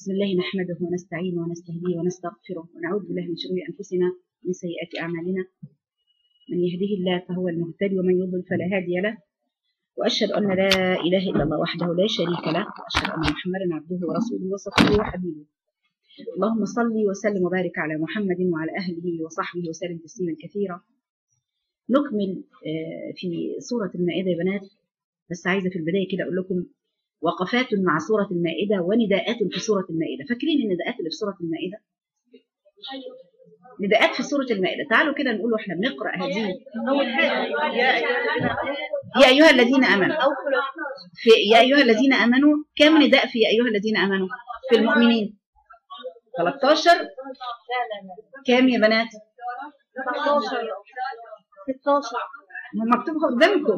بسم الله نحمده ونستعينه ونستهديه ونستغفره ونعوذ بالله من شرور أنفسنا ومن سيئات أعمالنا من يهده الله فهو المهتدي ومن يضلل فلا هادي له وأشهد أن لا إله إلا الله وحده لا شريك له وأشهد أن محمدا عبده ورسوله وصفيه وحبيبه اللهم صل وسلم وبارك على محمد وعلى أهله وصحبه وسلم تسليما كثيرا نكمل آه، في سورة المائدة يا بنات بس عايزة في البداية كده أقول لكم وقفات مع سورة المائدة ونداءات في سورة المائدة فاكرين النداءات اللي في سورة المائدة نداءات في سورة المائدة تعالوا كده نقول واحنا بنقرأ هذه أول حاجة يا يا أيها الذين آمنوا في يا أيها الذين آمنوا كم نداء في يا أيها الذين آمنوا في المؤمنين 13 لا لا لا كام يا بنات 16 16 ما مكتوب قدامكم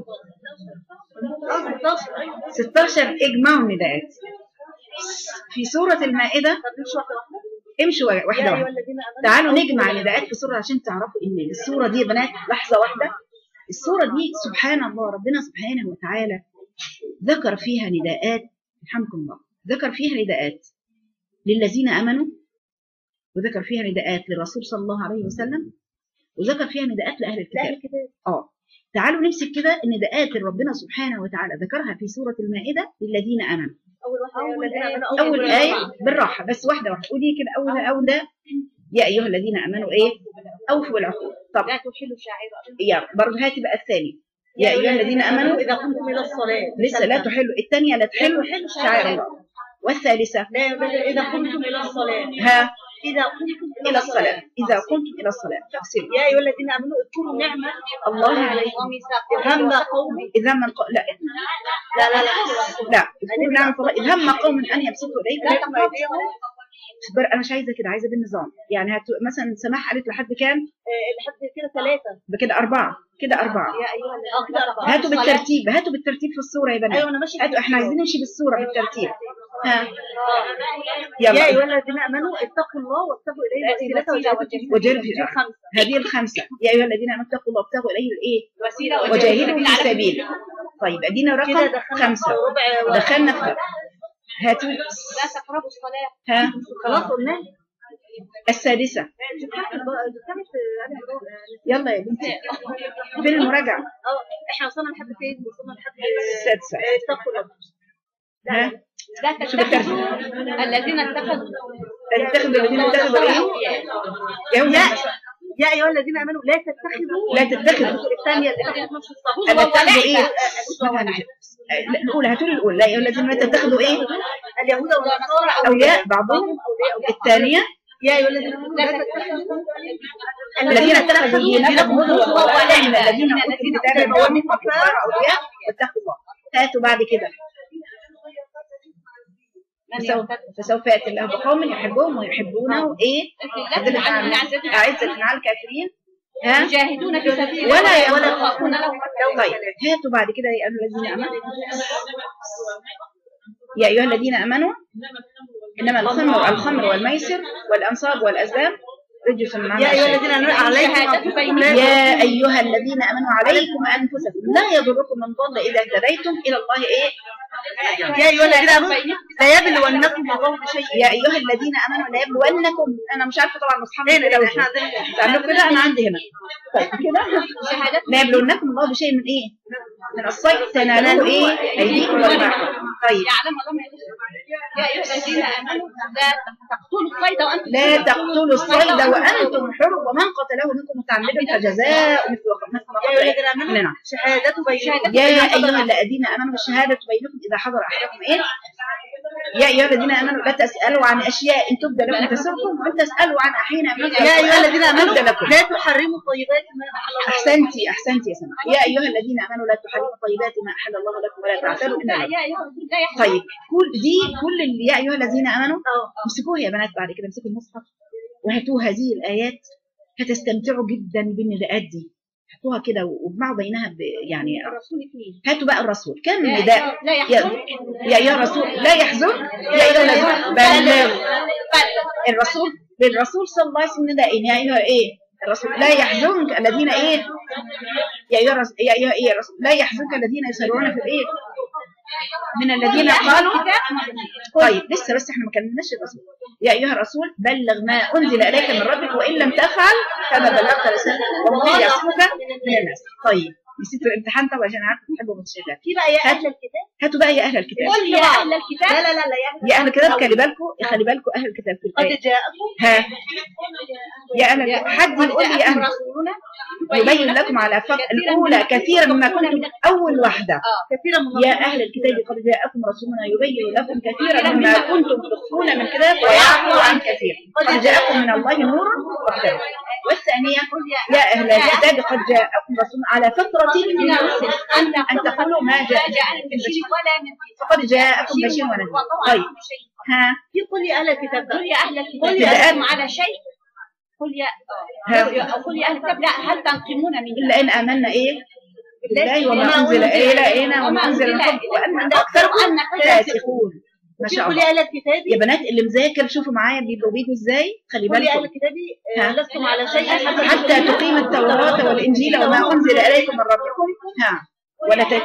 16 أيوة 16 إجماع نداءات في سورة المائدة طب مش واحدة واحدة امشوا واحدة يا أيها واحدة الذين آمنوا تعالوا نجمع نداءات في سورة عشان تعرفوا ان السورة دي يا بنات لحظة واحدة السورة دي سبحان الله ربنا سبحانه وتعالى ذكر فيها نداءات رحمكم الله ذكر فيها نداءات للذين امنوا وذكر فيها نداءات للرسول صلى الله عليه وسلم وذكر فيها نداءات لاهل لا الكتاب الكتاب اه تعالوا نمسك كده النداءات اللي ربنا سبحانه وتعالى ذكرها في سورة المائدة للذين امنوا أول واحدة يا أيها الذين آمنوا اول آية بالراحة بس واحدة واحدة قولي كده اول اول يا ايها الذين امنوا ايه اوفوا بالعقود طب لا تحلوا شعائر يا برضه هاتي بقى الثاني يا ايها الذين امنوا إذا قمتم إلى الصلاة لسه لا تحلوا الثانيه لا تحلوا تحلوا شعائر الله والثالثه لا إذا قمتم إلى الصلاة ها إذا قمتم الى الصلاه اذا قمتم الى الصلاه تغسلوا يا أيها الذين آمنوا اذكروا نعمة الله عليكم وميثاقكم هم قوم اذا من ق... لا لا لا لا لا اذكروا نعمة الله اذ هم قوم ان يبسطوا لا اليكم تقربوا إيديهم بر- انا مش عايزه كده عايزه بالنظام يعني هت... مثلا سماح قالت لحد كام آه، لحد كده ثلاثة بكده اربعه كده اربعه يا أيها الذين آه كده أربعة هاتوا بالترتيب هاتوا بالترتيب في الصوره يا بنات أيوة أنا ماشي هاتوا احنا عايزين نمشي بالصوره بالترتيب ها يا يلا أيها الذين آمنوا اتقوا الله واتقوا إليه الوسيلة وجاهدوا وجاهدوا في في خمسة هذه الخمسه يا ايها الذين امنوا اتقوا الله وابتغوا اليه الايه وسيلة وجاهدوا في سبيله طيب ادينا كده رقم دخلنا خمسة في ربع و- دخلنا في هاتوا لا تقربوا الصلاة ها خلاص قلنا السادسة يلا يا بنتي في المراجعة اه احنا وصلنا لحد فين وصلنا لحد السادسة آه، اتقوا الله ها لا شو بالترتيب؟ تتخذوا الذين اتخذوا تتخذوا الذين اتخذوا ايه يوم لا يا ايها الذين امنوا لا تتخذوا لا تتخذوا الثانيه اللي تحت نفس الصف ألا تتخذوا ايه لا، الأولى هاتوا لي الأولى لا يا أيها الذين لا تتخذوا ايه اليهود والنصارى أولياء بعضهم الثانية يا ايها الذين امنوا لا تتخذوا الذين اتخذوا دينهم هزوا ولعبا من الذين اوتوا الكتاب من كفار اولياء واتقوا الله هاتوا بعد كده فسوف, فسوف ياتي الله بقوم يحبهم ويحبونه ايه أذلة على أعزة على الكافرين ها يجاهدون في سبيل ولا الله ولا يخافون لهم طيب هاتوا بعد كده يا ايها الذين امنوا يا ايها الذين امنوا انما الخمر الخمر والميسر والانصاب والازلام رجس من عمل يا ايها الشيطان. الذين امنوا عليكم أنفسكم لا يا أيها الذين آمنوا عليكم أنفسكم لا يضركم من ضل إذا اهتديتم إلى الله إيه يا ايها الذين امنوا لا يبلونكم الله بشيء يا أيها الذين آمنوا لا يبلونكم أنا مش عارفة طبعا أصحاب هنا كده احنا وكده. عندنا عندكم كده أنا عندي هنا طيب كده شهادات لا يبلونكم الله بشيء من إيه من الصيد تنالوه إيه أيديكم ورماحكم طيب يعلم الله ما يدخل. يا ايها الذين امنوا لا تقتلوا الصيد وانتم لا تقتلوا الصيد وأنتم حر ومن قتله منكم متعمدا فجزاء مثل مثل ما يا ايها قتل الذين امنوا نعم شهادة بينكم يا أيها الذين آمنوا الشهادة بينكم إذا حضر أحدكم إيه؟ يا أيها الذين آمنوا لا تسألوا عن أشياء إن تبدى لكم تسؤكم وإن تسألوا عن أحين يا ايها الذين امنوا تبدى لكم لا تحرموا طيبات ما احل الله أحسنتي أحسنتي يا سماح يا أيها الذين آمنوا لا تحرموا طيبات ما أحل الله لكم ولا تعتدوا إن لا الله يا ايها لا يحزن طيب كل دي كل اللي يا أيها الذين آمنوا اه امسكوها يا بنات بعد كده امسكوا المصحف وهاتوا هذه الآيات هتستمتعوا جدا بالنداءات دي هاتوها كده واجمعوا بينها ب... يعني الرسول اثنين هاتوا بقى الرسول كم يا نداء أيها- لا يا, يحزن يا أيها الرسول لا يحزن يا أيها الذين بلغ الرسول للرسول صلى الله عليه وسلم نداء يا أيها إيه الرسول لا يحزنك الذين إيه يا أيها الرسول يا أيها إيه الرسول لا يحزنك الذين يسارعون في الإيه من الذين قالوا طيب لسه بس احنا ما كلمناش الرسول يا ايها الرسول بلغ ما انزل اليك من ربك وان لم تفعل فما بلغت رسالته والله يعصمك من الناس طيب نسيتوا الامتحان طبعا عشان عارفه بتحبوا المتشابهات في بقى يا اهل الكتاب هاتوا بقى يا اهل الكتاب قل يا اهل الكتاب لا لا لا لا يا اهل يا اهل الكتاب خلي بالكم خلي بالكم اهل الكتاب في قد الآية. جاءكم ها يا اهل الكتاب حد يقول لي يا اهل رسولنا يبين لكم على فقر الاولى كثيرا مما كنتم اول واحده كثيرا من يا أهل الكتاب قد جاءكم رسولنا يبين لكم كثيرا مما كنتم تخفون من كتاب ويعفو عن كثير قد جاءكم من الله نور وكتاب والثانية يا أهل الكتاب قد جاءكم رسول على فترة من الرسل أن أن تقولوا ما جاء جاء البشير ولا نذير فقد جاءكم بشير ونذير طيب ها في قل يا اهل الكتاب قل يا أهل الكتاب قل يا هل أهل- لكم على شيء قل يا ها. أو قل يا أهل الكتاب لا هل تنقمون من إلا إن آمنا إيه بالله وما أنزل إلينا وما أنزل من قبل وأن أكثركم فاسقون ما في شاء قل الله يا اهل الكتاب يا بنات اللي مذاكر شوفوا معايا بيبقوا بيجوا ازاي خلي قل يا اهل بالكم الكتاب آه، ها. لستم على شيء حتى تقيم التوراة والإنجيل وما أنزل إليكم من ربكم ها ولا تت...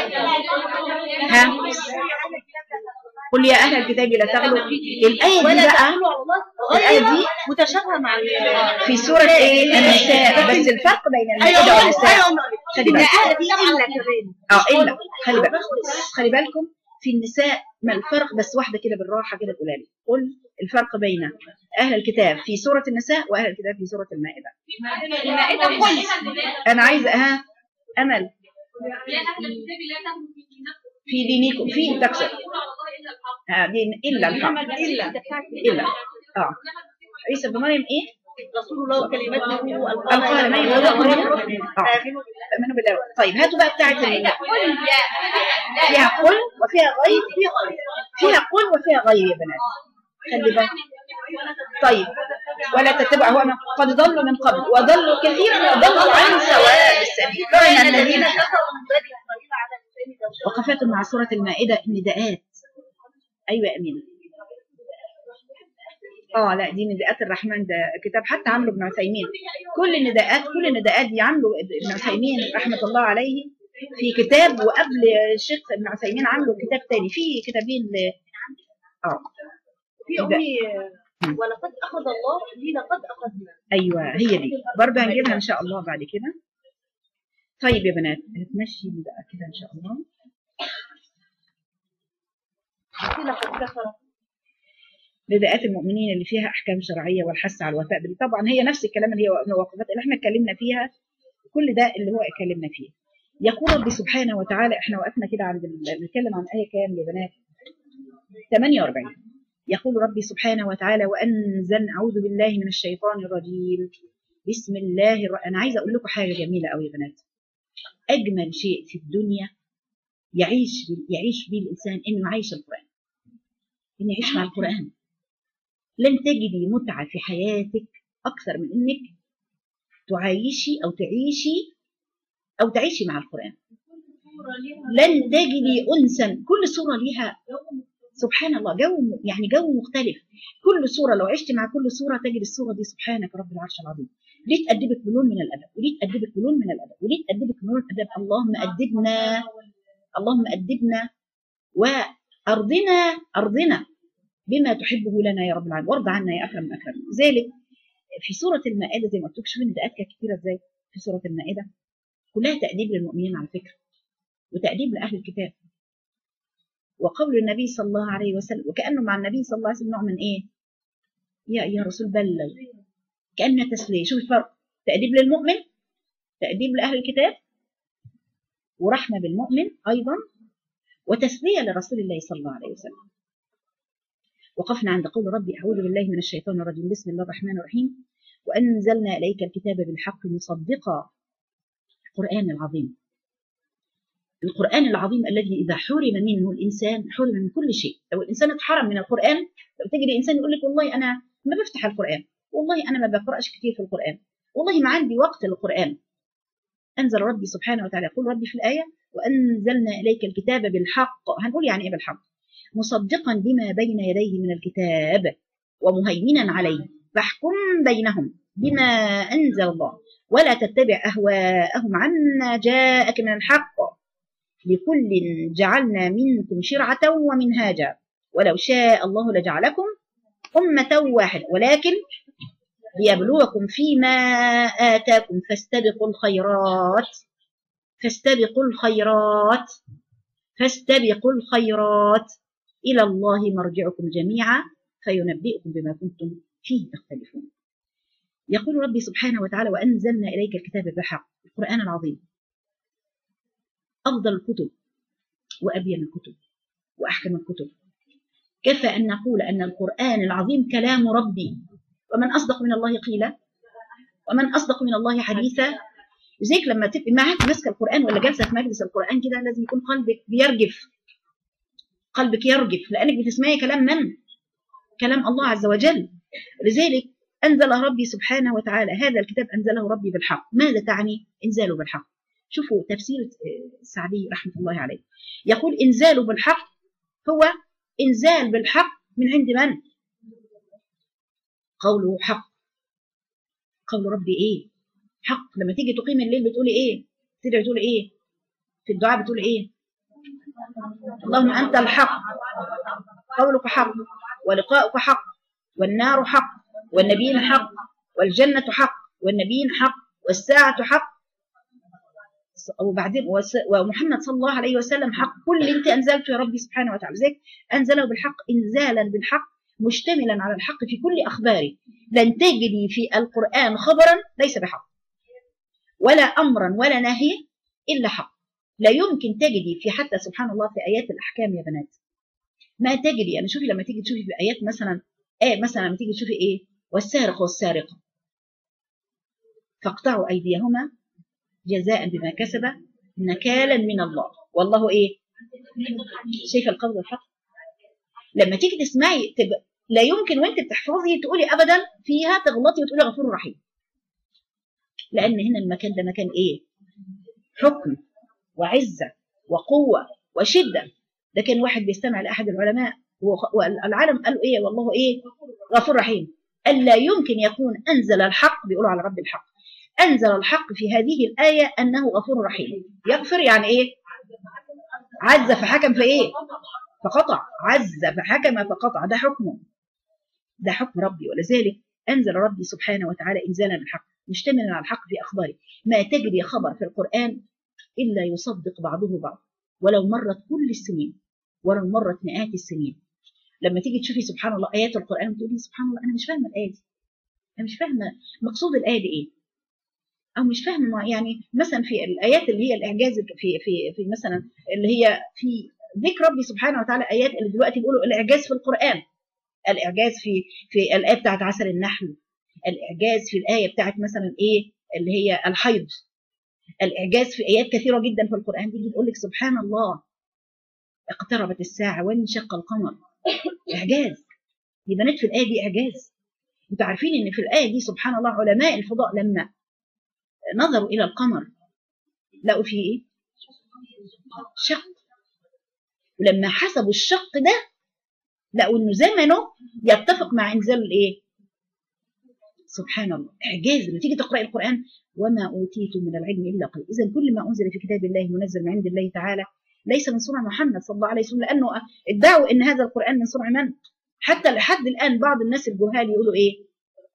ها قل يا أهل الكتاب لا تغلوا الآية دي ولا بقى تقولوا على الله الآية غير دي متشابهه مع ال- في سورة إيه النساء بس الفرق بين المائدة والنساء خلي بالك اهل في الا كمان اه إلا خلي بالك خلي بالكم في النساء ما الفرق بس واحدة كده بالراحة كده تقولها لي قل الفرق بين أهل الكتاب في سورة النساء وأهل الكتاب في سورة المائدة المائدة قل أنا عايزة ها أمل في دينكم في تكسر ها دين إلا الحق الا إلا اه عيسى بن مريم إيه رسول الله وكلماته القاها لمن يقول مريم اه آمنوا بالله طيب هاتوا بقى بتاعت ال- قل يا فيها قل وفيها غير فيها قل وفيها غير يا بنات خلي بالك طيب ولا تتبع هو قد ضلوا من قبل وضلوا كثيرا وضلوا عن سواء السبيل لعن الذين كفروا من بني اسرائيل على لسان داوود وقفات مع سورة المائدة النداءات أيوة يا أمينة اه لا دي نداءات الرحمن ده كتاب حتى عامله ابن عثيمين كل النداءات كل النداءات دي عامله ابن عثيمين رحمة الله عليه في كتاب وقبل الشيخ ابن عثيمين عامله كتاب تاني في كتابين ل... اه في امي ولقد اخذ الله لي لقد اخذنا ايوه هي دي برضه هنجيبها ان شاء الله بعد كده طيب يا بنات هتمشي بقى كده ان شاء الله في لقد كفر نداءات المؤمنين اللي فيها احكام شرعيه والحث على الوفاء بالله طبعا هي نفس الكلام اللي هي الوقفات اللي احنا اتكلمنا فيها كل ده اللي هو اتكلمنا فيه يقول ربي سبحانه وتعالى احنا وقفنا كده عند ال- بنتكلم عن ايه كام يا بنات 48 يقول ربي سبحانه وتعالى وانزل اعوذ بالله من الشيطان الرجيم بسم الله الر... انا عايزه اقول لكم حاجه جميله قوي يا بنات اجمل شيء في الدنيا يعيش يعيش به الانسان انه عايش القران انه يعيش مع القران لن تجدي متعه في حياتك اكثر من انك تعايشي او تعيشي او تعيشي مع القران لن تجدي انسا كل صوره ليها سبحان الله جو يعني جو مختلف كل صوره لو عشت مع كل صوره تجد الصوره دي سبحانك رب العرش العظيم ليه تأدبك بلون من الادب وليه تأدبك بلون من الادب وليه تأدبك بلون الادب اللهم أدبنا اللهم أدبنا وأرضنا أرضنا بما تحبه لنا يا رب العالمين وارض عنا يا أكرم الأكرم ذلك في سورة المائدة زي ما قلت لك شوفي النداءات كانت كتيرة ازاي في سورة المائدة كلها تأديب للمؤمنين على فكرة وتأديب لأهل الكتاب وقول النبي صلى الله عليه وسلم وكأنه مع النبي صلى الله عليه وسلم نوع من إيه يا يا رسول بلغ كأنه تسلية شوف الفرق تأديب للمؤمن تأديب لأهل الكتاب ورحمة بالمؤمن أيضا وتسلية لرسول الله صلى الله عليه وسلم وقفنا عند قول ربي أعوذ بالله من الشيطان الرجيم بسم الله الرحمن الرحيم وأنزلنا إليك الكتاب بالحق مصدقا القرآن العظيم القرآن العظيم الذي إذا حرم منه الإنسان حرم من كل شيء لو الإنسان اتحرم من القرآن لو تجد إنسان يقول لك والله أنا ما بفتح القرآن والله أنا ما بقرأش كتير في القرآن والله ما عندي وقت للقرآن أنزل ربي سبحانه وتعالى يقول ربي في الآية وأنزلنا إليك الكتاب بالحق هنقول يعني إيه بالحق مصدقا بما بين يديه من الكتاب ومهيمنا عليه فاحكم بينهم بما أنزل الله ولا تتبع أهواءهم عما جاءك من الحق لكل جعلنا منكم شرعة ومنهاجا ولو شاء الله لجعلكم أمة واحدة ولكن ليبلوكم فيما آتاكم فاستبقوا الخيرات فاستبقوا الخيرات فاستبقوا الخيرات إلى الله مرجعكم جميعا فينبئكم بما كنتم فيه تختلفون يقول ربي سبحانه وتعالى وأنزلنا إليك الكتاب بالحق القرآن العظيم أفضل الكتب وأبين الكتب وأحكم الكتب كفى أن نقول أن القرآن العظيم كلام ربي ومن أصدق من الله قيلا ومن أصدق من الله حديثا زيك لما تبقي معك ماسكة القرآن ولا جالسة في مجلس القرآن كده لازم يكون قلبك بيرجف قلبك يرجف لأنك بتسمعي كلام من؟ كلام الله عز وجل لذلك أنزل ربي سبحانه وتعالى هذا الكتاب أنزله ربي بالحق ماذا تعني إنزاله بالحق شوفوا تفسير السعدي رحمة الله عليه يقول إنزاله بالحق هو إنزال بالحق من عند من؟ قوله حق قول ربي إيه؟ حق لما تيجي تقيم الليل بتقولي إيه؟ تدعي تقولي إيه؟ في الدعاء بتقولي إيه؟ اللهم أنت الحق قولك حق ولقاؤك حق والنار حق والنبيين حق والجنة حق والنبيين حق والساعة حق وبعدين ومحمد صلى الله عليه وسلم حق كل اللي انت انزلته يا ربي سبحانه وتعالى زيك انزله بالحق انزالا بالحق مشتملا على الحق في كل اخباره لن تجدي في القران خبرا ليس بحق ولا امرا ولا نهي الا حق لا يمكن تجدي في حتى سبحان الله في ايات الاحكام يا بنات ما تجدي يعني شوفي لما تيجي تشوفي في ايات مثلا ايه مثلا لما تيجي تشوفي ايه والسارق والسارقه فاقطعوا ايديهما جزاء بما كسب نكالا من الله والله ايه شايفه القول الحق لما تيجي تسمعي تبقى لا يمكن وانت بتحفظي تقولي ابدا فيها تغلطي وتقولي غفور رحيم لان هنا المكان ده مكان ايه حكم وعزه وقوه وشده ده كان واحد بيستمع لاحد العلماء والعالم قالوا ايه والله ايه غفور رحيم قال لا يمكن يكون انزل الحق بيقولوا على رب الحق أنزل الحق في هذه الآية أنه غفور رحيم يغفر يعني إيه عز فحكم في إيه فقطع عز فحكم فقطع ده حكمه ده حكم ربي ولذلك أنزل ربي سبحانه وتعالى إنزالا الحق مشتملا على الحق في أخباره ما تجري خبر في القرآن إلا يصدق بعضه بعض ولو مرت كل السنين ولو مرت مئات السنين لما تيجي تشوفي سبحان الله آيات القرآن وتقولي سبحان الله أنا مش فاهمة الآية دي أنا مش فاهمة مقصود الآية دي إيه او مش فاهمه يعني مثلا في الايات اللي هي الاعجاز في في في مثلا اللي هي في ذكر ربي سبحانه وتعالى ايات اللي دلوقتي بيقولوا الاعجاز في القران الاعجاز في في الايه بتاعت عسل النحل الاعجاز في الايه بتاعت مثلا ايه اللي هي الحيض الاعجاز في ايات كثيره جدا في القران تيجي تقول لك سبحان الله اقتربت الساعه وانشق القمر اعجاز دي بنات في الايه دي اعجاز انتوا عارفين ان في الايه دي سبحان الله علماء الفضاء لما نظروا إلى القمر لقوا فيه إيه؟ شق ولما حسبوا الشق ده لقوا إنه زمنه يتفق مع إنزال الإيه؟ سبحان الله إعجاز لما تيجي تقرأي القرآن وما أوتيتم من العلم إلا قليل إذا كل ما أنزل في كتاب الله منزل من عند الله تعالى ليس من صنع محمد صلى الله عليه وسلم لأنه ادعوا إن هذا القرآن من صنع من؟ حتى لحد الآن بعض الناس الجهال يقولوا إيه؟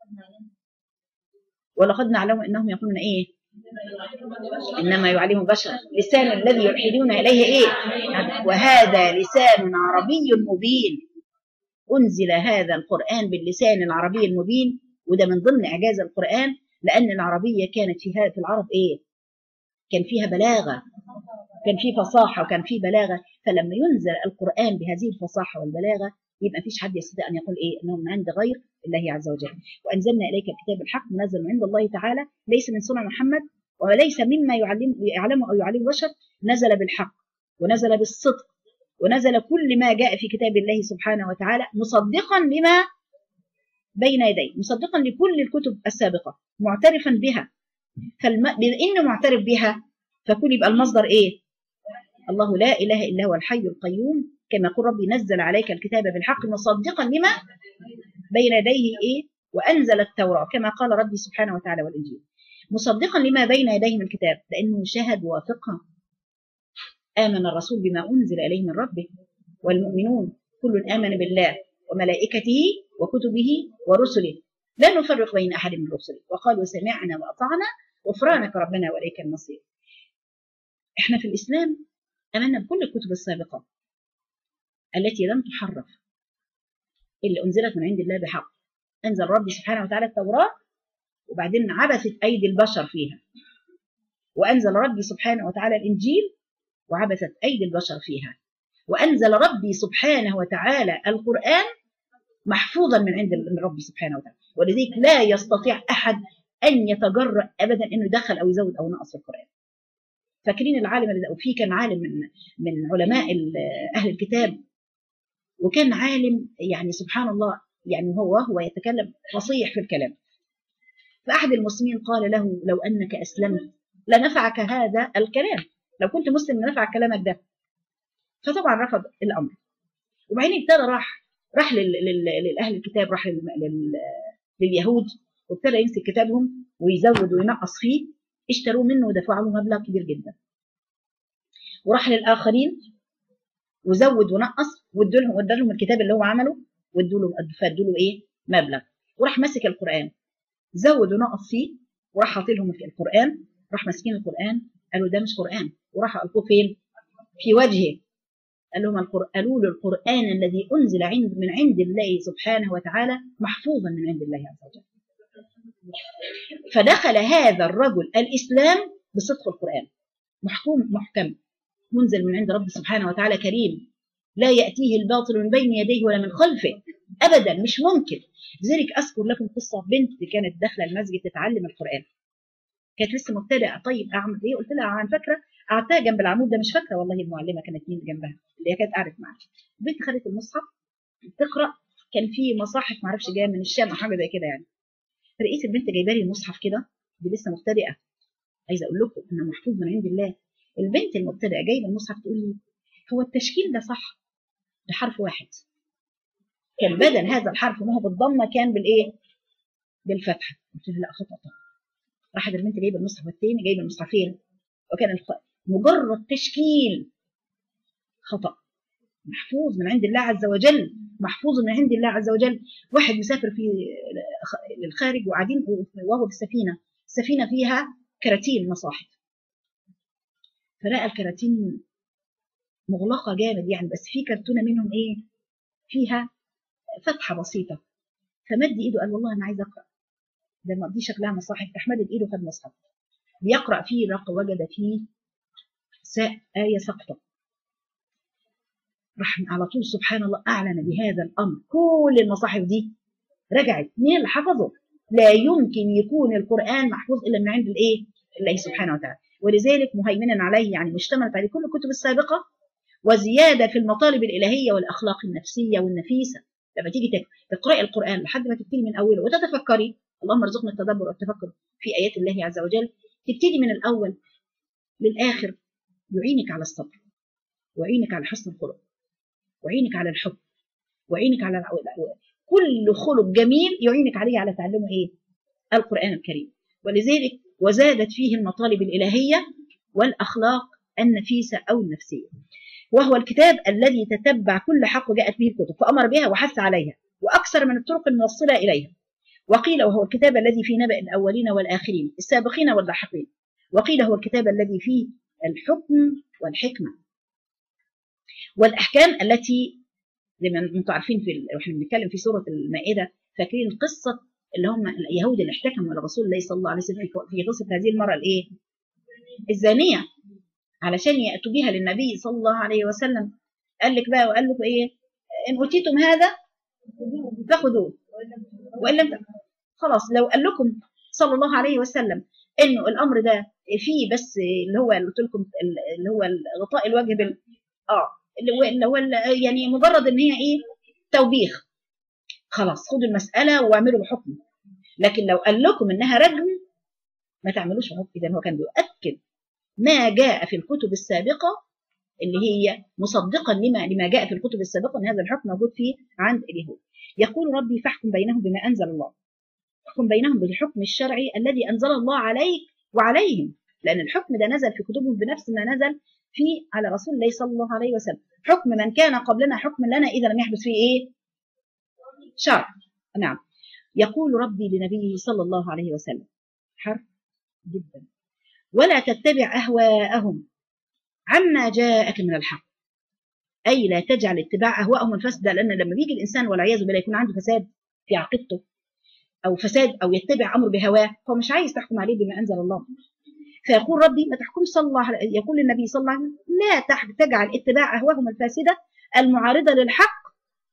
ولقد نعلم انهم يقولون ايه انما يعلم بشر لسان الذي يلحدون اليه ايه وهذا لسان عربي مبين انزل هذا القران باللسان العربي المبين وده من ضمن اعجاز القران لان العربيه كانت فيها في العرب ايه كان فيها بلاغه كان في فصاحه وكان في بلاغه فلما ينزل القران بهذه الفصاحه والبلاغه يبقى مفيش حد يستطيع ان يقول ايه انه من عند غير الله عز وجل وانزلنا اليك الكتاب الحق منزل من عند الله تعالى ليس من صنع محمد وليس مما يعلم يعلمه او يعلم البشر نزل بالحق ونزل بالصدق ونزل كل ما جاء في كتاب الله سبحانه وتعالى مصدقا لما بين يديه مصدقا لكل الكتب السابقه معترفا بها فالم... بانه معترف بها فكل يبقى المصدر ايه الله لا اله الا هو الحي القيوم كما يقول ربي نزل عليك الكتاب بالحق مصدقا لما بين يديه ايه وانزل التوراه كما قال ربي سبحانه وتعالى والانجيل مصدقا لما بين يديه من الكتاب لانه شهد وافقها امن الرسول بما انزل اليه من ربه والمؤمنون كل آمن بالله وملائكته وكتبه ورسله لا نفرق بين أحد من رسله وقالوا سمعنا وأطعنا غفرانك ربنا وإليك المصير احنا في الإسلام أمنا بكل الكتب السابقة التي لم تحرف اللي أنزلت من عند الله بحق أنزل ربي سبحانه وتعالى التوراة وبعدين عبثت أيدي البشر فيها وأنزل ربي سبحانه وتعالى الإنجيل وعبثت أيدي البشر فيها وأنزل ربي سبحانه وتعالى القرآن محفوظا من عند ربي سبحانه وتعالى ولذلك لا يستطيع أحد أن يتجرأ أبدا أنه يدخل أو يزود أو ينقص في القرآن فاكرين العالم اللي وفيه كان عالم من من علماء أهل الكتاب وكان عالم يعني سبحان الله يعني هو هو يتكلم فصيح في الكلام فأحد المسلمين قال له لو أنك أسلمت لنفعك هذا الكلام لو كنت مسلم لنفعك كلامك ده فطبعا رفض الأمر وبعدين ابتدى راح راح لأهل الكتاب راح لل... لل... لليهود وابتدى يمسك كتابهم ويزود وينقص فيه اشتروا منه ودفعوا له مبلغ كبير جدا وراح للآخرين وزود ونقص وادوا لهم ادى لهم الكتاب اللي هو عمله وادوا له فادوا له ايه مبلغ وراح ماسك القرآن زود ونقص فيه وراح حاطط لهم في القرآن راح ماسكين القرآن قالوا ده مش قرآن وراح ألقوه فين؟ في وجهه قال لهم قالوا له القرآن الذي أنزل عند من عند الله سبحانه وتعالى محفوظا من عند الله عز وجل فدخل هذا الرجل الإسلام بصدق القرآن محكوم محكم منزل من عند رب سبحانه وتعالى كريم لا يأتيه الباطل من بين يديه ولا من خلفه أبدا مش ممكن لذلك أذكر لكم قصة بنت كانت داخلة المسجد تتعلم القرآن كانت لسه مبتدئة طيب أعمل إيه قلت لها عن فاكرة قعدتها جنب العمود ده مش فاكرة والله المعلمة كانت مين جنبها اللي هي كانت قاعدة معاها البنت خدت المصحف تقرأ كان في مصاحف معرفش جايه من الشام او حاجه زي كده يعني فلقيت البنت جايبه لي المصحف كده دي لسه مبتدئه عايزه اقول لكم انه محفوظ من عند الله البنت المبتدئه جايبه المصحف تقول لي هو التشكيل ده صح بحرف واحد كان بدل هذا الحرف ما هو بالضمه كان بالايه بالفتحه قلت لها لا خطا طبعا راحت البنت جايبه المصحف الثاني جايبه المصحفين وكان الخ... مجرد تشكيل خطا محفوظ من عند الله عز وجل محفوظ من عند الله عز وجل واحد مسافر في الخارج وقاعدين وهو في السفينه السفينه فيها كراتين مصاحف فلقى الكراتين مغلقه جامد يعني بس في كرتونه منهم ايه فيها فتحه بسيطه فمد ايده قال والله انا عايز اقرا ده ما دي شكلها مصاحف فمد ايده خد مصحف بيقرا فيه رق وجد فيه ساء ايه سقطه راح على طول سبحان الله اعلن بهذا الامر كل المصاحف دي رجعت مين اللي حفظه لا يمكن يكون القران محفوظ الا من عند الايه الله سبحانه وتعالى ولذلك مهيمنا عليه يعني مشتملت عليه كل الكتب السابقه وزياده في المطالب الالهيه والاخلاق النفسيه والنفيسه لما تيجي تقراي القران لحد ما تبتدي من اوله وتتفكري اللهم ارزقنا التدبر والتفكر في ايات الله عز وجل تبتدي من الاول للاخر يعينك على الصبر ويعينك على حسن الخلق ويعينك على الحب ويعينك على كل خلق جميل يعينك عليه على تعلمه ايه القران الكريم ولذلك وزادت فيه المطالب الالهيه والاخلاق النفيسه او النفسيه وهو الكتاب الذي تتبع كل حق جاءت به الكتب فامر بها وحث عليها واكثر من الطرق الموصله اليها وقيل وهو الكتاب الذي في نبأ الأولين والآخرين السابقين واللاحقين وقيل هو الكتاب الذي فيه الحكم والحكمة والأحكام التي زي ما انتم عارفين في واحنا بنتكلم في سورة المائدة فاكرين قصة اللي هم اليهود اللي احتكموا على رسول الله صلى الله عليه وسلم في قصة هذه المرأة الإيه؟ الزانية علشان يأتوا بها للنبي صلى الله عليه وسلم قال لك بقى وقال لكم إيه؟ إن أوتيتم هذا فخذوه وإن لم خلاص لو قال لكم صلى الله عليه وسلم انه الامر ده فيه بس اللي هو اللي قلت لكم اللي هو غطاء الوجه بال اه اللي هو اللي هو يعني مجرد ان هي ايه توبيخ خلاص خدوا المساله واعملوا بحكم لكن لو قال لكم انها رجم ما تعملوش بحكم اذا هو كان بيؤكد ما جاء في الكتب السابقه اللي هي مصدقا لما لما جاء في الكتب السابقه ان هذا الحكم موجود فيه عند اليهود يقول ربي فاحكم بينهم بما انزل الله احكم بينهم بالحكم الشرعي الذي انزل الله عليك وعليهم لان الحكم ده نزل في كتبهم بنفس ما نزل في على رسول الله صلى الله عليه وسلم حكم من كان قبلنا حكم لنا إذا لم يحدث فيه إيه شرع نعم يقول ربي لنبيه صلى الله عليه وسلم حرف جدا ولا تتبع أهواءهم عما جاءك من الحق أي لا تجعل اتباع أهواءهم الفاسدة لأن لما بيجي الإنسان والعياذ بالله يكون عنده فساد في عقيدته أو فساد أو يتبع أمر بهواه هو مش عايز تحكم عليه بما أنزل الله فيقول ربي ما تحكمش صلى الله عليه يقول النبي صلى الله عليه وسلم لا تح- تجعل اتباع أهواءهم الفاسدة المعارضة للحق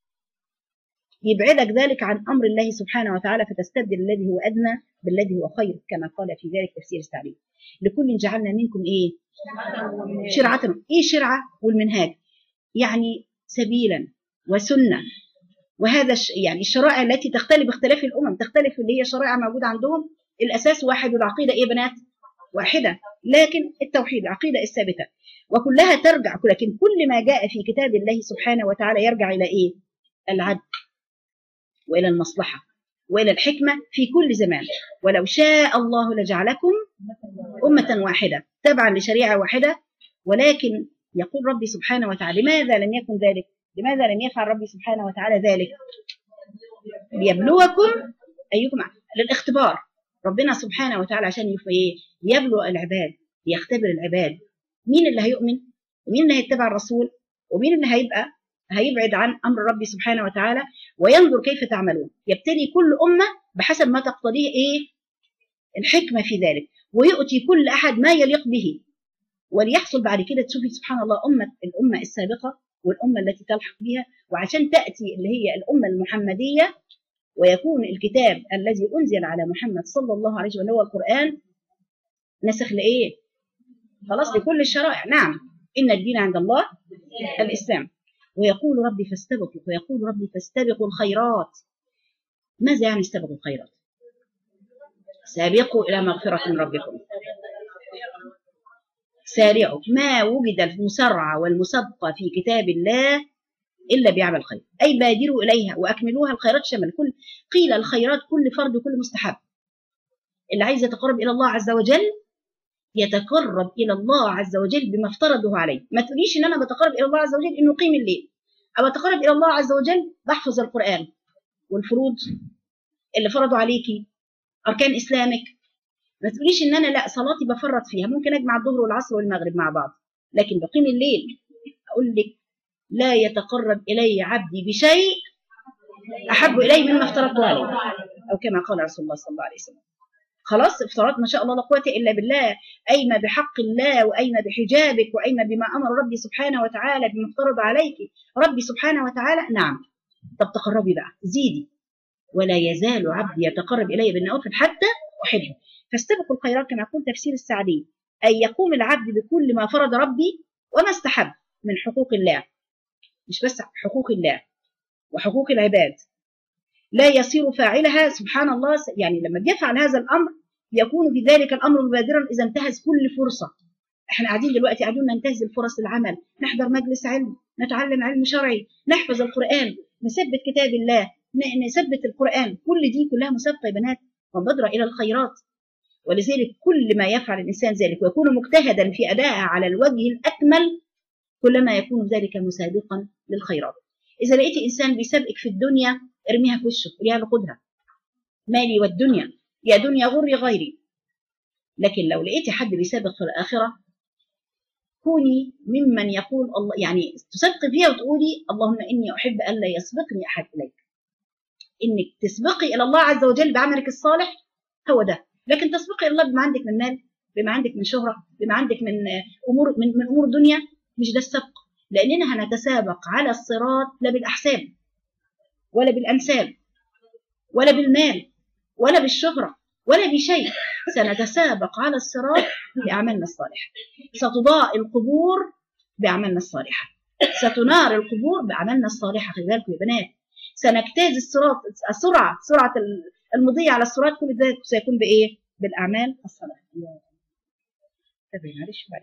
يبعدك ذلك عن أمر الله سبحانه وتعالى فتستبدل الذي هو أدنى بالذي هو خير كما قال في ذلك تفسير السعدي لكل جعلنا منكم إيه شرعة إيه شرعة والمنهاج يعني سبيلا وسنة وهذا الش- يعني الشرائع التي تختلف باختلاف الأمم تختلف اللي هي شرائع موجودة عندهم الأساس واحد والعقيدة إيه يا بنات واحدة لكن التوحيد العقيدة الثابتة وكلها ترجع لكن كل ما جاء في كتاب الله سبحانه وتعالى يرجع إلى إيه العدل وإلى المصلحة وإلى الحكمة في كل زمان ولو شاء الله لجعلكم أمة واحدة تبعا لشريعة واحدة ولكن يقول ربي سبحانه وتعالى لماذا لم يكن ذلك لماذا لم يفعل ربي سبحانه وتعالى ذلك ليبلوكم أيكم للاختبار ربنا سبحانه وتعالى عشان يف- إيه؟ يبلو العباد يختبر العباد مين اللي هيؤمن ومين اللي هيتبع الرسول ومين اللي هيبقى هيبعد عن امر ربي سبحانه وتعالى وينظر كيف تعملون يبتلي كل امه بحسب ما تقتضيه ايه الحكمه في ذلك ويؤتي كل احد ما يليق به وليحصل بعد كده تشوفي سبحان الله امه الامه السابقه والامه التي تلحق بها وعشان تاتي اللي هي الامه المحمديه ويكون الكتاب الذي انزل على محمد صلى الله عليه وسلم هو القران نسخ لايه خلاص لكل الشرائع نعم ان الدين عند الله الاسلام ويقول ربي فاستبقوا ويقول ربي فاستبقوا الخيرات ماذا يعني استبقوا الخيرات سابقوا الى مغفره من ربكم سارعوا ما وجد المسرعه والمسبقه في كتاب الله الا بعمل خير اي بادروا اليها واكملوها الخيرات شمل كل قيل الخيرات كل فرد وكل مستحب اللي عايز يتقرب الى الله عز وجل يتقرب الى الله عز وجل بما افترضه عليه ما تقوليش ان انا بتقرب الى الله عز وجل انه قيم الليل او اتقرب الى الله عز وجل بحفظ القران والفروض اللي فرضوا عليكي اركان اسلامك ما تقوليش ان انا لا صلاتي بفرط فيها ممكن اجمع الظهر والعصر والمغرب مع بعض لكن بقيم الليل اقول لك لا يتقرب الي عبدي بشيء احب الي مما افترضته عليه او كما قال رسول الله صلى الله عليه وسلم خلاص افترضت ما شاء الله لا قوه الا بالله ايما بحق الله وايما بحجابك وايما بما امر ربي سبحانه وتعالى بما افترض عليك ربي سبحانه وتعالى نعم طب تقربي بقى زيدي ولا يزال عبدي يتقرب الي بالنوافل حتى احبه فاستبقوا الخيرات كما يقول تفسير السعدي اي يقوم العبد بكل ما فرض ربي وما استحب من حقوق الله مش بس حقوق الله وحقوق العباد لا يصير فاعلها سبحان الله يعني لما بيفعل هذا الامر يكون في ذلك الامر مبادرا اذا انتهز كل فرصه احنا قاعدين دلوقتي قاعدين ننتهز الفرص العمل نحضر مجلس علم نتعلم علم شرعي نحفظ القران نثبت كتاب الله ن- نثبت القران كل دي كلها مسابقه يا بنات ومبادره الى الخيرات ولذلك كل ما يفعل الانسان ذلك ويكون مجتهدا في ادائها على الوجه الاكمل كلما يكون ذلك مسابقا للخيرات اذا لقيت انسان بيسابقك في الدنيا ارميها في وشه قوليها له خدها مالي والدنيا يا دنيا غري غيري لكن لو لقيتي حد بيسابق في الآخرة كوني ممن يقول الله يعني تسبقي فيها وتقولي اللهم إني أحب ألا يسبقني أحد إليك إنك تسبقي إلى الله عز وجل بعملك الصالح هو ده لكن تسبقي إلى الله بما عندك من مال بما عندك من شهرة بما عندك من أمور من, من أمور دنيا مش ده السبق لأننا هنتسابق على الصراط لا بالأحساب ولا بالأنساب ولا بالمال ولا بالشهرة ولا بشيء سنتسابق على الصراط بأعمالنا الصالحة ستضاء القبور بأعمالنا الصالحة ستنار القبور بأعمالنا الصالحة خلي بالكم يا بنات سنجتاز الصراط السرعة سرعة المضي على الصراط كل ذلك سيكون بإيه؟ بالأعمال الصالحة طب معلش بعد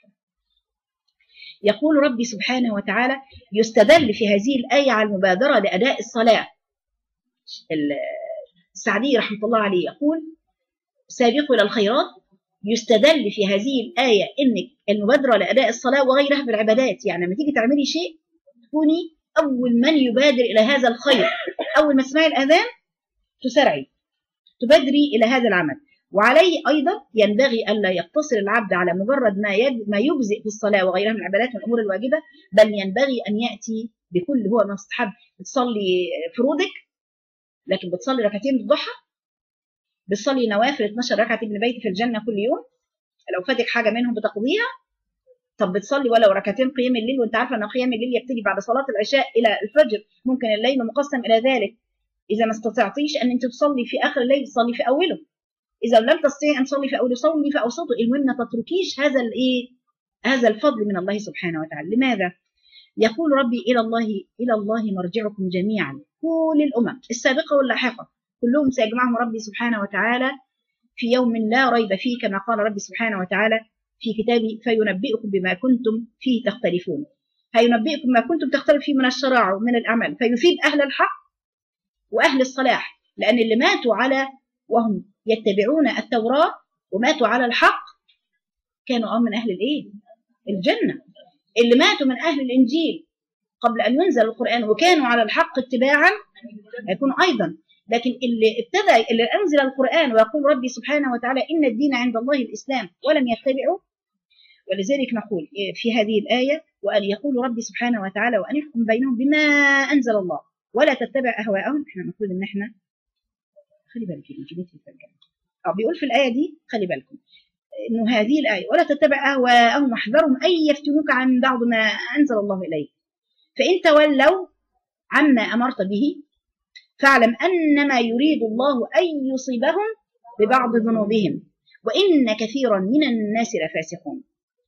يقول ربي سبحانه وتعالى يستدل في هذه الآية على المبادرة لأداء الصلاة السعدي رحمة الله عليه يقول سابقوا إلى الخيرات يستدل في هذه الآية إنك المبادرة لأداء الصلاة وغيرها من العبادات يعني لما تيجي تعملي شيء تكوني أول من يبادر إلى هذا الخير أول ما تسمعي الأذان تسرعي تبادري إلى هذا العمل وعليه أيضا ينبغي ألا يقتصر العبد على مجرد ما يج- ما يجزئ في الصلاة وغيرها من العبادات من الأمور الواجبة بل ينبغي أن يأتي بكل هو مستحب بتصلي فروضك لكن بتصلي ركعتين الضحى بتصلي نوافل 12 ركعة ابن بيتي في الجنة كل يوم لو فاتك حاجة منهم بتقضيها طب بتصلي ولو ركعتين قيام الليل وانت عارفه ان قيام الليل يبتدي بعد صلاه العشاء الى الفجر ممكن الليل مقسم الى ذلك اذا ما استطعتيش ان انت تصلي في اخر الليل تصلي في اوله اذا لم تستطيعي ان تصلي في اوله صلي في اوسطه المهم ما تتركيش هذا الايه هذا الفضل من الله سبحانه وتعالى لماذا يقول ربي الى الله الى الله مرجعكم جميعا كل الامم السابقه واللاحقه كلهم سيجمعهم ربي سبحانه وتعالى في يوم لا ريب فيه كما قال ربي سبحانه وتعالى في كتابه فينبئكم بما كنتم فيه تختلفون هينبئكم ما كنتم تختلف فيه من الشرائع ومن الأعمال فيفيد أهل الحق وأهل الصلاح لأن اللي ماتوا على وهم يتبعون التوراة وماتوا على الحق كانوا آه من أهل الإيه؟ الجنة اللي ماتوا من أهل الإنجيل قبل أن ينزل القرآن وكانوا على الحق اتباعا يكونوا أيضا لكن اللي ابتدى اللي أنزل القرآن ويقول ربي سبحانه وتعالى إن الدين عند الله الإسلام ولم يتبعوا ولذلك نقول في هذه الآية وأن يقول ربي سبحانه وتعالى وأن يحكم بينهم بما أنزل الله ولا تتبع أهواءهم احنا المفروض إن احنا خلي بالك انت جيتي في الجنة أو بيقول في الآية دي خلي بالكم إنه هذه الآية ولا تتبع أهواءهم واحذرهم أن يفتنوك عن بعض ما أنزل الله إليك فإن تولوا عما أمرت به فاعلم أنما يريد الله أن يصيبهم ببعض ذنوبهم وإن كثيرا من الناس لفاسقون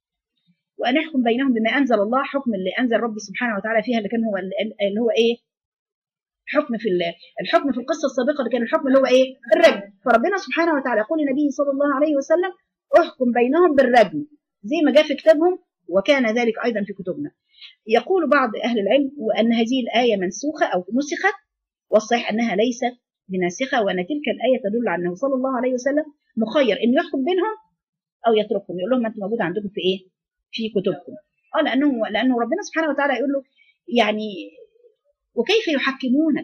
وأن يحكم بينهم بما أنزل الله حكم اللي أنزل ربي سبحانه وتعالى فيها اللي كان هو اللي هو إيه حكم في الحكم في القصة السابقة اللي كان الحكم اللي هو إيه الرجم فربنا سبحانه وتعالى يقول للنبي صلى الله عليه وسلم احكم بينهم بالرجم زي ما جاء في كتابهم وكان ذلك أيضا في كتبنا يقول بعض أهل العلم وأن هذه الآية منسوخة أو نسخت والصحيح أنها ليست بناسخة وأن تلك الآية تدل على أنه صلى الله عليه وسلم مخير إنه يحكم بينهم أو يتركهم يقول لهم أنتم موجود عندكم في إيه؟ في كتبكم. أه لأنه لأنه ربنا سبحانه وتعالى يقول له يعني وكيف يحكمونك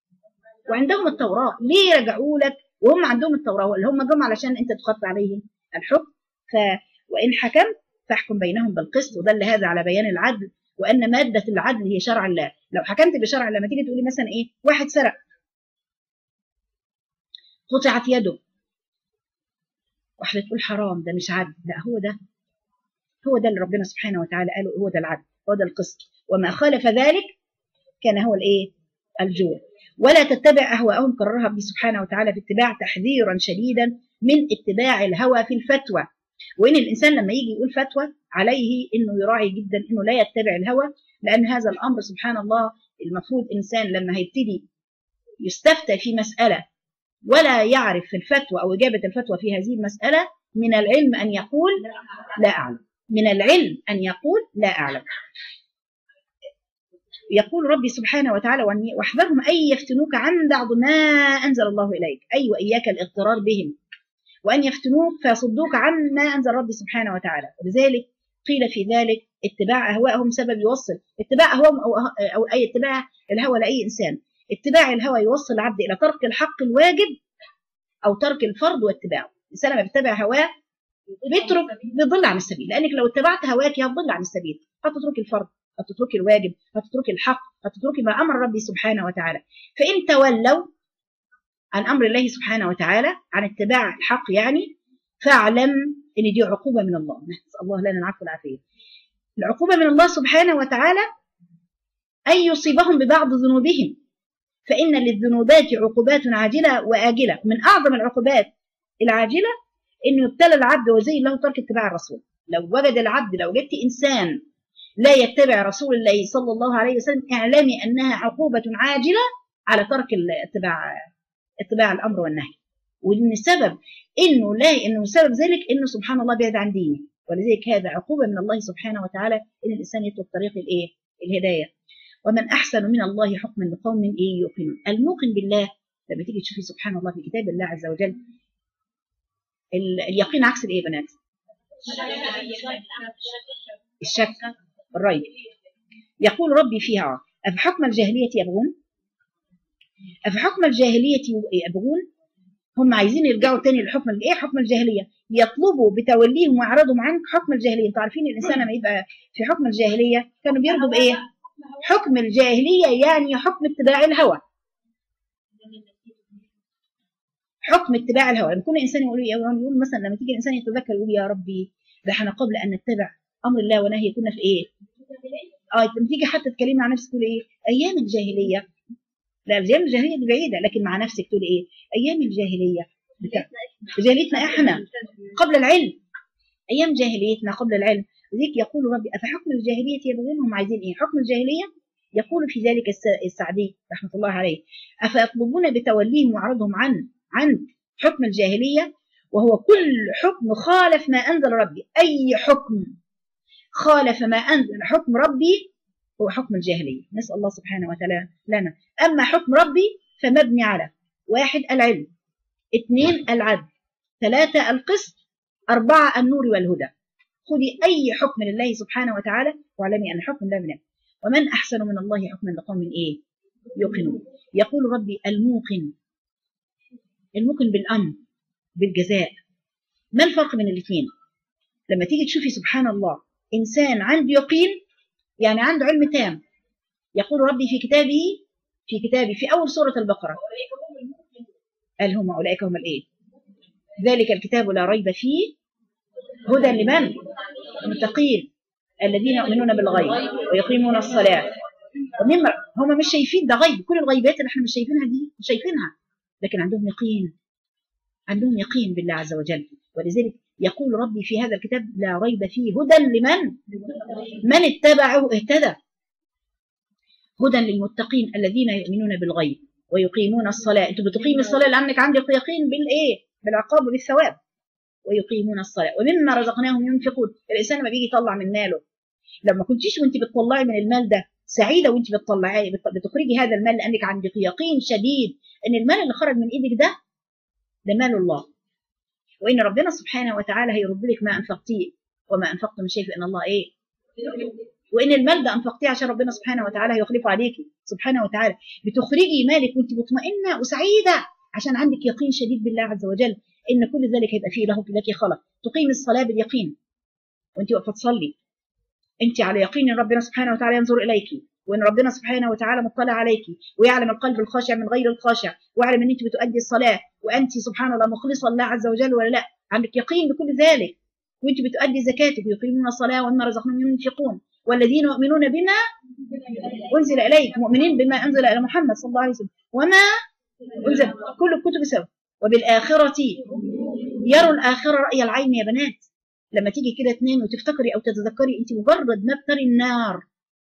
وعندهم التوراة ليه رجعوا لك وهم عندهم التوراة ولا هم جم علشان أنت تخط عليهم الحكم ف وإن حكمت فاحكم بينهم بالقسط ودل هذا على بيان العدل وأن مادة العدل هي شرع الله لو حكمت بشرع لما تيجي تقولي مثلا إيه واحد سرق قطعت يده واحدة تقول حرام ده مش عدل لا هو ده هو ده اللي ربنا سبحانه وتعالى قاله هو ده العدل هو ده القسط وما خالف ذلك كان هو الايه الجور ولا تتبع اهواءهم كررها ربي سبحانه وتعالى في اتباع تحذيرا شديدا من اتباع الهوى في الفتوى وان الانسان لما يجي يقول فتوى عليه انه يراعي جدا انه لا يتبع الهوى لان هذا الامر سبحان الله المفروض انسان لما هيبتدي يستفتى في مساله ولا يعرف في الفتوى او اجابه الفتوى في هذه المساله من العلم ان يقول لا اعلم من العلم ان يقول لا اعلم يقول ربي سبحانه وتعالى واحذرهم ان يفتنوك عن بعض ما انزل الله اليك اي واياك الاغترار بهم وان يفتنوك فيصدوك عن ما انزل ربي سبحانه وتعالى ولذلك قيل في ذلك اتباع اهوائهم سبب يوصل اتباع اهوائهم او, أو اي اتباع الهوى لاي انسان اتباع الهوى يوصل العبد الى ترك الحق الواجب او ترك الفرض واتباعه الانسان لما بيتبع هواه بيترك بيضل عن السبيل لانك لو اتبعت هواك هتضل عن السبيل هتتركي الفرض هتتركي الواجب هتتركي الحق هتتركي ما امر ربي سبحانه وتعالى فان تولوا عن امر الله سبحانه وتعالى عن اتباع الحق يعني فاعلم ان دي عقوبه من الله نسال الله لنا العفو والعافيه العقوبه من الله سبحانه وتعالى ان يصيبهم ببعض ذنوبهم فان للذنوبات عقوبات عاجله واجله من اعظم العقوبات العاجله انه يبتلى العبد وزي له ترك اتباع الرسول لو وجد العبد لو وجدت انسان لا يتبع رسول الله صلى الله عليه وسلم اعلمي انها عقوبه عاجله على ترك اتباع اتباع الامر والنهي وان سبب انه لا انه سبب ذلك انه سبحان الله بعد عن دينه ولذلك هذا عقوبه من الله سبحانه وتعالى ان الانسان يترك طريق الايه الهدايه ومن احسن من الله حكما لقوم ايه يوقنون الموقن بالله لما تيجي تشوفي سبحان الله في كتاب الله عز وجل ال- اليقين عكس الايه يا بنات الشك الريب يقول ربي فيها أفحكم الجاهلية يبغون أفحكم الجاهلية يبغون هم عايزين يرجعوا تاني لحكم ايه حكم الجاهليه يطلبوا بتوليهم واعراضهم عن حكم الجاهليه انتوا عارفين الانسان لما يبقى في حكم الجاهليه كانوا بيرضوا بايه حكم الجاهليه يعني حكم اتباع الهوى حكم اتباع الهوى لما يكون الانسان يقول يقول مثلا لما تيجي الانسان يتذكر يقول يا ربي ده احنا قبل ان نتبع امر الله ونهيه كنا في ايه اه لما تيجي حتى تتكلمي مع نفسك تقول ايه ايام الجاهليه لا ايام الجاهليه دي بعيده لكن مع نفسك تقول ايه ايام الجاهليه بتاع جاهليتنا احنا قبل العلم ايام جاهليتنا قبل العلم ذيك يقول ربي افحكم الجاهليه يبغون هم عايزين ايه حكم الجاهليه يقول في ذلك الس- السعدي رحمه الله عليه افيطلبون بتوليهم وعرضهم عن عن حكم الجاهليه وهو كل حكم خالف ما انزل ربي اي حكم خالف ما انزل حكم ربي هو حكم الجاهليه نسال الله سبحانه وتعالى لنا اما حكم ربي فمبني على واحد العلم اثنين العدل ثلاثة القسط أربعة النور والهدى خذي أي حكم لله سبحانه وتعالى واعلمي أن حكم الله من الله. ومن أحسن من الله حكما لقوم إيه يوقنون يقول ربي الموقن الموقن بالأمر بالجزاء ما الفرق بين الاثنين لما تيجي تشوفي سبحان الله إنسان عنده يقين يعني عنده علم تام يقول ربي في كتابه في كتابه في أول سورة البقرة قال هم أولئك هم الإيه ذلك الكتاب لا ريب فيه هدى لمن المتقين الذين يؤمنون بالغيب ويقيمون الصلاة ومما هم مش شايفين ده غيب كل الغيبات اللي احنا مش شايفينها دي مش شايفينها لكن عندهم يقين عندهم يقين بالله عز وجل ولذلك يقول ربي في هذا الكتاب لا ريب فيه هدى لمن من اتبعه اهتدى هدى للمتقين الذين يؤمنون بالغيب ويقيمون الصلاة انتوا بتقيم الصلاة لأنك عندك يقين بالإيه بالعقاب وبالثواب ويقيمون الصلاة ومما رزقناهم ينفقون الإنسان لما بيجي يطلع من ماله لما كنتيش وانت بتطلعي من المال ده سعيدة وانت بتطلعي بت- بتخرجي هذا المال لأنك عندك يقين شديد ان المال اللي خرج من ايدك ده ده مال الله وان ربنا سبحانه وتعالى هيرد لك ما انفقتيه وما انفقتم من شيء فان الله ايه وان المال ده انفقتيه عشان ربنا سبحانه وتعالى هيخلفه عليكي سبحانه وتعالى بتخرجي مالك وانت مطمئنه وسعيده عشان عندك يقين شديد بالله عز وجل ان كل ذلك هيبقى فيه له لك خلق تقيم الصلاه باليقين وانت واقفه تصلي انت على يقين ان ربنا سبحانه وتعالى ينظر اليك وان ربنا سبحانه وتعالى مطلع عليك ويعلم القلب الخاشع من غير الخاشع ويعلم ان انت بتؤدي الصلاه وانت سبحان الله مخلصه لله عز وجل ولا لا عندك يقين بكل ذلك وانت بتؤدي زكاتك ويقيمون الصلاه ومما رزقناهم ينفقون والذين يؤمنون بما انزل اليك مؤمنين بما انزل الى محمد صلى الله عليه وسلم وما انزل كل الكتب سوا وبالاخره يروا الاخره راي العين يا بنات لما تيجي كده تنامي وتفتكري او تتذكري انت مجرد ما بتري النار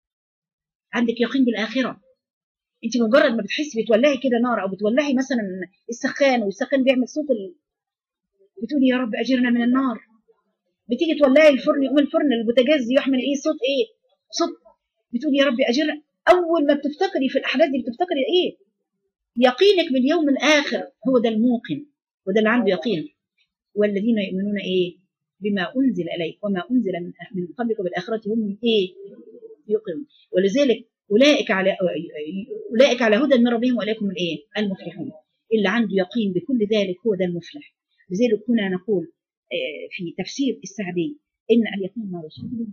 عندك يقين بالاخره انت مجرد ما بتحسي بتولعي كده نار او بتولعي مثلا السخان والسخان بيعمل صوت ال... بتقولي يا رب اجرنا من النار بتيجي تولعي الفرن يقوم الفرن البوتاجاز يحمل ايه صوت ايه صوت بتقولي يا رب اجرنا اول ما بتفتكري في الاحداث دي بتفتكري ايه يقينك باليوم الاخر هو ده الموقن وده اللي عنده يقين والذين يؤمنون ايه بما انزل اليك وما انزل من من قبلك وبالاخره هم ايه يقيمون ولذلك اولئك على اولئك على هدى من ربهم واولئك هم الايه المفلحون اللي عنده يقين بكل ذلك هو ده المفلح لذلك كنا نقول آه، في تفسير السعدي ان اليقين ما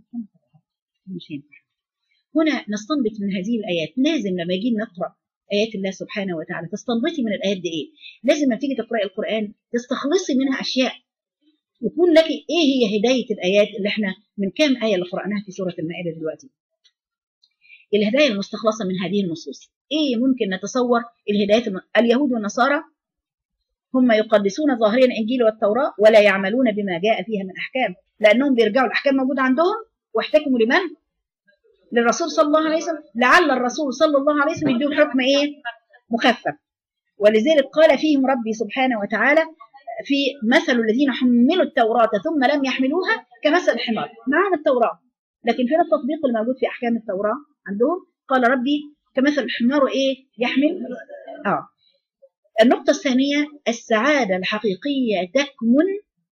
مش ينفع هنا نستنبط من هذه الايات لازم لما يجي نقرا ايات الله سبحانه وتعالى تستنبطي من الايات دي ايه لازم لما تيجي تقراي القران تستخلصي منها اشياء يكون لك ايه هي هدايه الايات اللي احنا من كام ايه اللي قراناها في سوره المائده دلوقتي الهدايه المستخلصه من هذه النصوص ايه ممكن نتصور الهدايات الم... اليهود والنصارى هم يقدسون ظاهريا الانجيل والتوراه ولا يعملون بما جاء فيها من احكام لانهم بيرجعوا الاحكام موجوده عندهم واحتكموا لمن للرسول صلى الله عليه وسلم لعل الرسول صلى الله عليه وسلم يديهم حكم ايه مخفف ولذلك قال فيهم ربي سبحانه وتعالى في مثل الذين حملوا التوراة ثم لم يحملوها كمثل الحمار معهم التوراة لكن فين التطبيق الموجود في أحكام التوراة عندهم قال ربي كمثل الحمار إيه يحمل آه النقطة الثانية السعادة الحقيقية تكمن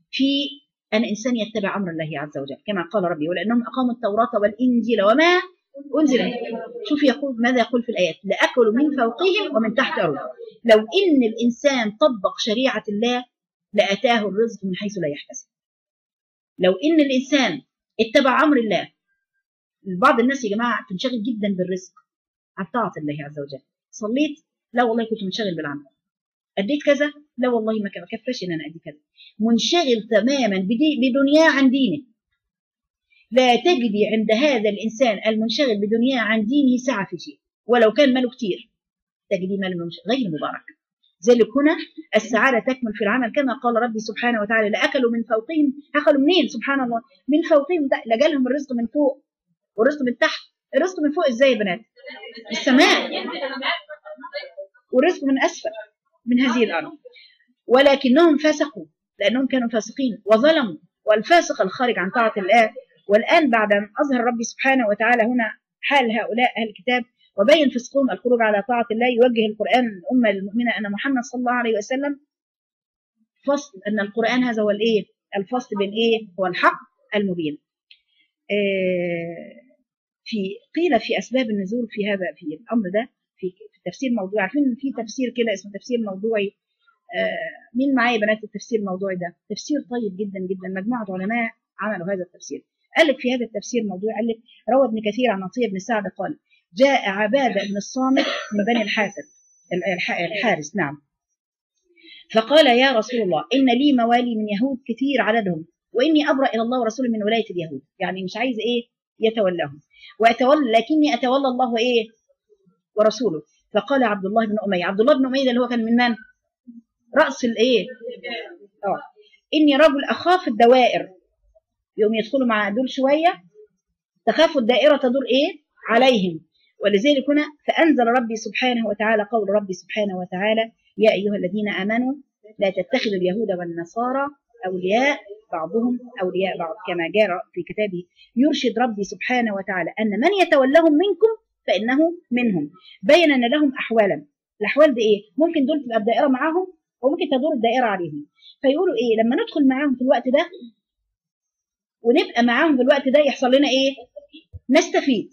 في أن إنسان يتبع أمر الله عز وجل كما قال ربي ولأنهم أقاموا التوراة والإنجيل وما أنزل شوف يقول ماذا يقول في الآيات لأكلوا من فوقهم ومن تحت أرض لو إن الإنسان طبق شريعة الله لأتاه الرزق من حيث لا يحتسب لو إن الإنسان اتبع أمر الله بعض الناس يا جماعة تنشغل جدا بالرزق عن طاعة الله عز وجل صليت لا والله كنت منشغل بالعمل أديت كذا لا والله ما كفاش إن أنا أدي كذا منشغل تماما بدي بدنياه عن دينه لا تجدي عند هذا الإنسان المنشغل بدنياه عن دينه سعة في شيء ولو كان ماله كتير تجدي ماله غير مبارك ذلك هنا السعادة تكمن في العمل كما قال ربي سبحانه وتعالى لأكلوا من فوقهم أكلوا منين سبحان الله من فوقهم لجالهم الرزق من فوق والرزق من تحت الرزق من فوق ازاي يا بنات السماء والرزق من أسفل من هذه الأرض ولكنهم فسقوا لأنهم كانوا فاسقين وظلموا والفاسق الخارج عن طاعة الله والآن بعد أن أظهر ربي سبحانه وتعالى هنا حال هؤلاء أهل الكتاب وبين فسقهم الخروج على طاعة الله يوجه القرآن الأمة المؤمنة أن محمد صلى الله عليه وسلم فصل أن القرآن هذا هو الإيه الفصل بين إيه هو الحق المبين في قيل في أسباب النزول في هذا في الأمر ده في تفسير موضوعي عارفين في تفسير كده اسمه تفسير موضوعي مين معايا بنات التفسير الموضوعي ده تفسير طيب جدا جدا مجموعة علماء عملوا هذا التفسير قال لك في هذا التفسير الموضوعي قال لك روى ابن كثير عن عطية بن سعد قال جاء عبادة بن الصامت من بني الحاسب الحارس نعم فقال يا رسول الله إن لي موالي من يهود كثير عددهم وإني أبرأ إلى الله ورسوله من ولاية اليهود يعني مش عايز إيه يتولاهم وأتولى لكني أتولى الله إيه ورسوله فقال عبد الله بن أمية عبد الله بن أمية ده اللي هو كان من من رأس الإيه آه إني رجل أخاف الدوائر يوم يدخلوا مع دول شوية تخاف الدائرة تدور إيه عليهم ولذلك هنا فأنزل ربي سبحانه وتعالى قول ربي سبحانه وتعالى يا أيها الذين آمنوا لا تتخذوا اليهود والنصارى أولياء بعضهم أولياء بعض كما جاء في كتابه يرشد ربي سبحانه وتعالى أن من يتولهم منكم فإنه منهم بين أن لهم أحوالا الأحوال دي إيه ممكن دول تبقى الدائرة معاهم وممكن تدور الدائرة عليهم فيقولوا إيه لما ندخل معاهم في الوقت ده ونبقى معاهم في الوقت ده يحصل لنا إيه نستفيد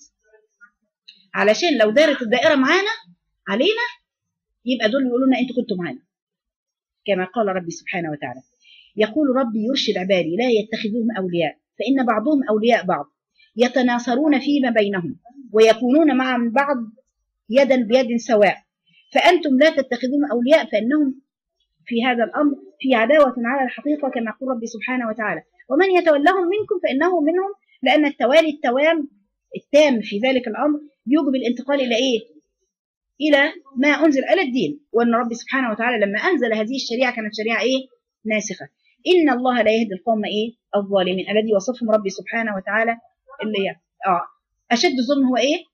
علشان لو دارت الدائرة معانا علينا يبقى دول يقولوا لنا انتوا كنتوا معانا كما قال ربي سبحانه وتعالى يقول ربي يرشد عبادي لا يتخذوهم أولياء فإن بعضهم أولياء بعض يتناصرون فيما بينهم ويكونون مع بعض يدا بيد سواء فأنتم لا تتخذوهم أولياء فإنهم في هذا الأمر في عداوة على الحقيقة كما يقول ربي سبحانه وتعالى ومن يتولهم منكم فإنه منهم لأن التوالي التوام التام في ذلك الأمر يوجب الانتقال إلى إيه؟ إلى ما أنزل على الدين وأن ربي سبحانه وتعالى لما أنزل هذه الشريعة كانت شريعة إيه؟ ناسخة إن الله لا يهدي القوم إيه؟ الظالمين الذي وصفهم ربي سبحانه وتعالى اللي هي آه أشد الظلم هو إيه؟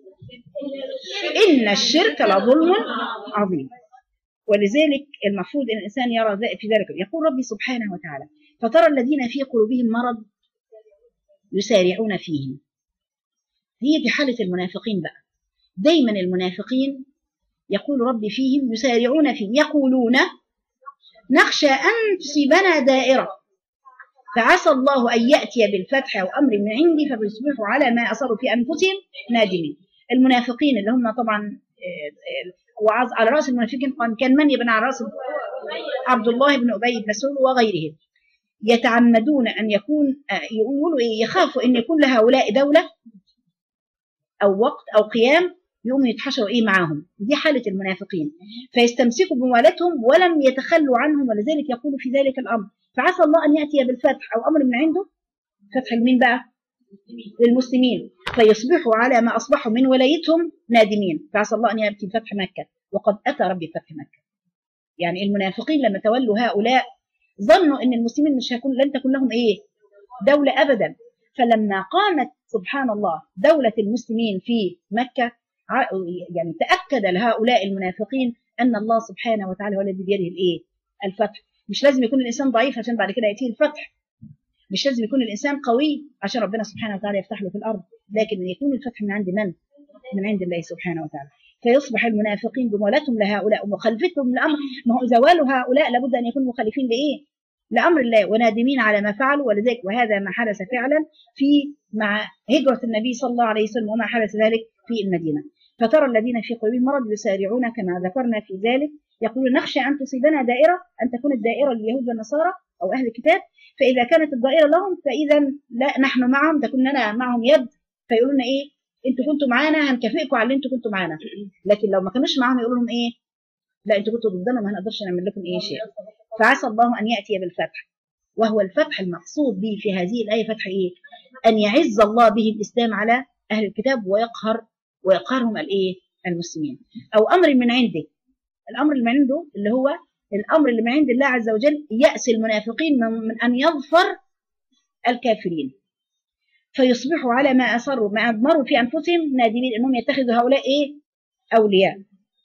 إن الشرك لظلم عظيم ولذلك المفروض أن الإنسان يرى في ذلك يقول ربي سبحانه وتعالى فترى الذين في قلوبهم مرض يسارعون فيهم هي دي حالة المنافقين بقى دايما المنافقين يقول ربي فيهم يسارعون فيهم يقولون نخشى أن تصيبنا دائرة فعسى الله أن يأتي بالفتح أو أمر من عندي فبيصبحوا على ما أصروا في أنفسهم نادمين المنافقين اللي هم طبعا وعز على رأس المنافقين كان من يبنى على رأس عبد الله بن أبي بن سلول وغيرهم يتعمدون أن يكون يقولوا يخافوا أن يكون لهؤلاء دولة أو وقت أو قيام يقوموا يتحشروا إيه معاهم دي حالة المنافقين فيستمسكوا بموالتهم ولم يتخلوا عنهم ولذلك يقول في ذلك الأمر فعسى الله أن يأتي بالفتح أو أمر من عنده فتح لمين بقى للمسلمين فيصبحوا على ما أصبحوا من ولايتهم نادمين فعسى الله أن يأتي فتح مكة وقد أتى ربي فتح مكة يعني المنافقين لما تولوا هؤلاء ظنوا أن المسلمين مش هيكون لن تكون لهم إيه دولة أبدا فلما قامت سبحان الله دولة المسلمين في مكة يعني تأكد لهؤلاء المنافقين أن الله سبحانه وتعالى هو الذي بيده الإيه الفتح مش لازم يكون الإنسان ضعيف عشان بعد كده يأتيه الفتح مش لازم يكون الإنسان قوي عشان ربنا سبحانه وتعالى يفتح له في الأرض لكن يكون الفتح من عند من؟ من عند الله سبحانه وتعالى فيصبح المنافقين بمولاتهم لهؤلاء ومخالفتهم للأمر ما هو زوال هؤلاء لابد أن يكونوا مخالفين لإيه؟ لأمر الله ونادمين على ما فعلوا ولذلك وهذا ما حدث فعلا في مع هجرة النبي صلى الله عليه وسلم وما حدث ذلك في المدينة فترى الذين في قلوبهم مرض يسارعون كما ذكرنا في ذلك يقولون نخشى أن تصيبنا دائرة أن تكون الدائرة لليهود والنصارى أو أهل الكتاب فإذا كانت الدائرة لهم فإذا لا نحن معهم تكون لنا معهم يد فيقولون لنا إيه أنتوا كنتوا معانا هنكافئكم على اللي أنتوا كنتوا معانا لكن لو ما كانوش معاهم يقولوا لهم إيه لا أنتوا كنتوا ضدنا ما هنقدرش نعمل لكم إيه شيء فعسى الله أن يأتي بالفتح وهو الفتح المقصود به في هذه الآية فتح إيه أن يعز الله به الإسلام على أهل الكتاب ويقهر ويقهرهم الإيه المسلمين أو أمر من عنده الأمر اللي من عنده اللي هو الأمر اللي من عند الله عز وجل يأس المنافقين من, من أن يظفر الكافرين فيصبحوا على ما أصروا ما أضمروا في أنفسهم نادمين أنهم يتخذوا هؤلاء إيه أولياء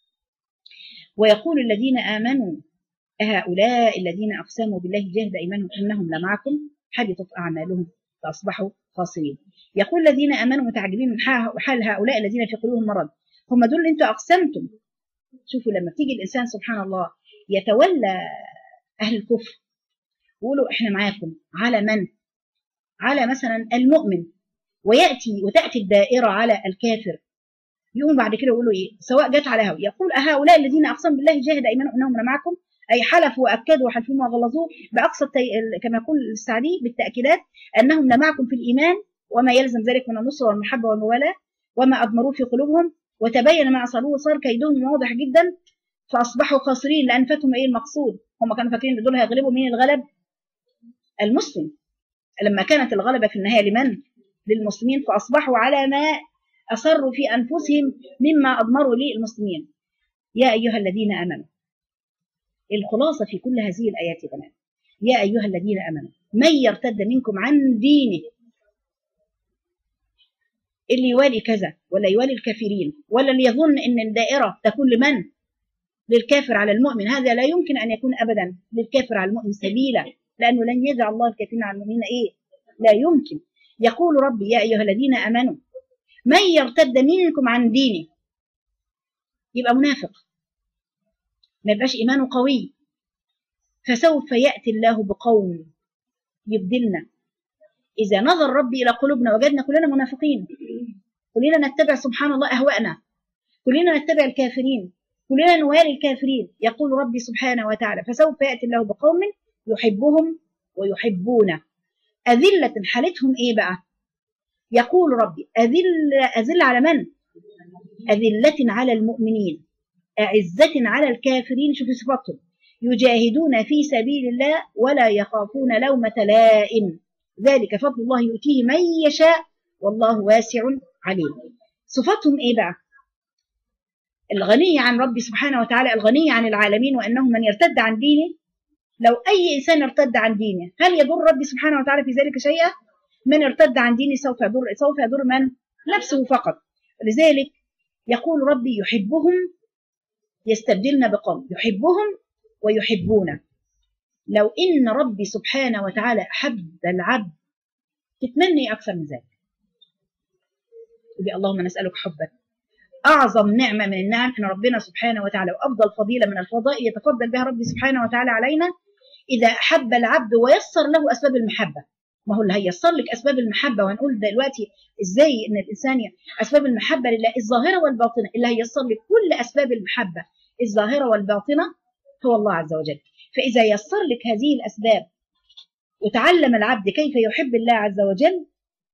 ويقول الذين آمنوا هؤلاء الذين أقسموا بالله جهد أيمانهم أنهم لمعكم حبطت أعمالهم فأصبحوا خاسرين يقول الذين آمنوا متعجبين من حال هؤلاء الذين في قلوبهم مرض هم دول اللي انتوا أقسمتم شوفوا لما تيجي الإنسان سبحان الله يتولى أهل الكفر ويقولوا إحنا معاكم على من؟ على مثلا المؤمن ويأتي وتأتي الدائرة على الكافر يقوم بعد كده يقولوا إيه سواء جت على هؤلاء يقول هؤلاء الذين أقسموا بالله جاهد أيمانهم أنهم معكم أي حلفوا وأكدوا وحلفوا وغلظوه بأقصى التي... كما يقول السعدي بالتأكيدات أنهم لمعكم في الإيمان وما يلزم ذلك من النصر والمحبة والموالاة وما أضمروه في قلوبهم وتبين ما أصلوه وصار كيدهم واضح جدا فأصبحوا خاسرين لأن فاتهم إيه المقصود هم كانوا فاكرين دول هيغلبوا مين الغلب المسلم لما كانت الغلبة في النهاية لمن للمسلمين فأصبحوا على ما أصروا في أنفسهم مما أضمروا للمسلمين يا أيها الذين آمنوا الخلاصة في كل هذه الآيات يا بنات يا أيها الذين آمنوا من يرتد منكم عن دينه اللي يوالي كذا ولا يوالي الكافرين ولا اللي يظن ان الدائره تكون لمن للكافر على المؤمن هذا لا يمكن ان يكون ابدا للكافر على المؤمن سبيلا لانه لن يجعل الله الكافرين على المؤمنين ايه لا يمكن يقول ربي يا ايها الذين امنوا من يرتد منكم عن دينه يبقى منافق ما يبقاش ايمانه قوي فسوف ياتي الله بقوم يبدلنا إذا نظر ربي إلى قلوبنا وجدنا كلنا منافقين كلنا نتبع سبحان الله أهواءنا كلنا نتبع الكافرين كلنا نوالي الكافرين يقول ربي سبحانه وتعالى فسوف يأتي الله بقوم يحبهم ويحبون أذلة حالتهم إيه بقى يقول ربي أذل أذل على من أذلة على المؤمنين أعزة على الكافرين شوفوا صفاتهم يجاهدون في سبيل الله ولا يخافون لومة لائم ذلك فضل الله يؤتيه من يشاء والله واسع عليم صفاتهم ايه بقى الغني عن ربي سبحانه وتعالى الغني عن العالمين وانه من يرتد عن دينه لو اي انسان ارتد عن دينه هل يضر ربي سبحانه وتعالى في ذلك شيئا من ارتد عن دينه سوف يضر سوف يضر من نفسه فقط لذلك يقول ربي يحبهم يستبدلنا بقوم يحبهم ويحبونه لو إن ربي سبحانه وتعالى أحب العبد تتمني أكثر من ذلك اللهم نسألك حبك أعظم نعمة من النعم أن ربنا سبحانه وتعالى وأفضل فضيلة من الفضائل يتفضل بها ربي سبحانه وتعالى علينا إذا أحب العبد ويسر له أسباب المحبة ما هو اللي هيسر لك أسباب المحبة وهنقول دلوقتي إزاي إن الإنسان أسباب المحبة لله الظاهرة والباطنة اللي هيسر لك كل أسباب المحبة الظاهرة والباطنة هو الله عز وجل فإذا يسر لك هذه الأسباب وتعلم العبد كيف يحب الله عز وجل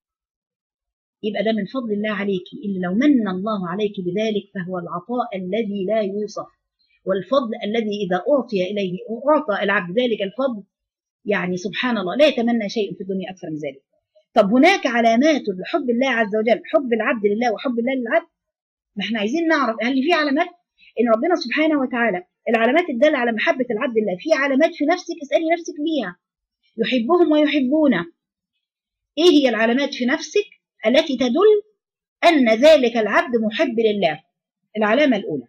يبقى ده من فضل الله عليك إلا لو من الله عليك بذلك فهو العطاء الذي لا يوصف والفضل الذي إذا أعطي إليه أعطى العبد ذلك الفضل يعني سبحان الله لا يتمنى شيء في الدنيا أكثر من ذلك طب هناك علامات لحب الله عز وجل حب العبد لله وحب الله للعبد ما احنا عايزين نعرف هل في علامات ان ربنا سبحانه وتعالى العلامات الدالة على محبة العبد لله في علامات في نفسك اسألي نفسك بيها يحبهم ويحبونه ايه هي العلامات في نفسك التي تدل أن ذلك العبد محب لله العلامة الأولى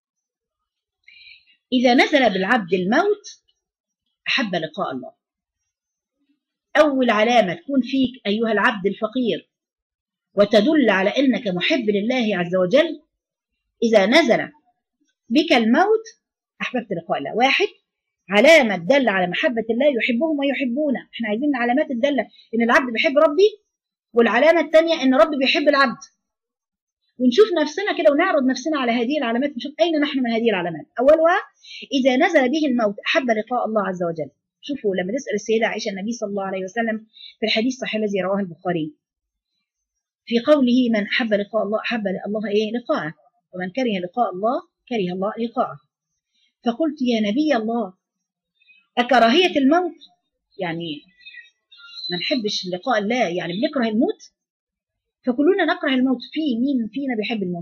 إذا نزل بالعبد الموت أحب لقاء الله أول علامة تكون فيك أيها العبد الفقير وتدل على أنك محب لله عز وجل إذا نزل بك الموت أحببت لقاء الله واحد علامة تدل على محبة الله يحبهم ويحبونه احنا عايزين العلامات الدالة ان العبد بيحب ربي والعلامة الثانية ان ربي بيحب العبد ونشوف نفسنا كده ونعرض نفسنا على هذه العلامات نشوف اين نحن من هذه العلامات اولها اذا نزل به الموت احب لقاء الله عز وجل شوفوا لما تسال السيده عائشه النبي صلى الله عليه وسلم في الحديث الصحيح الذي رواه البخاري في قوله من احب لقاء الله احب الله ايه لقاءه ومن كره لقاء الله كره الله لقاءه فقلت يا نبي الله أكراهية الموت يعني ما نحبش لقاء الله يعني بنكره الموت فكلنا نكره الموت في مين فينا بيحب الموت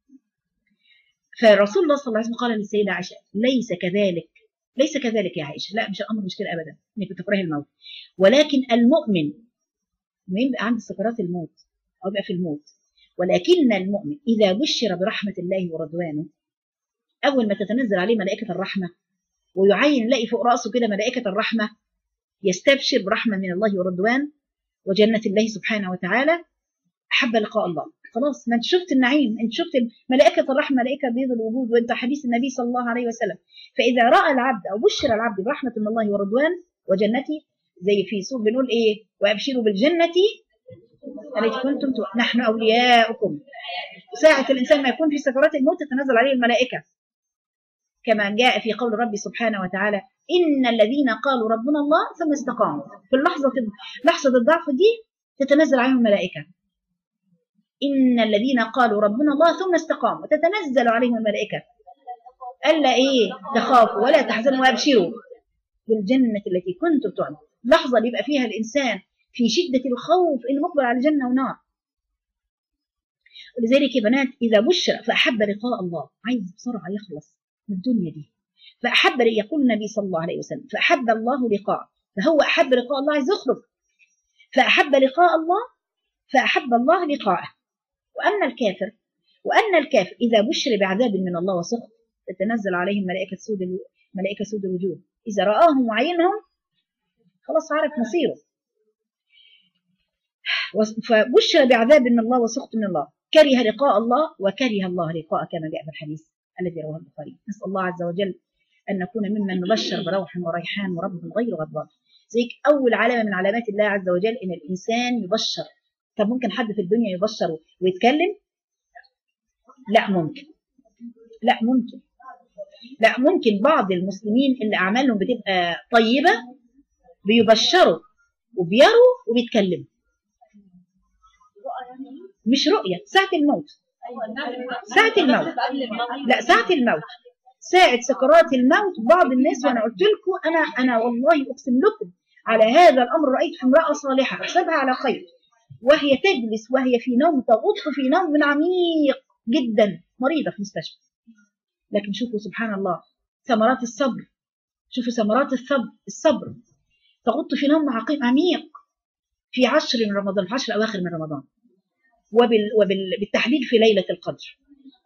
فرسول الله صلى الله عليه وسلم قال للسيدة عائشة ليس كذلك ليس كذلك يا عائشة لا مش الأمر مش كده أبدا إنك بتكره الموت ولكن المؤمن ما يبقى عند سكرات الموت أو يبقى في الموت ولكن المؤمن إذا بشر برحمة الله ورضوانه أول ما تتنزل عليه ملائكة الرحمة ويعين يلاقي فوق رأسه كده ملائكة الرحمة يستبشر برحمة من الله ورضوان وجنة الله سبحانه وتعالى أحب لقاء الله خلاص ما انت شفت النعيم انت شفت ملائكة الرحمة ملائكة بيض الوجود وانت حديث النبي صلى الله عليه وسلم فإذا رأى العبد أو بشر العبد برحمة من الله ورضوان وجنته زي في سورة بنقول إيه وأبشروا بالجنة التي كنتم تو... نحن أولياؤكم ساعة الإنسان ما يكون في سكرات الموت تتنزل عليه الملائكة كما جاء في قول ربي سبحانه وتعالى إن الذين قالوا ربنا الله ثم استقاموا في اللحظة لحظة الضعف دي تتنزل عليهم الملائكة إن الذين قالوا ربنا الله ثم استقاموا تتنزل عليهم الملائكة ألا إيه تخافوا ولا تحزنوا وأبشروا بالجنة التي كنتم تعملون لحظة اللي يبقى فيها الإنسان في شدة الخوف إنه مقبل على جنة ونار ولذلك يا بنات إذا بشر فأحب لقاء الله عايز بسرعة يخلص من الدنيا دي فأحب يقول النبي صلى الله عليه وسلم فأحب الله لقاءه فهو أحب لقاء الله عايز يخرج فأحب لقاء الله فأحب الله لقاءه وأما الكافر وأن الكافر إذا بشر بعذاب من الله وسخط تتنزل عليهم ملائكة سود ملائكة سود الوجوه إذا رآهم وعينهم خلاص عارف مصيره فبشر بعذاب من الله وسخط من الله كره لقاء الله وكره الله لقاء كما جاء في الحديث الذي رواه البخاري نسأل الله عز وجل أن نكون ممن نبشر بروح وريحان ورب غير غضبان زيك أول علامة من علامات الله عز وجل إن الإنسان يبشر طب ممكن حد في الدنيا يبشر ويتكلم لا ممكن لا ممكن لا ممكن بعض المسلمين اللي أعمالهم بتبقى طيبة بيبشروا وبيروا وبيتكلموا مش رؤية ساعة الموت ساعة الموت لا ساعة الموت ساعة سكرات الموت بعض الناس وانا قلت لكم انا انا والله اقسم لكم على هذا الامر رايت امراه صالحه احسبها على خير وهي تجلس وهي في نوم تغط في نوم عميق جدا مريضه في مستشفى لكن شوفوا سبحان الله ثمرات الصبر شوفوا ثمرات الصبر الصبر تغط في نوم عميق في عشر من رمضان في عشر اواخر من رمضان وبال وبالتحديد في ليله القدر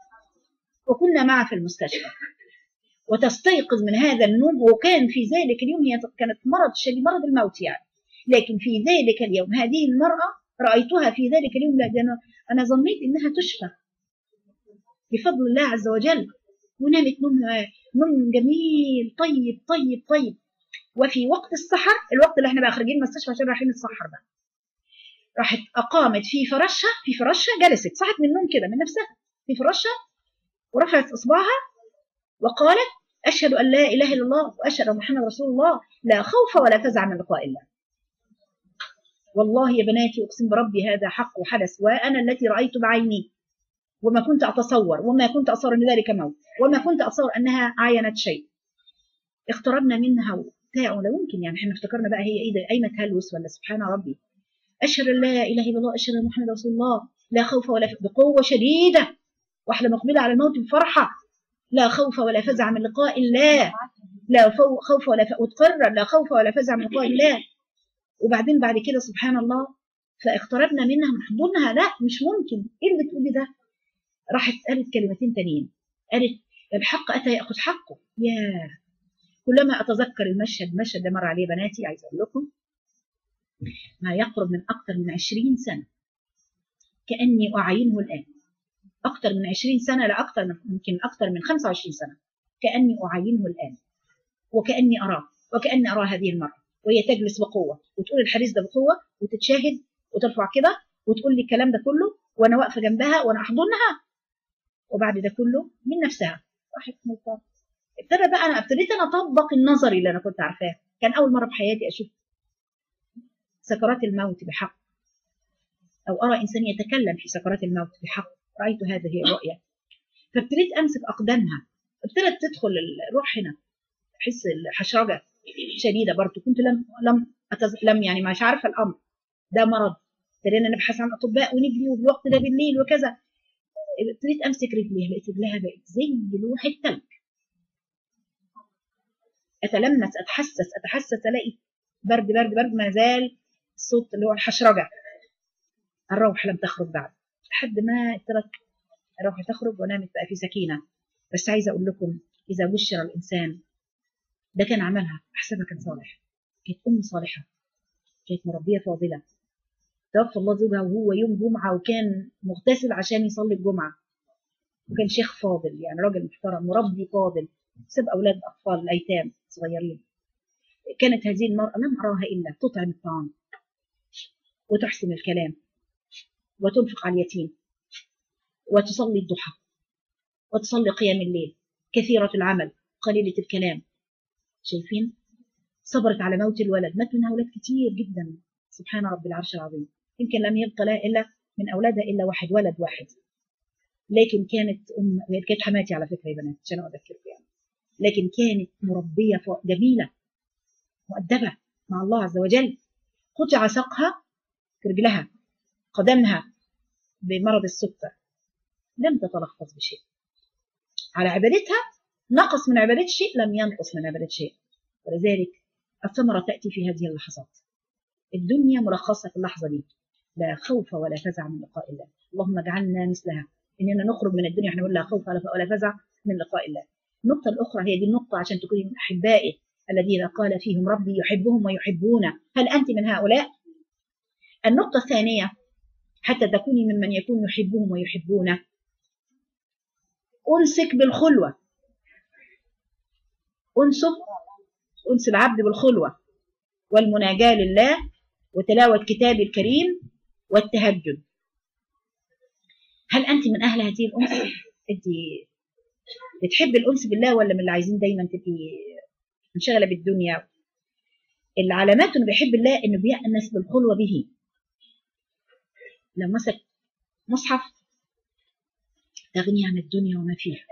وكنا معها في المستشفى وتستيقظ من هذا النوم وكان في ذلك اليوم هي كانت مرض شديد مرض الموت يعني لكن في ذلك اليوم هذه المرأة رأيتها في ذلك اليوم لأن أنا ظنيت إنها تشفى بفضل الله عز وجل ونامت نوم نوم جميل طيب طيب طيب وفي وقت السحر الوقت اللي احنا بقى خارجين من المستشفى عشان رايحين نتسحر بقى راحت أقامت في فراشها في فراشها جلست صحت من النوم كده من نفسها في فراشها ورفعت إصبعها وقالت أشهد أن لا إله إلا الله وأشهد أن محمد رسول الله لا خوف ولا فزع من لقاء الله والله يا بناتي أقسم بربي هذا حق وحدث وأنا التي رأيت بعيني وما كنت أتصور وما كنت أتصور أن ذلك موت وما كنت أتصور أنها عاينت شيء اقتربنا منها وبتاع ولا يمكن يعني احنا افتكرنا بقى هي ايه ده قايمه تهلوس ولا سبحان ربي اشهد ان لا اله الا الله اشهد ان محمد رسول الله لا خوف ولا ف... بقوه شديده واحده مقبله على الموت بفرحه لا خوف ولا فزع من لقاء الله لا خوف ولا ف... وتقرر لا خوف ولا فزع من لقاء الله وبعدين بعد كده سبحان الله فاقتربنا منها من حضورها لا مش ممكن ايه اللي بتقولي ده راحت قالت كلمتين تانيين قالت الحق اتى ياخذ حقه يا كلما اتذكر المشهد المشهد ده مر عليه بناتي عايزه اقول لكم ما يقرب من اكثر من 20 سنه كاني اعاينه الان اكثر من 20 سنه لا اكثر من يمكن اكثر من 25 سنه كاني اعاينه الان وكاني اراه وكاني ارى هذه المراه وهي تجلس بقوه وتقول الحديث ده بقوه وتتشاهد وترفع كده وتقول لي الكلام ده كله وانا واقفه جنبها وانا احضنها وبعد ده كله من نفسها راحت مطلقة. ابتدى بقى انا ابتديت انا اطبق النظري اللي انا كنت عارفاه كان اول مره في حياتي اشوف سكرات الموت بحق او ارى انسان يتكلم في سكرات الموت بحق رايت هذه الرؤيه فابتديت امسك اقدامها ابتدت تدخل الروح هنا احس الحشرجه شديده برضه كنت لم لم أتز... لم يعني مش عارفه الامر ده مرض ابتدينا نبحث عن اطباء ونجري والوقت ده بالليل وكذا ابتديت امسك رجليها لقيت رجلها بقت زي لوح التلج اتلمس اتحسس اتحسس الاقي برد برد برد ما زال الصوت اللي هو الحشرجه الروح لم تخرج بعد لحد ما ابتدت الروح تخرج ونامت بقى في سكينه بس عايزه اقول لكم اذا بشر الانسان ده كان عملها احسبها كان صالح كانت ام صالحه كانت مربيه فاضله توفى الله زوجها وهو يوم جمعه وكان مغتسل عشان يصلي الجمعه وكان شيخ فاضل يعني راجل محترم مربي فاضل سب اولاد اطفال ايتام صغيرين كانت هذه المراه لم اراها الا تطعم الطعام وتحسن الكلام وتنفق على اليتيم وتصلي الضحى وتصلي قيام الليل كثيرة العمل قليلة الكلام شايفين صبرت على موت الولد مات منها أولاد كتير جدا سبحان رب العرش العظيم يمكن لم يبقى لها إلا من أولادها إلا واحد ولد واحد لكن كانت أم كانت حماتي على فكرة يا بنات عشان أذكركم يعني لكن كانت مربية جميلة مؤدبة مع الله عز وجل قطع ساقها في رجلها قدمها بمرض السكر لم تتلخص بشيء على عبادتها نقص من عبادة شيء لم ينقص من عبادة شيء ولذلك الثمرة تأتي في هذه اللحظات الدنيا ملخصة في اللحظة دي لا خوف ولا فزع من لقاء الله اللهم اجعلنا مثلها إننا نخرج من الدنيا احنا نقول لا خوف ولا فزع من لقاء الله النقطة الأخرى هي دي النقطة عشان تكوني من أحبائه الذين قال فيهم ربي يحبهم ويحبونه هل أنت من هؤلاء؟ النقطة الثانية حتى تكوني ممن يكون يحبهم ويحبونه أنسك بالخلوة أنسك أنس العبد بالخلوة والمناجاة لله وتلاوة كتاب الكريم والتهجد هل أنت من أهل هذه الأنس؟ أنت بتحب الأنس بالله ولا من اللي عايزين دايما تبقي منشغلة بالدنيا؟ العلامات انه بيحب الله انه بيأنس بالخلوة به لو مسك مصحف تغني عن الدنيا وما فيها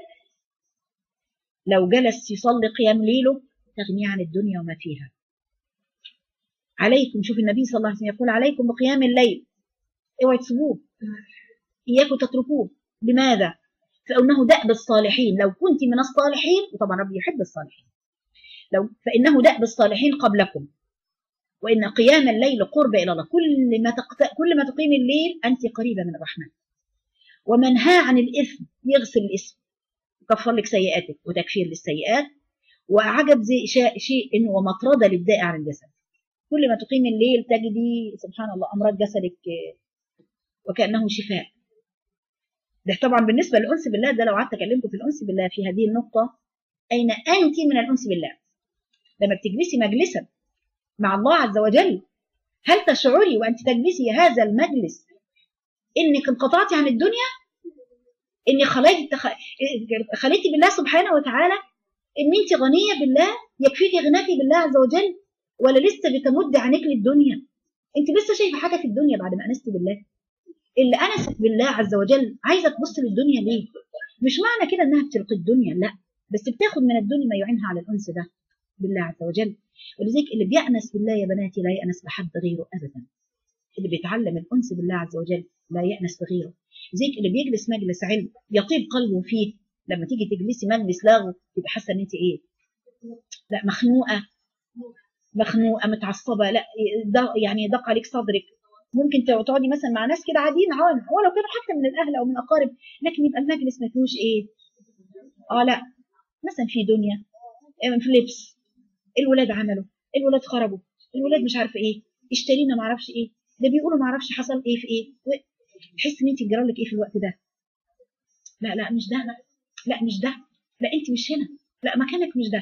لو جلس يصلي قيام ليله تغني عن الدنيا وما فيها عليكم شوف النبي صلى الله عليه وسلم يقول عليكم بقيام الليل اوعوا تسيبوه اياكم تتركوه لماذا فانه دأب الصالحين لو كنت من الصالحين وطبعا ربي يحب الصالحين لو فانه دأب الصالحين قبلكم وان قيام الليل قرب الى الله كل ما تقت... كل ما تقيم الليل انت قريبه من الرحمن ومنهى عن الاثم يغسل الاثم يكفر لك سيئاتك وتكفير للسيئات وعجب زي شيء, شيء انه ومطرده للداء عن الجسد كل ما تقيم الليل تجدي سبحان الله امراض جسدك وكانه شفاء ده طبعا بالنسبه للانس بالله ده لو قعدت اكلمكم في الانس بالله في هذه النقطه اين انت من الانس بالله لما بتجلسي مجلسا مع الله عز وجل هل تشعري وانت تجلسي هذا المجلس انك انقطعتي عن الدنيا انك خليتي خليتي بالله سبحانه وتعالى ان انت غنيه بالله يكفيك غناكي بالله عز وجل ولا لسه بتمد عينيك للدنيا انت لسه شايفه حاجه في الدنيا بعد ما انست بالله اللي انست بالله عز وجل عايزه تبص للدنيا ليه مش معنى كده انها بتلقي الدنيا لا بس بتاخد من الدنيا ما يعينها على الانس ده بالله عز وجل ولذلك اللي بيأنس بالله يا بناتي لا يأنس بحد غيره ابدا اللي بيتعلم الانس بالله عز وجل لا يأنس بغيره زيك اللي بيجلس مجلس علم يطيب قلبه فيه لما تيجي تجلسي مجلس لاغو تبقى حاسه ان انت ايه لا مخنوقه مخنوقه متعصبه لا يعني ضاق عليك صدرك ممكن تقعدي مثلا مع ناس كده عاديين عوام ولو كانوا حتى من الاهل او من الاقارب لكن يبقى المجلس ما فيهوش ايه اه لا مثلا في دنيا في لبس الولاد عملوا الولاد خربوا الولاد مش عارفه ايه اشترينا ما اعرفش ايه ده بيقولوا ما اعرفش حصل ايه في ايه تحس ان انت جرى لك ايه في الوقت ده لا لا مش ده لا, لا مش ده لا انت مش هنا لا مكانك مش ده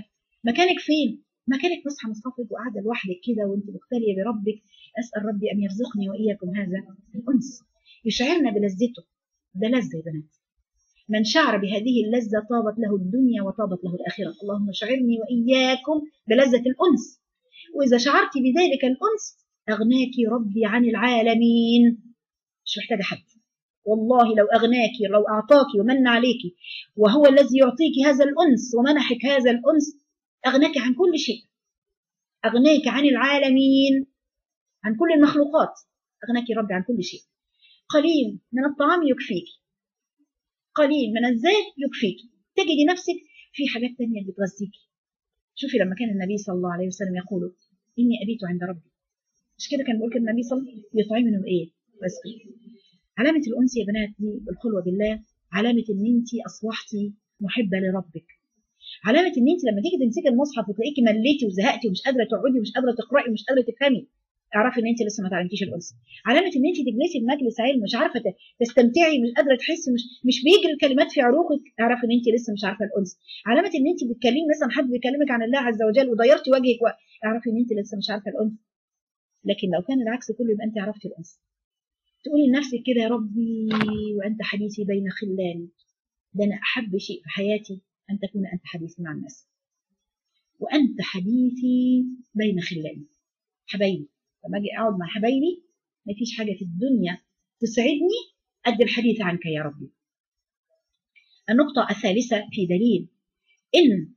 مكانك فين مكانك مصحى مصطفى وقاعده لوحدك كده وانت مختليه بربك اسال ربي ان يرزقني واياكم هذا الانس يشعرنا بلذته ده لذه يا بنات من شعر بهذه اللذة طابت له الدنيا وطابت له الآخرة اللهم شعرني وإياكم بلذة الأنس وإذا شعرت بذلك الأنس أغناك ربي عن العالمين مش محتاجة حد والله لو أغناك لو أعطاك ومن عليك وهو الذي يعطيك هذا الأنس ومنحك هذا الأنس أغناك عن كل شيء أغناك عن العالمين عن كل المخلوقات أغناك ربي عن كل شيء قليل من الطعام يكفيك قليل من الزيت يكفيك تجدي نفسك في حاجات تانية بتغذيك شوفي لما كان النبي صلى الله عليه وسلم يقول إني أبيت عند ربي مش كده كان بيقول كده النبي صلى الله عليه وسلم يطعمني بإيه بس علامة الأنس يا بنات دي بالخلوة بالله علامة إن أنت أصبحتي محبة لربك علامة إن أنت لما تيجي تمسكي المصحف وتلاقيكي مليتي وزهقتي ومش قادرة تقعدي ومش قادرة تقرأي ومش قادرة تفهمي اعرفي ان انت لسه ما تعلمتيش الانس علامه ان انت تجلسي في مجلس علم مش عارفه تستمتعي مش قادره تحسي مش مش بيجي الكلمات في عروقك اعرفي ان انت لسه مش عارفه الانس علامه ان انت بتكلمي مثلا حد بيكلمك عن الله عز وجل وضيرتي وجهك اعرفي ان انت لسه مش عارفه الانس لكن لو كان العكس كله يبقى انت عرفتي الانس تقولي لنفسك كده يا ربي وانت حديثي بين خلاني ده انا احب شيء في حياتي ان تكون انت حديثي مع الناس وانت حديثي بين خلاني حبايبي لما اجي اقعد مع حبايبي مفيش حاجه في الدنيا تسعدني قد الحديث عنك يا ربي النقطة الثالثة في دليل إن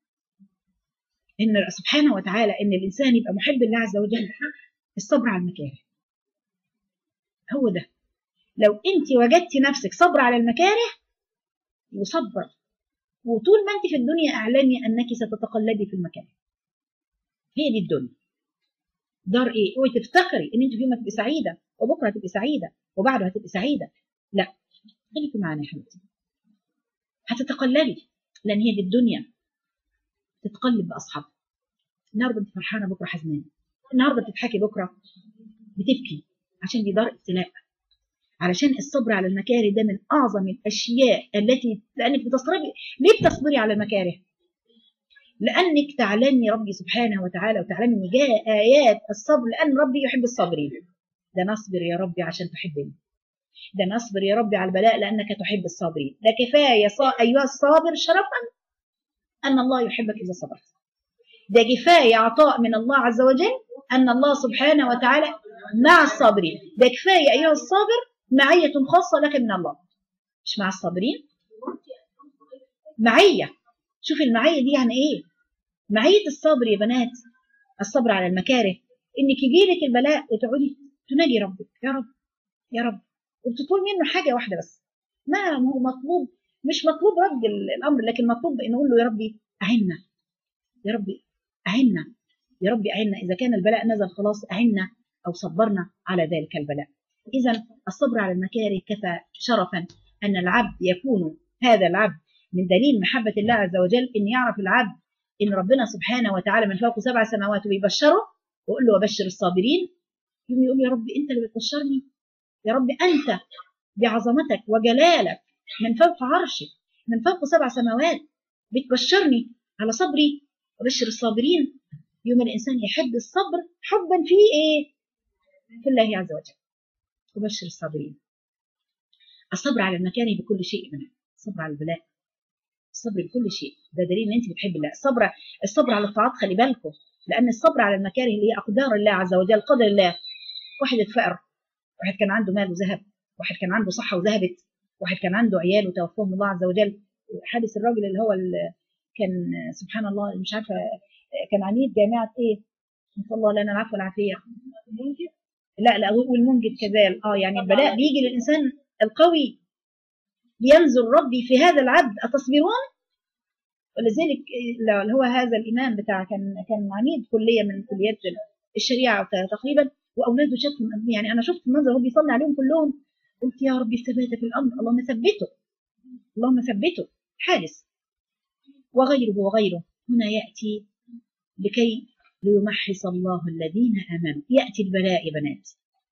إن سبحانه وتعالى إن الإنسان يبقى محب لله عز وجل الصبر على المكاره هو ده لو أنت وجدتي نفسك صبر على المكاره وصبر وطول ما أنت في الدنيا أعلمي أنك ستتقلبي في المكاره هي دي الدنيا دار ايه؟ اوعي تفتكري ان انت في يوم هتبقي سعيده وبكره هتبقي سعيده وبعده هتبقي سعيده لا خليكي معانا يا حبيبتي هتتقلبي لان هي دي الدنيا تتقلب باصحابها النهارده انت فرحانه بكره حزنانه النهارده بتضحكي بكره بتبكي عشان دي دار ابتلاء علشان الصبر على المكاره ده من اعظم الاشياء التي لانك بتصبري ليه بتصبري على المكاره؟ لانك تعلمي ربي سبحانه وتعالى وتعلمي ان جاء ايات الصبر لان ربي يحب الصابرين ده نصبر يا ربي عشان تحبني ده نصبر يا ربي على البلاء لانك تحب الصابرين ده كفايه صا... ايها الصابر شرفا ان الله يحبك اذا صبرت ده كفايه عطاء من الله عز وجل ان الله سبحانه وتعالى مع الصابرين ده كفايه ايها الصابر معيه خاصه لك من الله مش مع الصابرين معيه شوف المعيه دي يعني ايه معيه الصبر يا بنات الصبر على المكاره انك يجيلك البلاء وتقعدي تناجي ربك يا رب يا رب وبتطلب منه حاجه واحده بس ما هو مطلوب مش مطلوب رد الامر لكن مطلوب ان نقول له يا ربي اعنا يا ربي اعنا يا ربي اعنا اذا كان البلاء نزل خلاص اعنا او صبرنا على ذلك البلاء اذا الصبر على المكاره كفى شرفا ان العبد يكون هذا العبد من دليل محبة الله عز وجل إن يعرف العبد إن ربنا سبحانه وتعالى من فوق سبع سماوات وبيبشره ويقول له وبشر الصابرين يقوم يقول يا رب أنت اللي بتبشرني يا رب أنت بعظمتك وجلالك من فوق عرشك من فوق سبع سماوات بتبشرني على صبري وبشر الصابرين يوم الإنسان يحب الصبر حبا في إيه؟ في الله عز وجل وبشر الصابرين الصبر على المكاره بكل شيء منه الصبر على البلاء الصبر بكل شيء ده دليل ان انت بتحب الله الصبر الصبر على الطاعات خلي بالكم لان الصبر على المكاره اللي هي اقدار الله عز وجل قدر الله واحد اتفقر واحد كان عنده مال وذهب واحد كان عنده صحه وذهبت واحد كان عنده عيال وتوفاهم الله عز وجل حادث الراجل اللي هو اللي كان سبحان الله مش عارفه كان عميد جامعه ايه نسال الله لنا العفو والعافيه لا لا والمنجد كذلك اه يعني البلاء بيجي للانسان القوي لينزل ربي في هذا العبد أتصبرون ولذلك اللي هو هذا الإمام بتاع كان كان عميد كلية من كليات الشريعة تقريبا وأولاده شافهم يعني أنا شفت المنظر هو بيصلي عليهم كلهم قلت يا ربي الثبات في الأمر اللهم ثبته اللهم ثبته حادث وغيره وغيره هنا يأتي لكي ليمحص الله الذين آمنوا يأتي البلاء يا بنات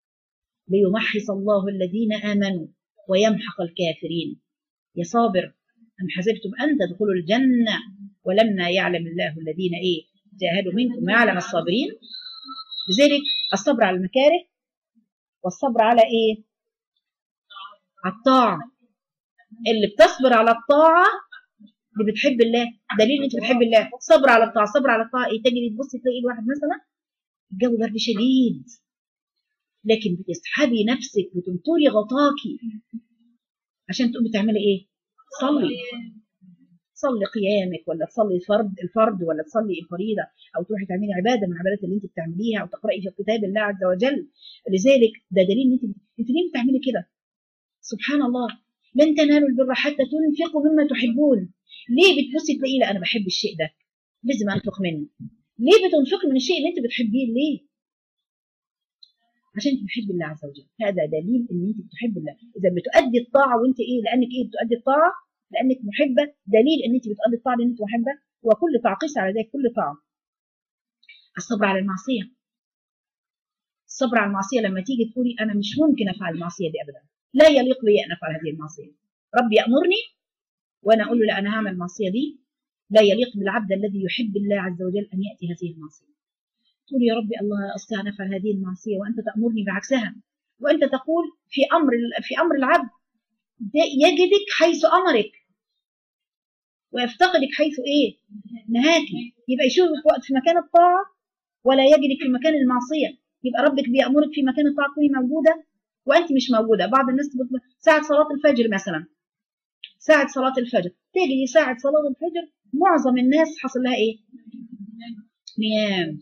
ليمحص الله الذين آمنوا ويمحق الكافرين يا صابر أم حسبتم أن تدخلوا الجنة ولما يعلم الله الذين ايه جاهدوا منكم ويعلم الصابرين لذلك الصبر على المكاره والصبر على ايه على الطاعه اللي بتصبر على الطاعه اللي بتحب الله دليل انت بتحب الله صبر على الطاعه صبر على الطاعه ايه تجري تبص تلاقي الواحد مثلا الجو برد شديد لكن بتسحبي نفسك وتنطري غطاكي عشان تقومي تعملي ايه صلي تصلي قيامك ولا تصلي الفرد الفرد ولا تصلي الفريضه او تروحي تعملي عباده من العبادات اللي انت بتعمليها او تقراي في كتاب الله عز وجل لذلك ده دليل ان انت انت ليه بتعملي كده سبحان الله لن تنالوا البر حتى تنفقوا مما تحبون ليه بتبصي تلاقي لا انا بحب الشيء ده لازم انفق منه ليه بتنفقي من الشيء اللي انت بتحبيه ليه عشان انت بتحب الله عز وجل هذا دليل ان انت بتحب الله اذا بتؤدي الطاعه وانت ايه لانك ايه بتؤدي الطاعه لانك محبه دليل ان انت بتؤدي الطاعه لان انت محبه وكل طاعه قيس على ذلك كل طاعه الصبر على المعصيه الصبر على المعصيه لما تيجي تقولي انا مش ممكن افعل المعصيه دي ابدا لا يليق بي ان افعل هذه المعصيه ربي يامرني وانا اقول له لا انا هعمل المعصيه دي لا يليق بالعبد الذي يحب الله عز وجل ان ياتي هذه المعصيه تقول يا ربي الله استطيع ان افعل هذه المعصيه وانت تامرني بعكسها وانت تقول في امر في امر العبد يجدك حيث امرك ويفتقدك حيث ايه نهاك يبقى يشوفك وقت في مكان الطاعه ولا يجدك في مكان المعصيه يبقى ربك بيامرك في مكان الطاعه تكوني موجوده وانت مش موجوده بعض الناس تبقى ساعه صلاه الفجر مثلا ساعه صلاه الفجر تجري ساعه صلاه الفجر معظم الناس حصل لها ايه نيام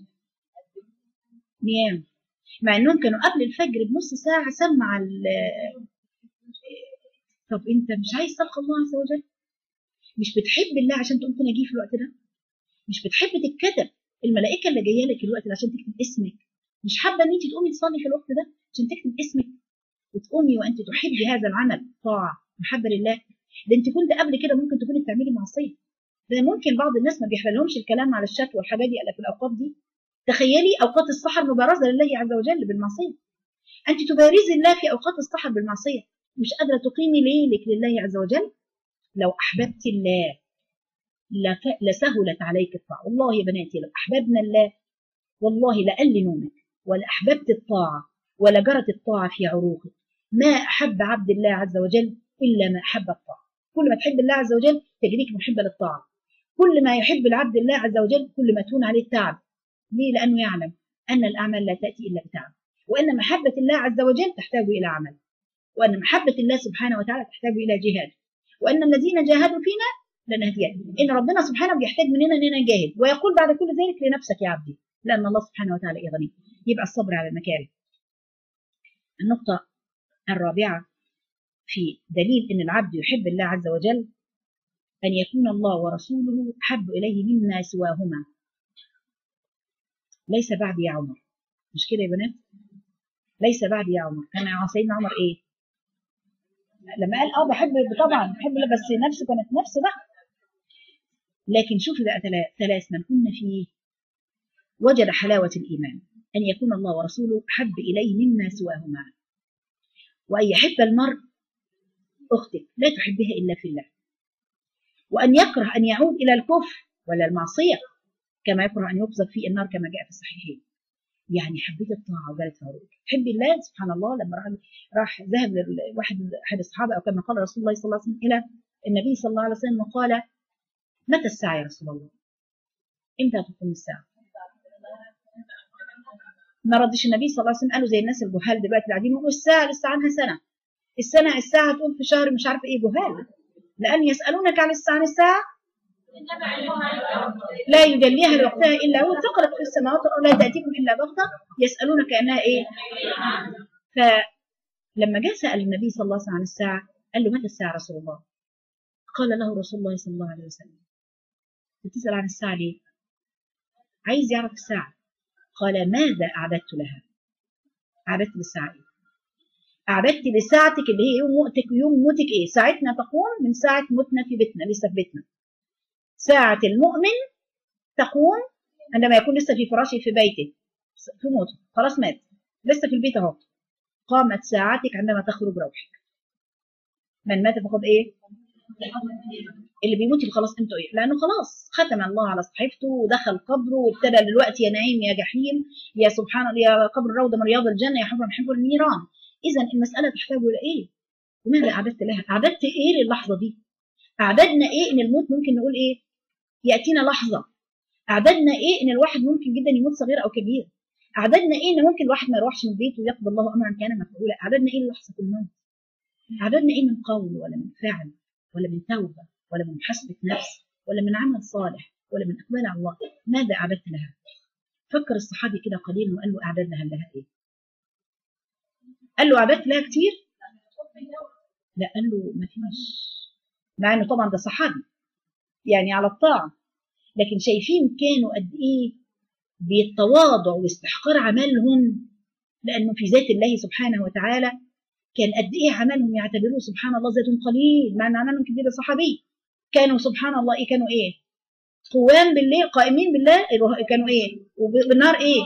نيام مع انهم كانوا قبل الفجر بنص ساعه سمع طب انت مش عايز تلقى الله عز وجل مش بتحب الله عشان تقوم تناجيه في الوقت ده مش بتحب تتكتب الملائكه اللي جايه لك الوقت ده عشان تكتب اسمك مش حابه ان انت تقومي تصلي في الوقت ده عشان تكتب اسمك وتقومي وانت تحبي هذا العمل طاعه محبه لله ده انت كنت قبل كده ممكن تكوني بتعملي معصيه ده ممكن بعض الناس ما بيحللهمش الكلام على الشات والحاجات دي الا في الاوقات دي تخيلي اوقات السحر مبارزه لله عز وجل بالمعصيه انت تبارزي الله في اوقات السحر بالمعصيه مش قادره تقيمي ليلك لله عز وجل لو احببت الله لسهلت عليك الطاعه والله يا بناتي لو احببنا الله والله لقل نومك ولا احببت الطاعه ولا جرت الطاعه في عروقك ما احب عبد الله عز وجل الا ما احب الطاعه كل ما تحب الله عز وجل تجريك محبه للطاعه كل ما يحب العبد الله عز وجل كل ما تهون عليه التعب ليه لانه يعلم ان الاعمال لا تاتي الا بتعب وان محبه الله عز وجل تحتاج الى عمل وان محبه الله سبحانه وتعالى تحتاج الى جهاد وان الذين جاهدوا فينا لنهديهم ان ربنا سبحانه بيحتاج مننا اننا نجاهد ويقول بعد كل ذلك لنفسك يا عبدي لان الله سبحانه وتعالى غني يبقى الصبر على المكاره النقطه الرابعه في دليل ان العبد يحب الله عز وجل ان يكون الله ورسوله احب اليه مما سواهما ليس بعد يا عمر مش كده يا بنات ليس بعد يا عمر كان سيدنا عمر ايه لما قال اه بحب طبعا بحب بس نفسه كانت نفسه بقى لكن شوفي بقى ثلاث من كنا فيه وجد حلاوة الإيمان أن يكون الله ورسوله أحب إليه مما سواهما وأن يحب المرء أختك لا تحبها إلا في الله وأن يكره أن يعود إلى الكفر ولا المعصية كما يكره أن يقذف في النار كما جاء في الصحيحين يعني حبيت الطاعة وجالت في عروض تحبي الله سبحان الله لما راح راح ذهب لواحد أحد الصحابة أو كما قال رسول الله صلى الله عليه وسلم إلى النبي صلى الله عليه وسلم وقال متى الساعة يا رسول الله؟ إمتى تقوم الساعة؟ ما ردش النبي صلى الله عليه وسلم قالوا زي الناس الجهال دلوقتي اللي قاعدين يقولوا الساعة لسه عنها سنة السنة الساعة تقوم في شهر مش عارف إيه جهال لأن يسألونك عن الساعة عن الساعة لا يجليها لوقتها إلا هو ثقلت في السماوات والأرض لا تأتيكم إلا بغتة يسألونك كأنها إيه فلما جاء سأل النبي صلى الله عليه وسلم عن الساعة قال له متى الساعة رسول الله قال له رسول الله صلى الله عليه وسلم بتسأل عن الساعة ليه عايز يعرف الساعة قال ماذا أعددت لها أعددت للساعة إيه أعددت لساعتك اللي هي يوم موتك ويوم موتك إيه ساعتنا تقوم من ساعة موتنا في بيتنا لسه في بيتنا ساعة المؤمن تقوم عندما يكون لسه في فراشه في بيته في موته خلاص مات لسه في البيت اهو قامت ساعتك عندما تخرج روحك من مات فقد ايه اللي بيموت يبقى خلاص انتوا ايه لانه خلاص ختم الله على صحيفته ودخل قبره وابتدى دلوقتي يا نعيم يا جحيم يا سبحان الله يا قبر روضه من رياض الجنه يا حفر من حفر النيران اذا المساله تحتاج الى ايه لماذا اعددت لها اعددت ايه للحظه دي اعددنا ايه ان الموت ممكن نقول ايه ياتينا لحظه اعددنا ايه ان الواحد ممكن جدا يموت صغير او كبير اعددنا ايه ان ممكن الواحد ما يروحش من بيته ويقضي الله امرا كان مفعولا اعددنا ايه لحظه الموت اعددنا ايه من قول ولا من فعل ولا من توبه ولا من محاسبه نفس ولا من عمل صالح ولا من اقبال على الله ماذا اعددت لها فكر الصحابي كده قليلا وقال له اعدد لها لها ايه قال له اعددت لها كتير لا قال له ما فيش مع انه طبعا ده صحابي يعني على الطاعه لكن شايفين كانوا قد ايه بالتواضع واستحقار عملهم لانه في ذات الله سبحانه وتعالى كان قد ايه عملهم يعتبروه سبحان الله ذات قليل مع ان عملهم كبير صحابي كانوا سبحان الله ايه كانوا ايه قوام بالليل قائمين بالله كانوا ايه وبالنهار ايه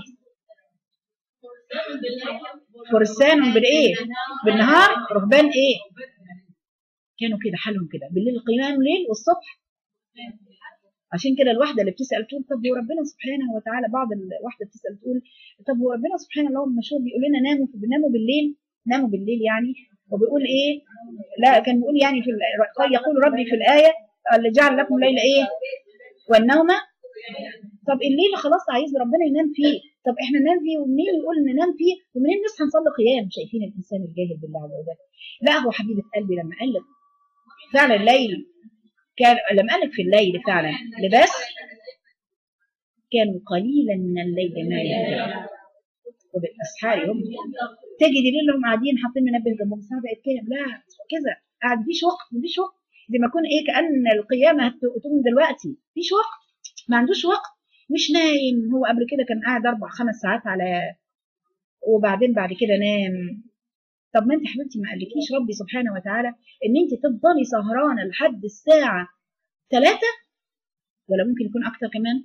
فرسان بالايه بالنهار رهبان ايه كانوا كده حالهم كده بالليل قيام الليل والصبح عشان كده الواحده اللي بتسال تقول طب هو ربنا سبحانه وتعالى بعض الواحده بتسال تقول طب هو ربنا سبحانه الله مشهور بيقول لنا ناموا بناموا بالليل ناموا بالليل يعني وبيقول ايه لا كان بيقول يعني في ال- يقول ربي في الايه اللي جعل لكم الليل ايه والنوم طب الليل خلاص عايز ربنا ينام فيه طب احنا ننام فيه ومنين يقول ننام فيه ومنين نصحى نصلي قيام شايفين الانسان الجاهل بالله عز وجل لا هو حبيبه قلبي لما قال لك فعلا الليل كان لما قال لك في الليل فعلا لباس كانوا قليلا من الليل ما يهجعون وبالاسحار هم تجد الليل هم قاعدين حاطين منبه جنبهم الساعه بقت كام لا كذا قاعد مفيش وقت مفيش وقت زي ما يكون ايه كان القيامه هتقوم دلوقتي مفيش وقت ما عندوش وقت مش نايم هو قبل كده كان قاعد اربع خمس ساعات على وبعدين بعد كده نام طب ما انت حبيبتي ما قالكيش ربي سبحانه وتعالى ان انت تفضلي سهرانه لحد الساعه 3 ولا ممكن يكون اكتر كمان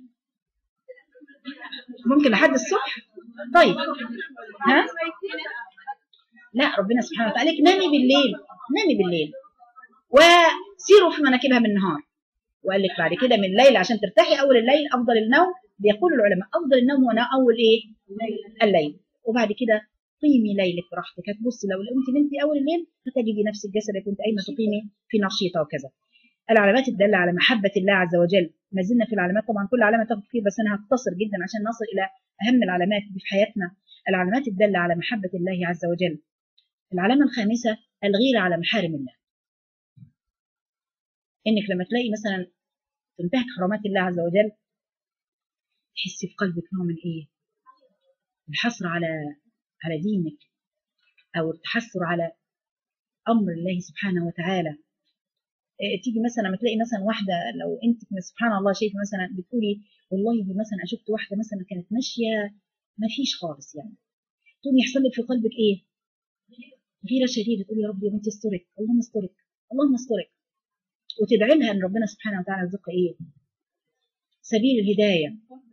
ممكن لحد الصبح طيب ها لا ربنا سبحانه وتعالى قال لك نامي بالليل نامي بالليل وسيروا في مناكبها بالنهار وقال لك بعد كده من الليل عشان ترتاحي اول الليل افضل النوم بيقول العلماء افضل النوم هو اول ايه الليل وبعد كده قيمي ليلك براحتك هتبصي لو انت نمتي اول الليل هتجدي نفسك جسدك كنت قايمه تقيمي في نشيطه وكذا العلامات الداله على محبه الله عز وجل ما زلنا في العلامات طبعا كل علامه تاخد كتير بس انا هختصر جدا عشان نصل الى اهم العلامات دي في حياتنا العلامات الداله على محبه الله عز وجل العلامه الخامسه الغيره على محارم الله انك لما تلاقي مثلا تنتهك حرمات الله عز وجل تحسي في قلبك نوع من ايه الحصر على على دينك او التحسر على امر الله سبحانه وتعالى إيه تيجي مثلا لما تلاقي مثلا واحده لو انت سبحان الله شايفه مثلا بتقولي والله دي مثلا شفت واحده مثلا كانت ماشيه ما فيش خالص يعني تقوم يحصل لك في قلبك ايه؟ غيره شديده تقول يا رب يا بنتي استرك اللهم استرك اللهم استرك وتدعي لها ان ربنا سبحانه وتعالى يرزقها ايه؟ سبيل الهدايه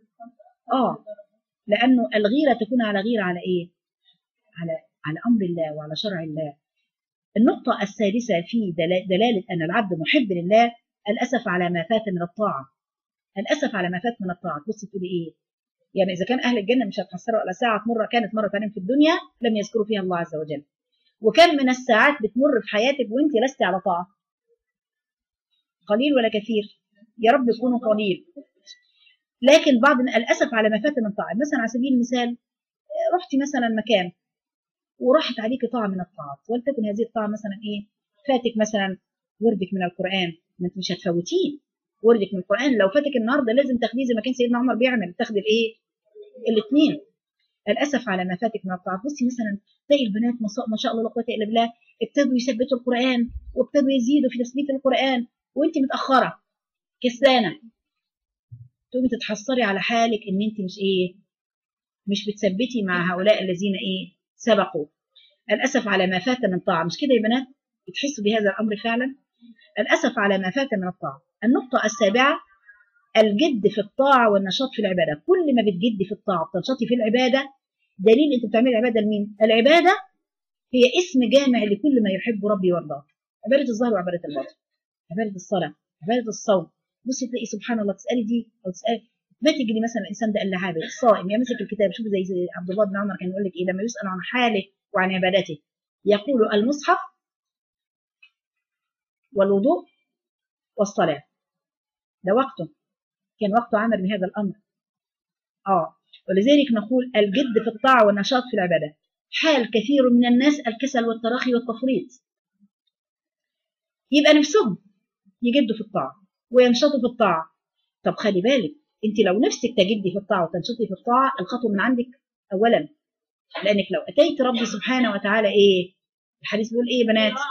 اه لانه الغيره تكون على غيره على ايه؟ على على امر الله وعلى شرع الله النقطة السادسة في دلالة أن العبد محب لله الأسف على ما فات من الطاعة الأسف على ما فات من الطاعة بصي تقولي إيه يعني إذا كان أهل الجنة مش هتحسروا على ساعة مرة كانت مرة عليهم في الدنيا لم يذكروا فيها الله عز وجل وكم من الساعات بتمر في حياتك وانت لست على طاعة قليل ولا كثير يا رب يكونوا قليل لكن بعض الأسف على ما فات من الطاعة مثلا على سبيل المثال رحتي مثلا مكان وراحت عليك طاعة من الطاعات ولتكن هذه الطاعة مثلا إيه فاتك مثلا وردك من القرآن ما انت مش هتفوتيه وردك من القرآن لو فاتك النهارده لازم تاخديه زي ما كان سيدنا عمر بيعمل تاخد الايه الاثنين الاسف على ما فاتك من الطاعات بصي مثلا تلاقي البنات ما شاء الله لا قوه الا بالله ابتدوا يثبتوا القران وابتدوا يزيدوا في تثبيت القران وانت متاخره كسلانه تقومي تتحسري على حالك ان انت مش ايه مش بتثبتي مع هؤلاء الذين ايه سبقوا الأسف على ما فات من طاعة مش كده يا بنات بتحسوا بهذا الأمر فعلا الأسف على ما فات من الطاعة النقطة السابعة الجد في الطاعة والنشاط في العبادة كل ما بتجدي في الطاعة بتنشطي في العبادة دليل أنت بتعملي عبادة لمين العبادة هي اسم جامع لكل ما يحب ربي ويرضاه عبادة الظاهر وعبادة الباطن عباده الصلاه عباده الصوم بصي تلاقي سبحان الله تسالي دي او تسالي ما تجري مثلا الانسان ده اللي عابد صائم يمسك الكتاب شوف زي, زي عبد الله بن عمر كان يقول لك ايه لما يسال عن حاله وعن عبادته يقول المصحف والوضوء والصلاه ده وقته كان وقته عمل بهذا الامر اه ولذلك نقول الجد في الطاعه والنشاط في العباده حال كثير من الناس الكسل والتراخي والتفريط يبقى نفسهم يجدوا في الطاعه وينشطوا في الطاعه طب خلي بالك انت لو نفسك تجدي في الطاعه وتنشطي في الطاعه الخطوه من عندك اولا لانك لو اتيت ربي سبحانه وتعالى ايه الحديث بيقول ايه يا بنات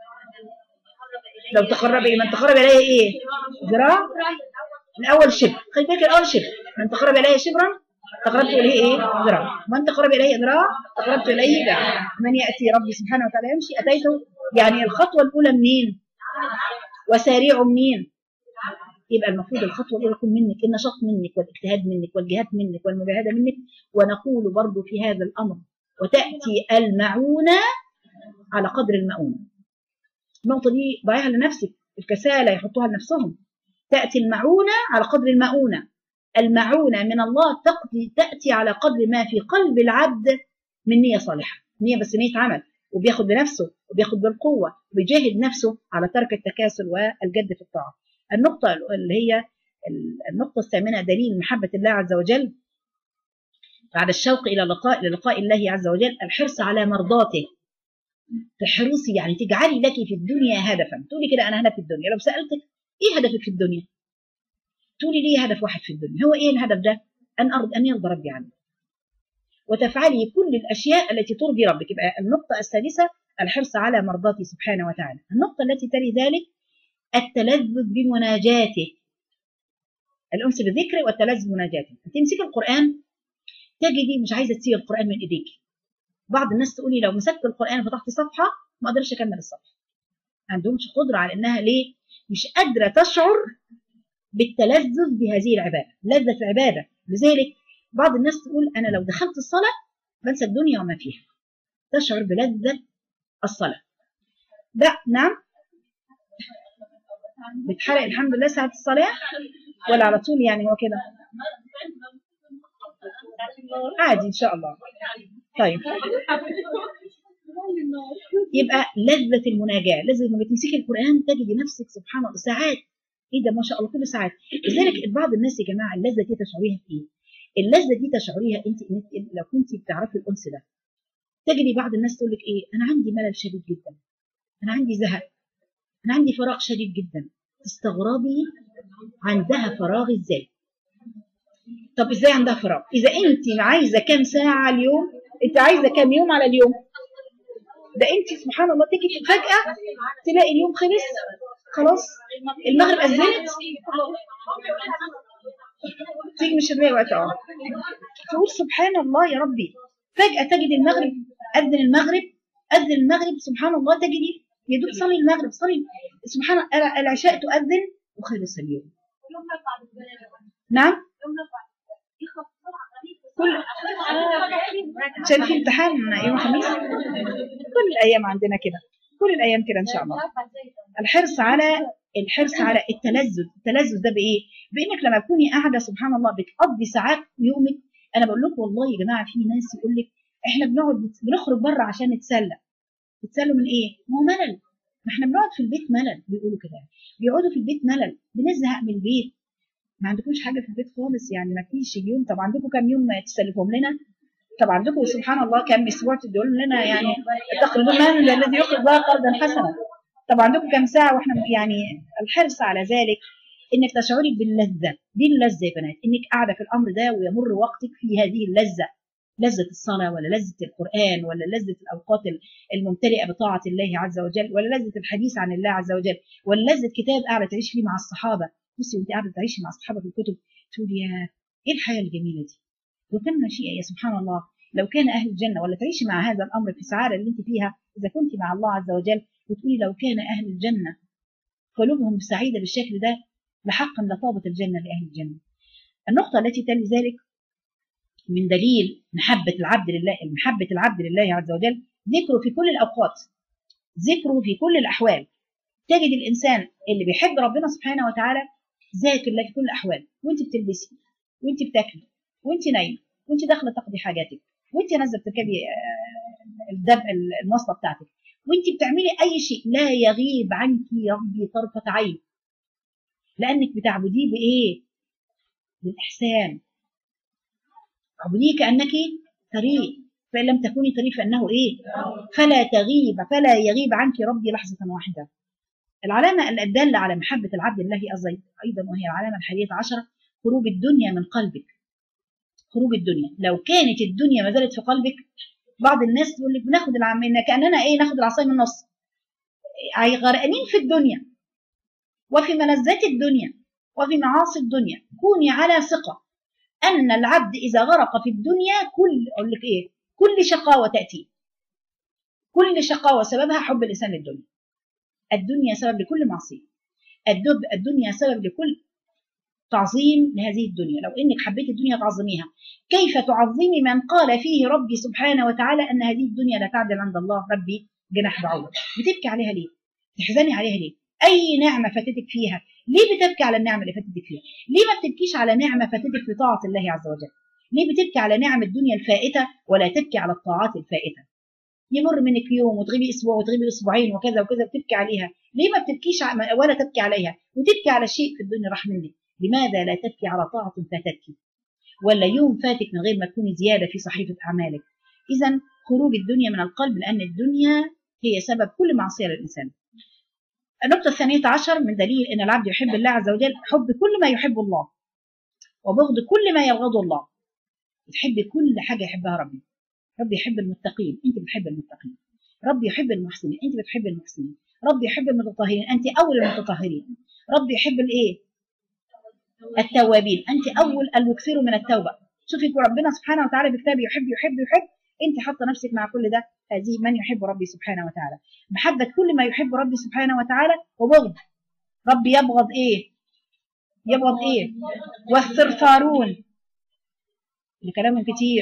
لو تقرب إيه من تقرب اليه ايه ذراع الاول شبر خلي بالك الاول شبر من تقرب اليه شبرا تقربت اليه ايه ذراع من تقرب اليه ذراع تقربت اليه ذراع من ياتي ربي سبحانه وتعالى يمشي اتيته يعني الخطوه الاولى منين وسارعوا منين يبقى المفروض الخطوه الاولى تكون منك النشاط منك والاجتهاد منك والجهاد منك والمجاهده منك ونقول برضو في هذا الامر وتاتي المعونه على قدر المؤونه النقطه دي ضعيها لنفسك الكسالى يحطوها لنفسهم تاتي المعونه على قدر المؤونه المعونه من الله تقضي تاتي على قدر ما في قلب العبد من نيه صالحه نيه بس نيه عمل وبياخد بنفسه وبياخد بالقوه وبيجاهد نفسه على ترك التكاسل والجد في الطاعه النقطة اللي هي النقطة الثامنة دليل محبة الله عز وجل بعد الشوق إلى لقاء للقاء الله عز وجل الحرص على مرضاته تحرصي يعني تجعلي لك في الدنيا هدفا تقولي كده أنا هدف في الدنيا لو سألتك إيه هدفك في الدنيا تقولي لي هدف واحد في الدنيا هو إيه الهدف ده أن أرض أن يرضى ربي عني وتفعلي كل الأشياء التي ترضي ربك يبقى النقطة السادسة الحرص على مرضاته سبحانه وتعالى النقطة التي تلي ذلك التلذذ بمناجاته الأنس بالذكر والتلذذ بمناجاته تمسك القرآن تجدي مش عايزة تسيب القرآن من إيديك بعض الناس تقولي لو مسكت القرآن وفتحت صفحة ما أقدرش أكمل الصفحة ما عندهمش قدرة على إنها ليه مش قادرة تشعر بالتلذذ بهذه العبادة لذة العبادة لذلك بعض الناس تقول أنا لو دخلت الصلاة بنسى الدنيا وما فيها تشعر بلذة الصلاة ده نعم بتحرق الحمد لله ساعة الصلاة ولا على طول يعني هو كده عادي إن شاء الله طيب يبقى لذة المناجاة لذة لما تمسكي القرآن تجدي نفسك سبحان الله ساعات ايه ده ما شاء الله كل ساعات لذلك بعض الناس يا جماعة اللذة دي تشعريها في ايه؟ اللذة دي تشعريها انت انت لو كنت بتعرفي الانس ده تجدي بعض الناس تقول لك ايه انا عندي ملل شديد جدا انا عندي زهق انا عندي فراغ شديد جدا تستغربي عندها فراغ ازاي طب ازاي عندها فراغ اذا انت عايزه كام ساعه اليوم انت عايزه كام يوم على اليوم ده انت سبحان الله تيجي فجاه تلاقي اليوم خلص خلاص المغرب اذنت تيجي مش هتلاقي وقت اه تقول سبحان الله يا ربي فجاه تجد المغرب اذن المغرب اذن المغرب سبحان الله تجدي يدوب صلي المغرب صلي سبحان الله العشاء تؤذن وخلص اليوم نعم كل عشان في امتحان يوم الخميس كل الايام عندنا كده كل الايام كده ان شاء الله الحرص على الحرص على التلذذ التلذذ ده بايه بانك لما تكوني قاعده سبحان الله بتقضي ساعات يومك انا بقول لكم والله يا جماعه في ناس يقول لك احنا بنقعد بنخرج بره عشان نتسلى تتسلوا من ايه ما هو ملل ما احنا بنقعد في البيت ملل بيقولوا كده بيقعدوا في البيت ملل بنزهق من البيت ما عندكوش حاجه في البيت خالص يعني ما فيش اليوم طب عندكم كام يوم تسلفهم لنا طب عندكم سبحان الله كام اسبوع تدول لنا يعني تقرضون من الذي يقرض الله قرضا حسنا طب عندكم كام ساعه واحنا يعني الحرص على ذلك انك تشعري باللذه دي اللذه يا بنات انك قاعده في الامر ده ويمر وقتك في هذه اللذه لذة الصلاة ولا لذة القرآن ولا لذة الأوقات الممتلئة بطاعة الله عز وجل ولا لذة الحديث عن الله عز وجل ولا لذة كتاب قاعدة تعيش فيه مع الصحابة بصي وانت قاعدة تعيشي مع الصحابة في الكتب تقول يا ايه الحياة الجميلة دي لو كان مشيئة يا سبحان الله لو كان أهل الجنة ولا تعيشي مع هذا الأمر في السعادة اللي انت فيها إذا كنت مع الله عز وجل وتقولي لو كان أهل الجنة قلوبهم سعيدة بالشكل ده لحقا لطابت الجنة لأهل الجنة النقطة التي تلي ذلك من دليل محبة العبد لله محبة العبد لله عز وجل ذكره في كل الأوقات ذكره في كل الأحوال تجد الانسان اللي بيحب ربنا سبحانه وتعالى ذاكر الله في كل الاحوال وانت بتلبسي وانت بتاكلي وانت نايمه وانت داخله تقضي حاجاتك وانت نازله بتركبي آه، الدب المواصله بتاعتك وانت بتعملي اي شيء لا يغيب عنك ربي طرفه عين لانك بتعبديه بايه بالاحسان تعبديه كانك تريه فان لم تكوني تريه فانه ايه فلا تغيب فلا يغيب عنك ربي لحظه واحده العلامه الداله على محبه العبد الله أزي- ايضا وهي العلامه الحادية عشرة خروج الدنيا من قلبك خروج الدنيا لو كانت الدنيا ما زالت في قلبك بعض الناس تقول لك بناخد العمين كاننا ايه ناخد العصايه من النص أي غرقانين في الدنيا وفي ملذات الدنيا وفي معاصي الدنيا كوني على ثقه ان العبد اذا غرق في الدنيا كل اقول لك ايه كل شقاوه تاتي كل شقاوه سببها حب الانسان للدنيا الدنيا سبب لكل معصيه الدب الدنيا سبب لكل تعظيم لهذه الدنيا لو انك حبيت الدنيا تعظميها كيف تعظمي من قال فيه ربي سبحانه وتعالى ان هذه الدنيا لا تعدل عند الله ربي جناح بعوض بتبكي عليها ليه تحزني عليها ليه اي نعمه فاتتك فيها ليه بتبكي على النعمه اللي فاتتك فيها ليه ما بتبكيش على نعمه فاتتك في طاعه الله عز وجل ليه بتبكي على نعم الدنيا الفائته ولا تبكي على الطاعات الفائته يمر منك يوم وتغيبي اسبوع وتغيبي اسبوعين وكذا وكذا بتبكي عليها ليه ما بتبكيش ع- ولا تبكي عليها وتبكي على شيء في الدنيا راح منك لماذا لا تبكي على طاعه فاتتك ولا يوم فاتك من غير ما تكوني زياده في صحيفه اعمالك اذا خروج الدنيا من القلب لان الدنيا هي سبب كل معصيه للانسان النقطة الثانية عشر من دليل أن العبد يحب الله عز وجل حب كل ما يحب الله وبغض كل ما يبغضه الله بتحبي كل حاجة يحبها ربي ربي يحب المتقين أنت بتحب المتقين ربي يحب المحسنين أنت بتحب المحسنين ربي يحب المتطهرين أنت أول المتطهرين ربي يحب الإيه التوابين أنت أول المكثر من التوبة شوفي ربنا سبحانه وتعالى بكتابه يحب يحب يحب أنت حاطة نفسك مع كل ده هذه من يحب ربي سبحانه وتعالى محبة كل ما يحب ربي سبحانه وتعالى وبغض ربي يبغض ايه يبغض ايه والثرثارون لكلام كتير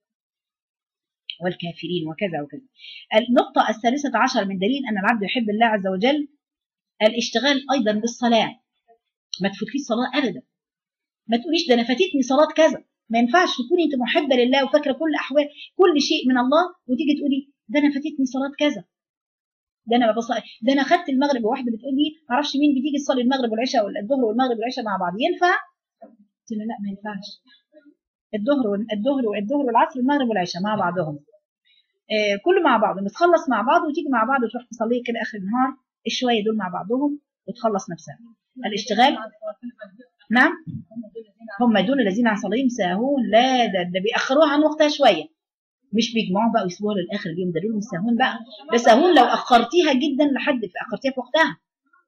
والكافرين وكذا وكذا النقطة الثالثة عشر من دليل أن العبد يحب الله عز وجل الاشتغال أيضا بالصلاة ما تفوتكيش صلاة أبدا ما تقوليش ده أنا فاتتني صلاة كذا ما ينفعش تكوني أنت محبة لله وفاكرة كل أحوال كل شيء من الله وتيجي تقولي ده أنا فاتتني صلاة كذا ده انا بصلي ده انا خدت المغرب وواحده بتقول لي ما اعرفش مين بتيجي تصلي المغرب والعشاء ولا الظهر والمغرب والعشاء مع بعض ينفع؟ قلت لها لا ما ينفعش الظهر وال- الظهر والظهر والعصر المغرب والعشاء مع بعضهم آه كله مع بعض بتخلص مع بعض وتيجي مع بعض وتروح تصلي كده اخر النهار الشويه دول مع بعضهم وتخلص نفسها الاشتغال نعم هم دول الذين عن صلاتهم ساهون لا ده, ده بيأخروها عن وقتها شويه مش بيجمعوا بقى ويسيبوها للاخر اليوم ده دول مش ساهون بقى ده ساهون لو اخرتيها جدا لحد في اخرتيها في وقتها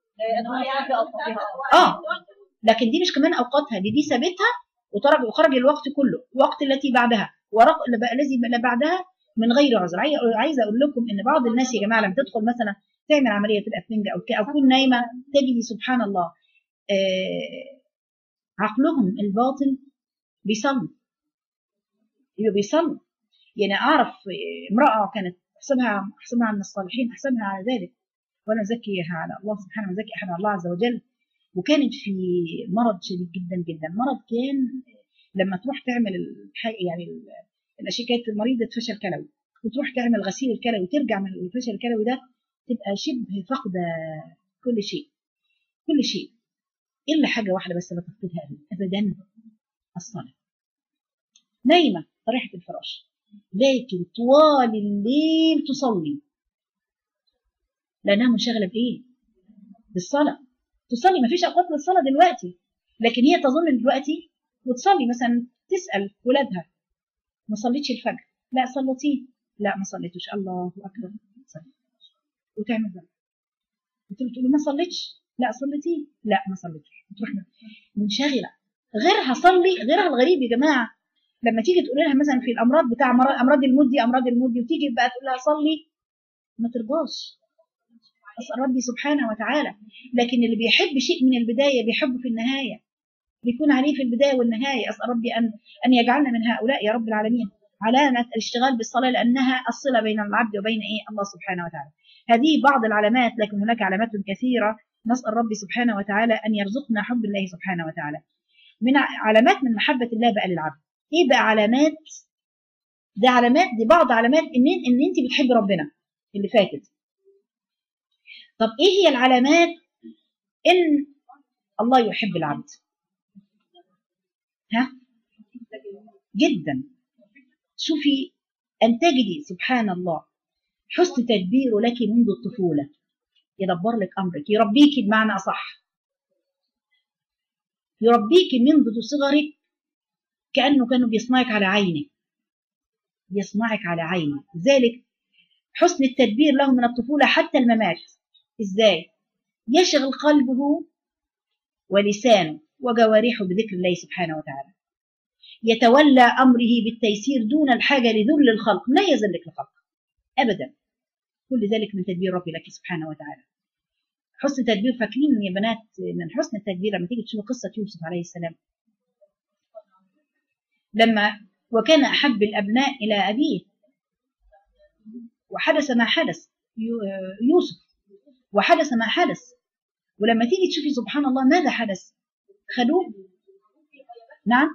اه لكن دي مش كمان اوقاتها دي دي سابتها وترك وخرج الوقت كله الوقت التي بعدها ورق اللي بقى- الذي اللي بعدها من غير عذر عاي- عايزه اقول لكم ان بعض الناس يا جماعه لما تدخل مثلا تعمل عمليه الافنج او ك- او تكون نايمه تجدي سبحان الله آه عقلهم الباطن بيصلي يبقى بيصلي يعني اعرف آه، امراه كانت احسبها احسبها من الصالحين احسبها على ذلك وانا زكيها على الله سبحانه وزكي احد على الله عز وجل وكانت في مرض شديد جدا جدا مرض كان لما تروح تعمل الحي يعني ال- الاشياء كانت مريضه فشل كلوي وتروح تعمل غسيل الكلوي وترجع من الفشل الكلوي ده تبقى شبه فاقده كل شيء كل شيء الا حاجه واحده بس اللي تفقدها ابدا الصلاه نايمه طريحه الفراش لكن طوال الليل تصلي لانها منشغله بايه بالصلاه تصلي ما فيش اوقات للصلاه دلوقتي لكن هي تظن دلوقتي وتصلي مثلا تسال ولادها ما صليتش الفجر لا صليتيه لا ما صليتوش الله اكبر صلي وتعمل بقى وتقول تقول ما صليتش لا صليتيه لا ما صليتش وتروح منشغله غيرها صلي غيرها الغريب يا جماعه لما تيجي تقول لها مثلا في الامراض بتاع مرض امراض المد دي امراض المد دي وتيجي بقى تقول لها صلي ما ترضاش اسال ربي سبحانه وتعالى لكن اللي بيحب شيء من البدايه بيحبه في النهايه بيكون عليه في البدايه والنهايه اسال ربي ان ان يجعلنا من هؤلاء يا رب العالمين علامه الاشتغال بالصلاه لانها الصله بين العبد وبين ايه الله سبحانه وتعالى هذه بعض العلامات لكن هناك علامات كثيرة نسأل ربي سبحانه وتعالى أن يرزقنا حب الله سبحانه وتعالى من علامات من محبة الله بقى للعبد إيه بقى علامات ده علامات دي بعض علامات إن إن أنت بتحب ربنا اللي فاتت طب إيه هي العلامات إن الله يحب العبد ها جدا شوفي أن تجدي سبحان الله حسن تدبيره لك منذ الطفولة يدبر لك أمرك يربيك بمعنى أصح يربيك منذ صغرك كأنه كانوا بيصنعك على عينه بيصنعك على عينه ذلك حسن التدبير له من الطفولة حتى الممات إزاي يشغل قلبه ولسانه وجوارحه بذكر الله سبحانه وتعالى يتولى أمره بالتيسير دون الحاجة لذل الخلق لا يذلك الخلق أبدا كل ذلك من تدبير ربي لك سبحانه وتعالى حسن تدبير فاكرين يا بنات من حسن التدبير لما تيجي تشوفوا قصة يوسف عليه السلام لما وكان أحب الأبناء إلى أبيه وحدث ما حدث يوسف وحدث ما حدث ولما تيجي تشوفي سبحان الله ماذا حدث خدوه نعم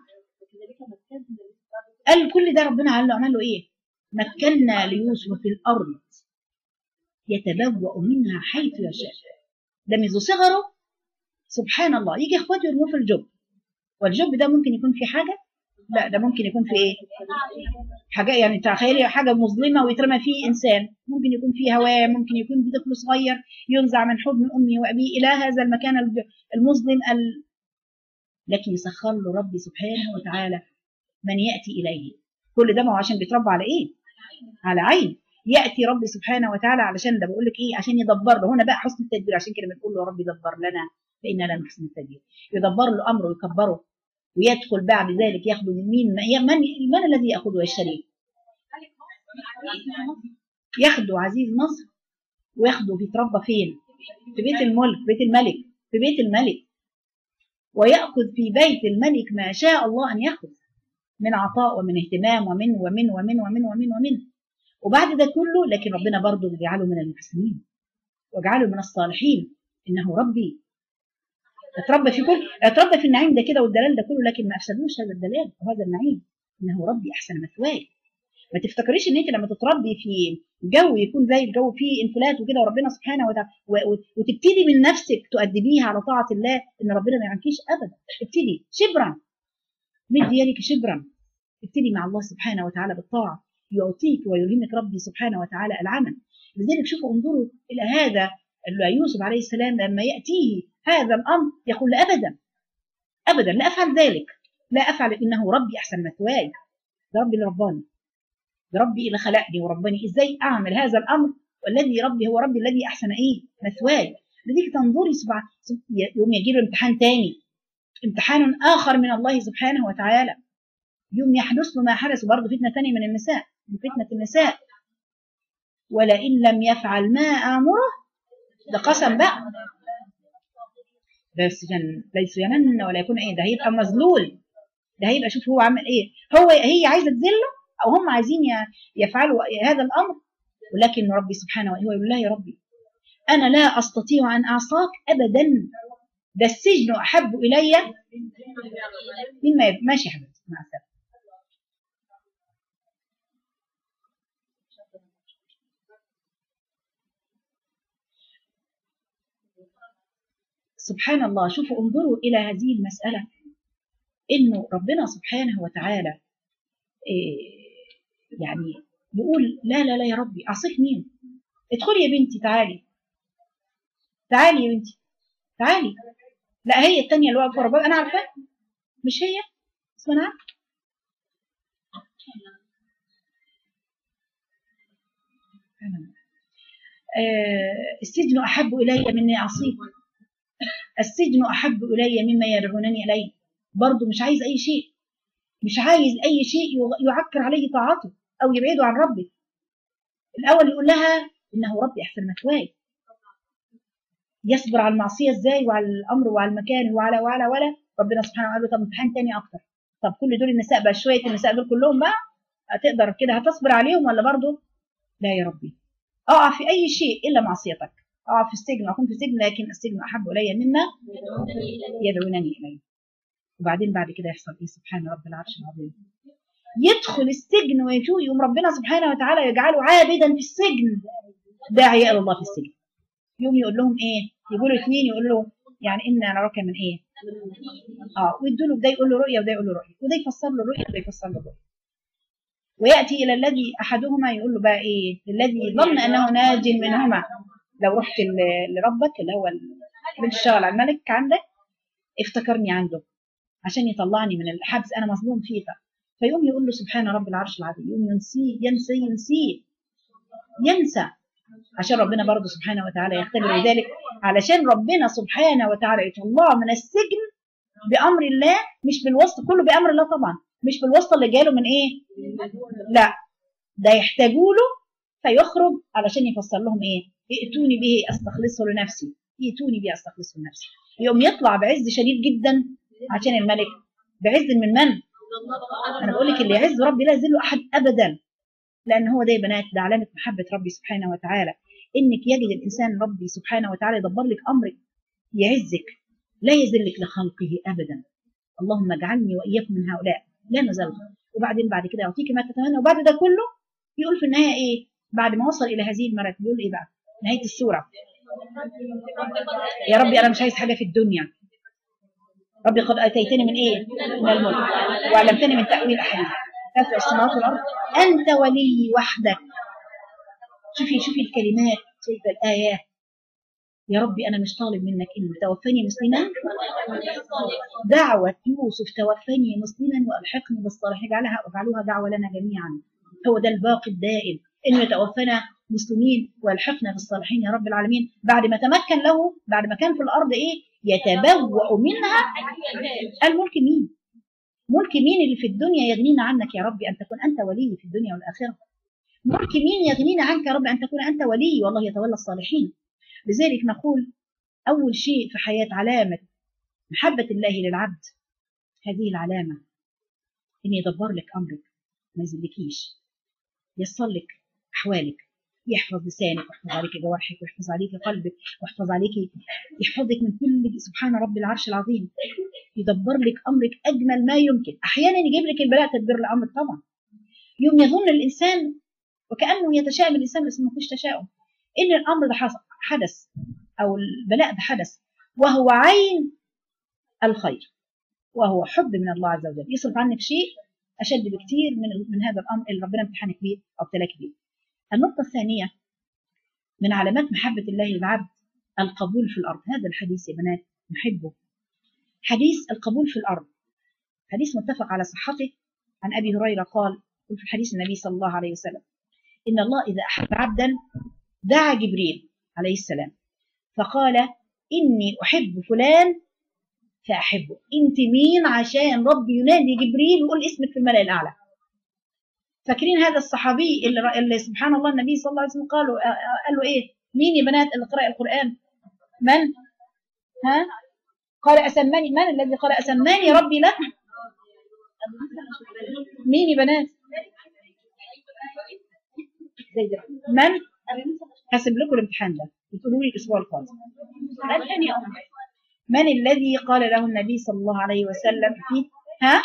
قال كل ده ربنا عمل له عمل له ايه مكنا ليوسف في الارض يتبوأ منها حيث يشاء ده منذ صغره سبحان الله يجي اخواته يرموه في الجب والجب ده ممكن يكون في حاجه لا ده ممكن يكون في ايه حاجه يعني تخيلي حاجه مظلمه ويترمى فيه انسان ممكن يكون فيه هواء ممكن يكون في طفل صغير ينزع من حضن امه وابيه الى هذا المكان المظلم ال... لكن يسخر له ربي سبحانه وتعالى من ياتي اليه كل ده ما هو عشان بيتربى على ايه على عين ياتي ربي سبحانه وتعالى علشان ده بقول لك ايه عشان يدبر له هنا بقى حسن التدبير عشان كده بنقول له يا رب دبر لنا فإنا لا نحسن التدبير يدبر له امره ويكبره ويدخل بعد ذلك ياخده من مين من من الذي ياخذه ويشتريه ياخده عزيز مصر وياخده بيتربى فين في بيت الملك بيت الملك في بيت الملك ويأخذ في بيت الملك ما شاء الله أن يأخذ من عطاء ومن اهتمام ومن ومن ومن ومن ومن ومن وبعد ده كله لكن ربنا برضه يجعله من المحسنين واجعله من الصالحين إنه ربي اتربى في كل اتربى في النعيم ده كده والدلال ده كله لكن ما افسدوش هذا الدلال وهذا النعيم انه ربي احسن مثواي ما تفتكريش ان انت لما تتربي في جو يكون زي الجو فيه انفلات وكده وربنا سبحانه وتعالى وتبتدي من نفسك تؤدبيها على طاعه الله ان ربنا ما يعنكيش ابدا ابتدي شبرا مد يدك شبرا ابتدي مع الله سبحانه وتعالى بالطاعه يعطيك ويلهمك ربي سبحانه وتعالى العمل لذلك شوفوا انظروا الى هذا يوسف عليه السلام لما ياتيه هذا الامر يقول لا ابدا ابدا لا افعل ذلك لا افعل انه ربي احسن مثواي ده ربي اللي رباني ده ربي اللي خلقني ورباني ازاي اعمل هذا الامر والذي ربي هو ربي الذي احسن ايه مثواي لذلك تنظري سبحان يوم يجي له امتحان تاني امتحان اخر من الله سبحانه وتعالى يوم يحدث له ما حدث برضه فتنه ثانيه من النساء من فتنه النساء ولئن لم يفعل ما امره ده قسم بقى بس جن ليس يمن ولا يكون ايه ده هيبقى مذلول ده هيبقى شوف هو عمل ايه هو هي عايزه تذله او هم عايزين يفعلوا هذا الامر ولكن ربي سبحانه هو يقول لا يا ربي انا لا استطيع ان اعصاك ابدا ده السجن احب الي مما ماشي يا حبيبتي مع السلامه سبحان الله شوفوا انظروا إلى هذه المسألة إنه ربنا سبحانه وتعالى إيه يعني يقول لا لا لا يا ربي أعصيك مين ادخلي يا بنتي تعالي تعالي يا بنتي تعالي لا هي الثانية اللي واقفة ورا أنا عارفة مش هي بس أنا عارفة آه السجن أحب إلي مني أعصيك السجن أحب إلي مما يدعونني إليه برضه مش عايز أي شيء مش عايز أي شيء يعكر عليه طاعته أو يبعده عن ربي الأول يقول لها إنه ربي أحسن مثواي يصبر على المعصية إزاي وعلى الأمر وعلى المكان وعلى وعلى ولا ربنا سبحانه وتعالى طب امتحان تاني أكتر طب كل دول النساء بقى شوية النساء دول كلهم بقى هتقدر كده هتصبر عليهم ولا برضه لا يا ربي اقع في اي شيء الا معصيتك اقع في السجن اكون في السجن لكن السجن احب الي مما يدعونني اليه وبعدين بعد كده يحصل ايه سبحان رب العرش العظيم يدخل السجن ويجوع يوم ربنا سبحانه وتعالى يجعله عابدا في السجن داعية الى الله في السجن يوم يقول لهم ايه يقولوا اثنين يقول له يعني ان نراك من ايه اه ويدوا له ده يقول له رؤيه وده يقول له رؤيه وده يفسر له الرؤيه وده يفسر له الرؤيه وياتي الى الذي احدهما يقول له بقى ايه الذي ظن انه ناج منهما لو رحت ل- لربك اللي هو ال- بتشتغل على الملك عندك افتكرني عنده عشان يطلعني من الحبس انا مظلوم فيه فيقوم يقول له سبحان رب العرش العظيم يقوم ينسيه ينسى ينسيه ينسى عشان ربنا برضه سبحانه وتعالى يختبر ذلك علشان ربنا سبحانه وتعالى يطلعه من السجن بامر الله مش بالواسطه كله بامر الله طبعا مش بالواسطه اللي جاله من ايه لا ده يحتاجوا له فيخرج علشان يفسر لهم ايه ائتوني به استخلصه لنفسي ائتوني به استخلصه لنفسي يقوم يطلع بعز شديد جدا عشان الملك بعز من من انا بقول لك اللي يعز ربي لا يذل احد ابدا لان هو ده يا بنات ده علامه محبه ربي سبحانه وتعالى انك يجد الانسان ربي سبحانه وتعالى يدبر لك امرك يعزك لا يذلك لخلقه ابدا اللهم اجعلني واياكم من هؤلاء لا نزل وبعدين بعد كده يعطيك ما تتمنى وبعد ده كله يقول في النهايه ايه بعد ما وصل الى هذه المراتب يقول ايه بقى نهايه السوره يا ربي انا مش عايز حاجه في الدنيا ربي قد اتيتني من ايه من الملك وعلمتني من تاويل الاحاديث فاتر السماوات والارض انت ولي وحدك شوفي شوفي الكلمات شايفه الايات يا ربي انا مش طالب منك ان توفني مسلما دعوة يوسف توفني مسلما والحقني بالصالحين اجعلها واجعلوها دعوة لنا جميعا هو ده الباقي الدائم انه يتوفنا مسلمين والحقنا بالصالحين يا رب العالمين بعد ما تمكن له بعد ما كان في الارض ايه يتبوأ منها الملك مين ملك مين اللي في الدنيا يغنينا عنك يا ربي ان تكون انت ولي في الدنيا والاخره ملك مين يغنينا عنك يا رب ان تكون انت ولي والله يتولى الصالحين لذلك نقول اول شيء في حياه علامه محبه الله للعبد هذه العلامه ان يدبر لك امرك ما يذلكيش ييسر لك احوالك يحفظ لسانك ويحفظ عليك جوارحك ويحفظ عليك قلبك ويحفظ عليك يحفظك من كل سبحان رب العرش العظيم يدبر لك امرك اجمل ما يمكن احيانا يجيب لك البلاء تدبير الامر طبعا يوم يظن الانسان وكانه يتشائم الانسان بس ما فيش تشاؤم ان الامر ده حصل حدث او البلاء ده حدث وهو عين الخير وهو حب من الله عز وجل يصرف عنك شيء اشد بكثير من من هذا الامر اللي ربنا امتحنك به او ابتلاك به. النقطه الثانيه من علامات محبه الله للعبد القبول في الارض، هذا الحديث يا بنات نحبه. حديث القبول في الارض. حديث متفق على صحته عن ابي هريره قال في حديث النبي صلى الله عليه وسلم ان الله اذا احب عبدا دعا جبريل عليه السلام فقال اني احب فلان فاحبه انت مين عشان ربي ينادي جبريل ويقول اسمك في الملأ الاعلى فاكرين هذا الصحابي اللي, اللي سبحان الله النبي صلى الله عليه وسلم قالوا قالوا ايه مين يا بنات اللي قرأ القرآن من ها قال أسماني من الذي قال أسماني ربي له مين يا بنات زي ده. من هسيب لكم الامتحان ده بتقولوا لي الاسبوع القادم من الذي قال له النبي صلى الله عليه وسلم في ها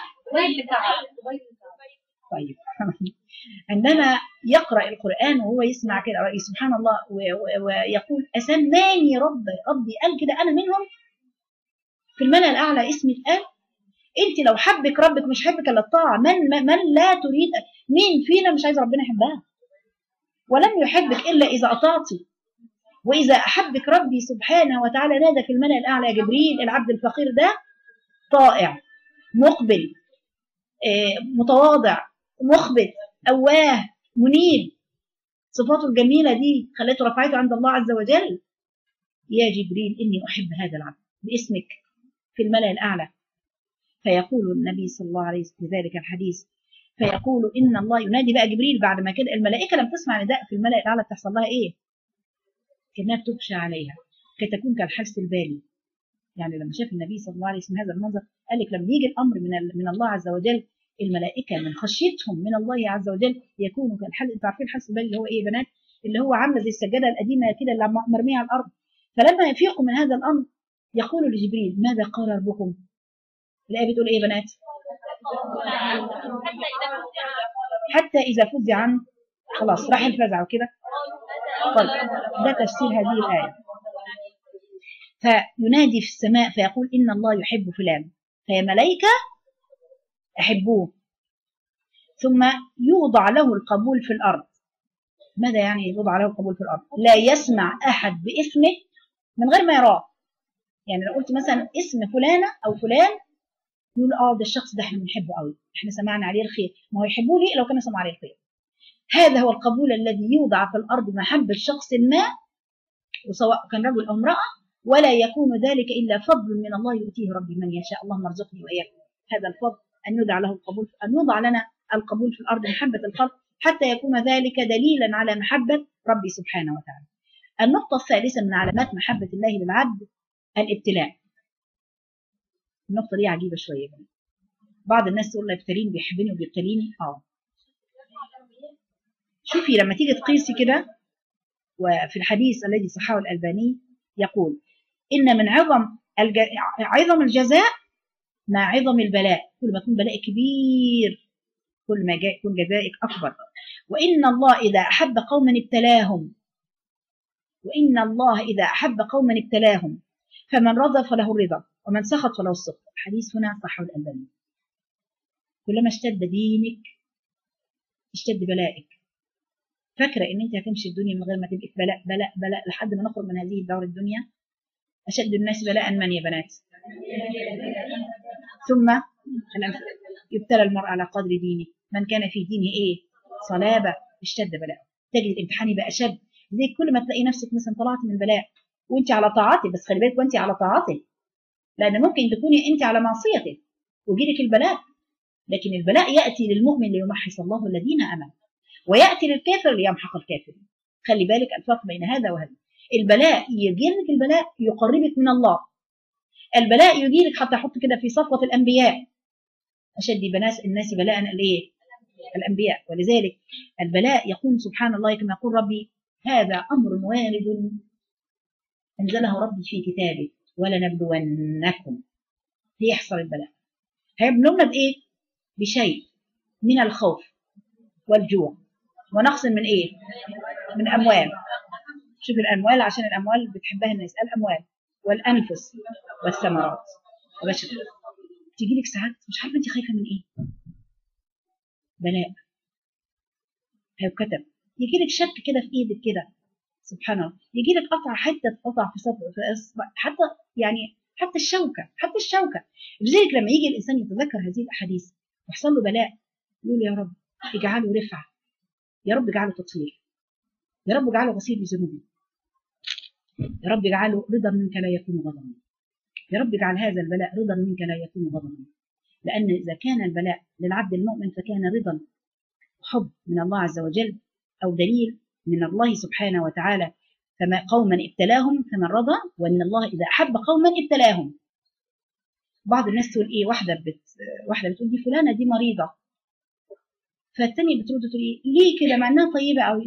طيب عندما يقرأ القرآن وهو يسمع كده سبحان الله ويقول أسماني ربي ربي قال كده أنا منهم في الملأ الأعلى اسمي اتقال أنت لو حبك ربك مش حبك إلا الطاعة من, من لا تريد مين فينا مش عايز ربنا يحبها ولم يحبك إلا إذا أطعتي وإذا أحبك ربي سبحانه وتعالى نادى في الملأ الأعلى يا جبريل العبد الفقير ده طائع مقبل متواضع مخبت أواه منيب صفاته الجميلة دي خلته رفعته عند الله عز وجل يا جبريل إني أحب هذا العبد باسمك في الملأ الأعلى فيقول النبي صلى الله عليه وسلم في ذلك الحديث فيقول إن الله ينادي بقى جبريل بعد ما كده الملائكة لم تسمع نداء في الملأ الأعلى بتحصل لها إيه؟ كأنها بتغشى عليها كي تكون كالحرس البالي يعني لما شاف النبي صلى الله عليه وسلم هذا المنظر قال لك لما يجي الأمر من من الله عز وجل الملائكة من خشيتهم من الله عز وجل يكونوا كالحرس انتوا عارفين الحرس البالي اللي هو إيه يا بنات؟ اللي هو عامله زي السجاده القديمه كده اللي عم- مرميه على الارض فلما يفيقوا من هذا الامر يقول لجبريل ماذا قال ربكم؟ الايه بتقول ايه يا بنات؟ حتى اذا فزع عن خلاص راح الفزع وكده طيب ده تفسير هذه الايه فينادي في السماء فيقول ان الله يحب فلان فيا ملائكه احبوه ثم يوضع له القبول في الارض ماذا يعني يوضع له القبول في الارض لا يسمع احد باسمه من غير ما يراه يعني لو قلت مثلا اسم فلانه او فلان يقول اه ده الشخص ده احنا بنحبه قوي احنا سمعنا عليه الخير ما هو يحبوه ليه لو كانوا سمعوا عليه الخير هذا هو القبول الذي يوضع في الارض محبه شخص ما وسواء كان رجل او امراه ولا يكون ذلك الا فضل من الله يؤتيه ربي من يشاء اللهم ارزقني واياكم هذا الفضل ان يدع له القبول ان يوضع لنا القبول في الارض محبه الخلق حتى يكون ذلك دليلا على محبه ربي سبحانه وتعالى. النقطه الثالثه من علامات محبه الله للعبد الابتلاء. النقطه دي عجيبه شويه بقى. بعض الناس تقول لا يبتليني بيحبني وبيبتليني اه شوفي لما تيجي تقيسي كده وفي الحديث الذي صححه الألباني يقول إن من عظم الج... عظم الجزاء مع عظم البلاء كل ما يكون بلاء كبير كل ما جاء يكون جزائك أكبر وإن الله إذا أحب قوما ابتلاهم وإن الله إذا أحب قوما ابتلاهم فمن رضى فله الرضا ومن سخط فله السخط الحديث هنا صححه الألباني كلما اشتد دينك اشتد بلائك فاكره ان انت هتمشي الدنيا من غير ما تبقي في بلاء بلاء بلاء لحد ما نخرج من هذه الدار الدنيا اشد الناس بلاء من يا بنات ثم الأمثلة. يبتلى المرء على قدر دينه من كان في دينه ايه صلابه اشتد بلاء تجد الامتحان يبقى اشد زي كل ما تلاقي نفسك مثلا طلعت من بلاء وانت على طاعته بس خلي بالك وانت على طاعته لان ممكن تكوني انت على معصيته ويجيلك البلاء لكن البلاء ياتي للمؤمن ليمحص الله الذين امنوا وياتي للكافر ليمحق الكافرين خلي بالك الفرق بين هذا وهذا البلاء يجيلك البلاء يقربك من الله البلاء يجيلك حتى احط كده في صفوه الانبياء اشد بناس الناس بلاء الايه الانبياء ولذلك البلاء يكون سبحان الله كما يقول ربي هذا امر وارد انزله ربي في كتابه ولنبلونكم هيحصل البلاء هيبلونا بايه بشيء من الخوف والجوع ونقص من ايه من اموال شوف الاموال عشان الاموال بتحبها الناس الاموال والانفس والثمرات وبشر تيجي لك ساعات مش عارفه انت خايفه من ايه بلاء هيكتب يجي لك شك كده في ايدك كده سبحان الله يجي لك قطع حته قطع في صدر في إصبع حتى يعني حتى الشوكه حتى الشوكه لذلك لما يجي الانسان يتذكر هذه الاحاديث ويحصل له بلاء يقول يا رب اجعله رفعه يا رب اجعله تطهير يا رب اجعله غسيل لذنوبي يا رب اجعله رضا منك لا يكون غضبا يا رب اجعل هذا البلاء رضا منك لا يكون غضبا لأن إذا كان البلاء للعبد المؤمن فكان رضا حب من الله عز وجل أو دليل من الله سبحانه وتعالى فما قوما ابتلاهم فمن رضى وأن الله إذا أحب قوما ابتلاهم بعض الناس تقول إيه واحدة بت واحدة بتقول دي فلانة دي مريضة فالتانية بترد تقول إيه ليه كده مع إنها طيبة قوي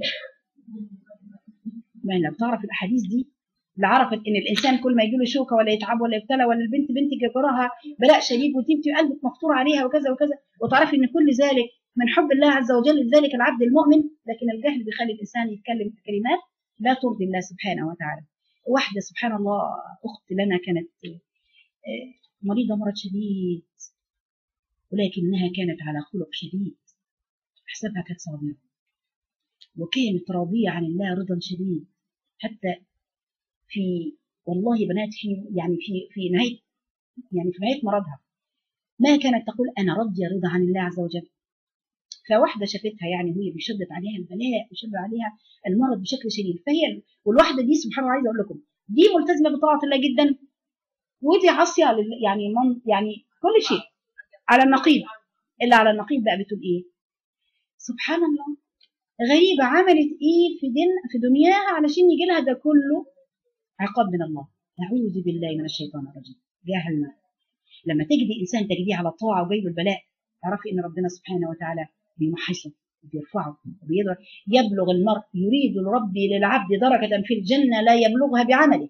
ما لو تعرف الأحاديث دي لعرفت ان الانسان كل ما يجيله شوكه ولا يتعب ولا يبتلى ولا البنت بنت جبرها بلاء شديد وتبكي قلبك مقطور عليها وكذا وكذا وتعرفي ان كل ذلك من حب الله عز وجل لذلك العبد المؤمن لكن الجهل بيخلي الانسان يتكلم في كلمات لا ترضي الله سبحانه وتعالى واحده سبحان الله اخت لنا كانت مريضه مرض شديد ولكنها كانت على خلق شديد حسبها كانت صابره وكانت راضيه عن الله رضا شديد حتى في والله بنات في يعني في في نهايه يعني في نهايه مرضها ما كانت تقول انا راضيه رضا عن الله عز وجل فواحده شافتها يعني وهي بيشدد عليها البلاء بيشدد عليها المرض بشكل شديد فهي والواحده دي سبحان الله عايزه اقول لكم دي ملتزمه بطاعه الله جدا ودي عاصيه يعني من يعني كل شيء على النقيض الا على النقيض بقى بتقول ايه سبحان الله غريبه عملت ايه في دين في دنياها علشان يجي لها ده كله عقاب من الله نعوذ بالله من الشيطان الرجيم جهل لما تجدي انسان تجديه على طاعه وجايب البلاء اعرفي ان ربنا سبحانه وتعالى بيمحصه بيرفعه وبيقدر يبلغ المرء يريد ربي للعبد درجة في الجنة لا يبلغها بعمله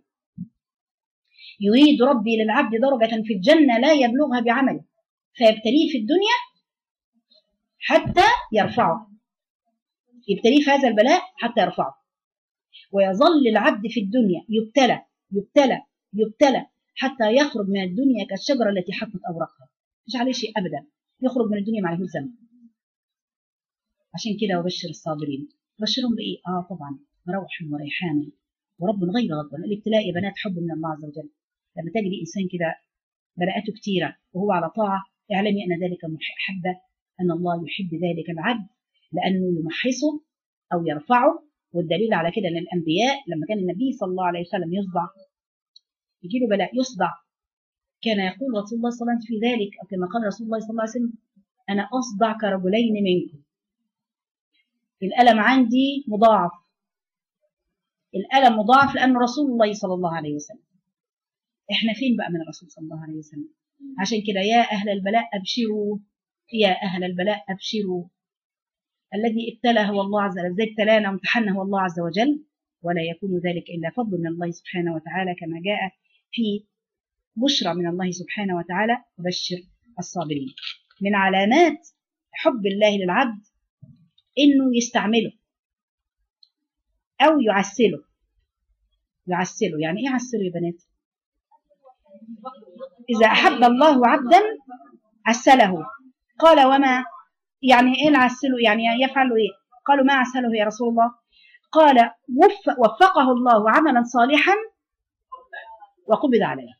يريد ربي للعبد درجة في الجنة لا يبلغها بعمله فيبتليه في الدنيا حتى يرفعه يبتليه في هذا البلاء حتى يرفعه ويظل العبد في الدنيا يبتلى يبتلى يبتلى حتى يخرج من الدنيا كالشجرة التي حطت أوراقها مش عليه شيء أبدا يخرج من الدنيا مع ذنب عشان كده وبشر الصابرين بشرهم بإيه؟ آه طبعا روح وريحان ورب غير غضبان الابتلاء يا بنات حب من الله عز وجل لما تجري إنسان كده بلاءاته كتيرة وهو على طاعة اعلمي أن ذلك محبة أن الله يحب ذلك العبد لأنه يمحصه أو يرفعه والدليل على كده أن الأنبياء لما كان النبي صلى الله عليه وسلم يصدع يجي له بلاء يصدع كان يقول رسول الله صلى الله عليه وسلم في ذلك أو كما قال رسول الله صلى الله عليه وسلم أنا أصدع كرجلين منكم الألم عندي مضاعف الألم مضاعف لأن رسول الله صلى الله عليه وسلم احنا فين بقى من الرسول صلى الله عليه وسلم عشان كده يا أهل البلاء أبشروا يا أهل البلاء أبشروا الذي ابتلى هو الله عز وجل زي ابتلانا وامتحنا هو الله عز وجل ولا يكون ذلك إلا فضل من الله سبحانه وتعالى كما جاء في بشرى من الله سبحانه وتعالى وبشر الصابرين من علامات حب الله للعبد إنه يستعمله أو يعسله يعسله يعني إيه يعسله يا بنات إذا أحب الله عبدا عسله قال وما يعني إيه العسله يعني يفعل إيه قالوا ما عسله يا رسول الله قال وف وفقه الله عملا صالحا وقبض عليه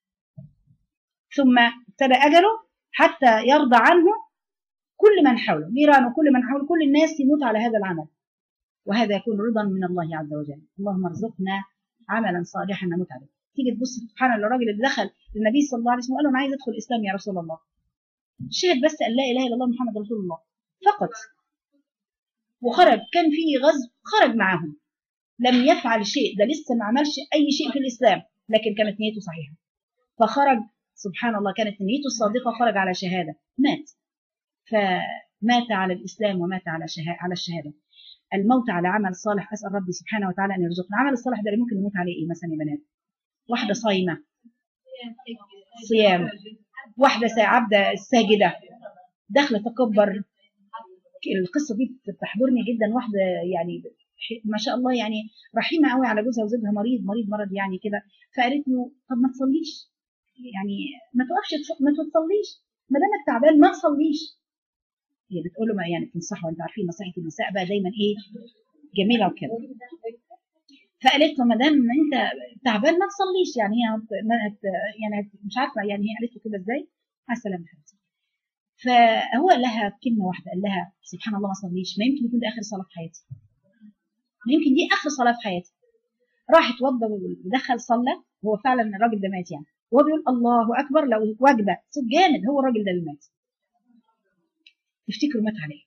ثم ابتدى أجله حتى يرضى عنه كل من حوله نيران وكل من حوله كل الناس يموت على هذا العمل وهذا يكون رضا من الله عز وجل اللهم ارزقنا عملا صالحا نموت عليه تيجي تبص سبحان الله الراجل اللي دخل للنبي صلى الله عليه وسلم وقال له انا عايز ادخل الاسلام يا رسول الله شهد بس ان لا اله الا الله محمد رسول الله فقط وخرج كان في غزو خرج معهم لم يفعل شيء ده لسه ما عملش اي شيء في الاسلام لكن كانت نيته صحيحه فخرج سبحان الله كانت نيته الصادقه خرج على شهاده مات فمات على الاسلام ومات على شهاده على الشهاده الموت على عمل صالح اسال ربي سبحانه وتعالى ان يرزقنا العمل الصالح ده اللي ممكن نموت عليه ايه مثلا يا بنات واحده صايمه صيام واحده عبده ساجده داخله تكبر القصه دي بتحضرني جدا واحده يعني ما شاء الله يعني رحيمه قوي على جوزها وزوجها مريض مريض مرض يعني كده فقالت له طب ما تصليش يعني ما توقفش ما تصليش ما دامك تعبان ما تصليش هي بتقول له ما يعني تنصحه انتوا عارفين نصيحه النساء بقى دايما ايه جميله وكده فقالت له ما دام انت تعبان ما تصليش يعني هي يعني مش عارفه يعني هي قالت له كده ازاي على السلامه حبيبتي فهو قال لها كلمه واحده قال لها سبحان الله ما صليش ما يمكن يكون ده اخر صلاه في حياتي ما يمكن دي اخر صلاه في حياتي راح اتوضى ودخل صلى هو فعلا الراجل ده مات يعني وهو بيقول الله اكبر لو وجبه صوت جامد هو الراجل ده اللي مات تفتكروا مات عليه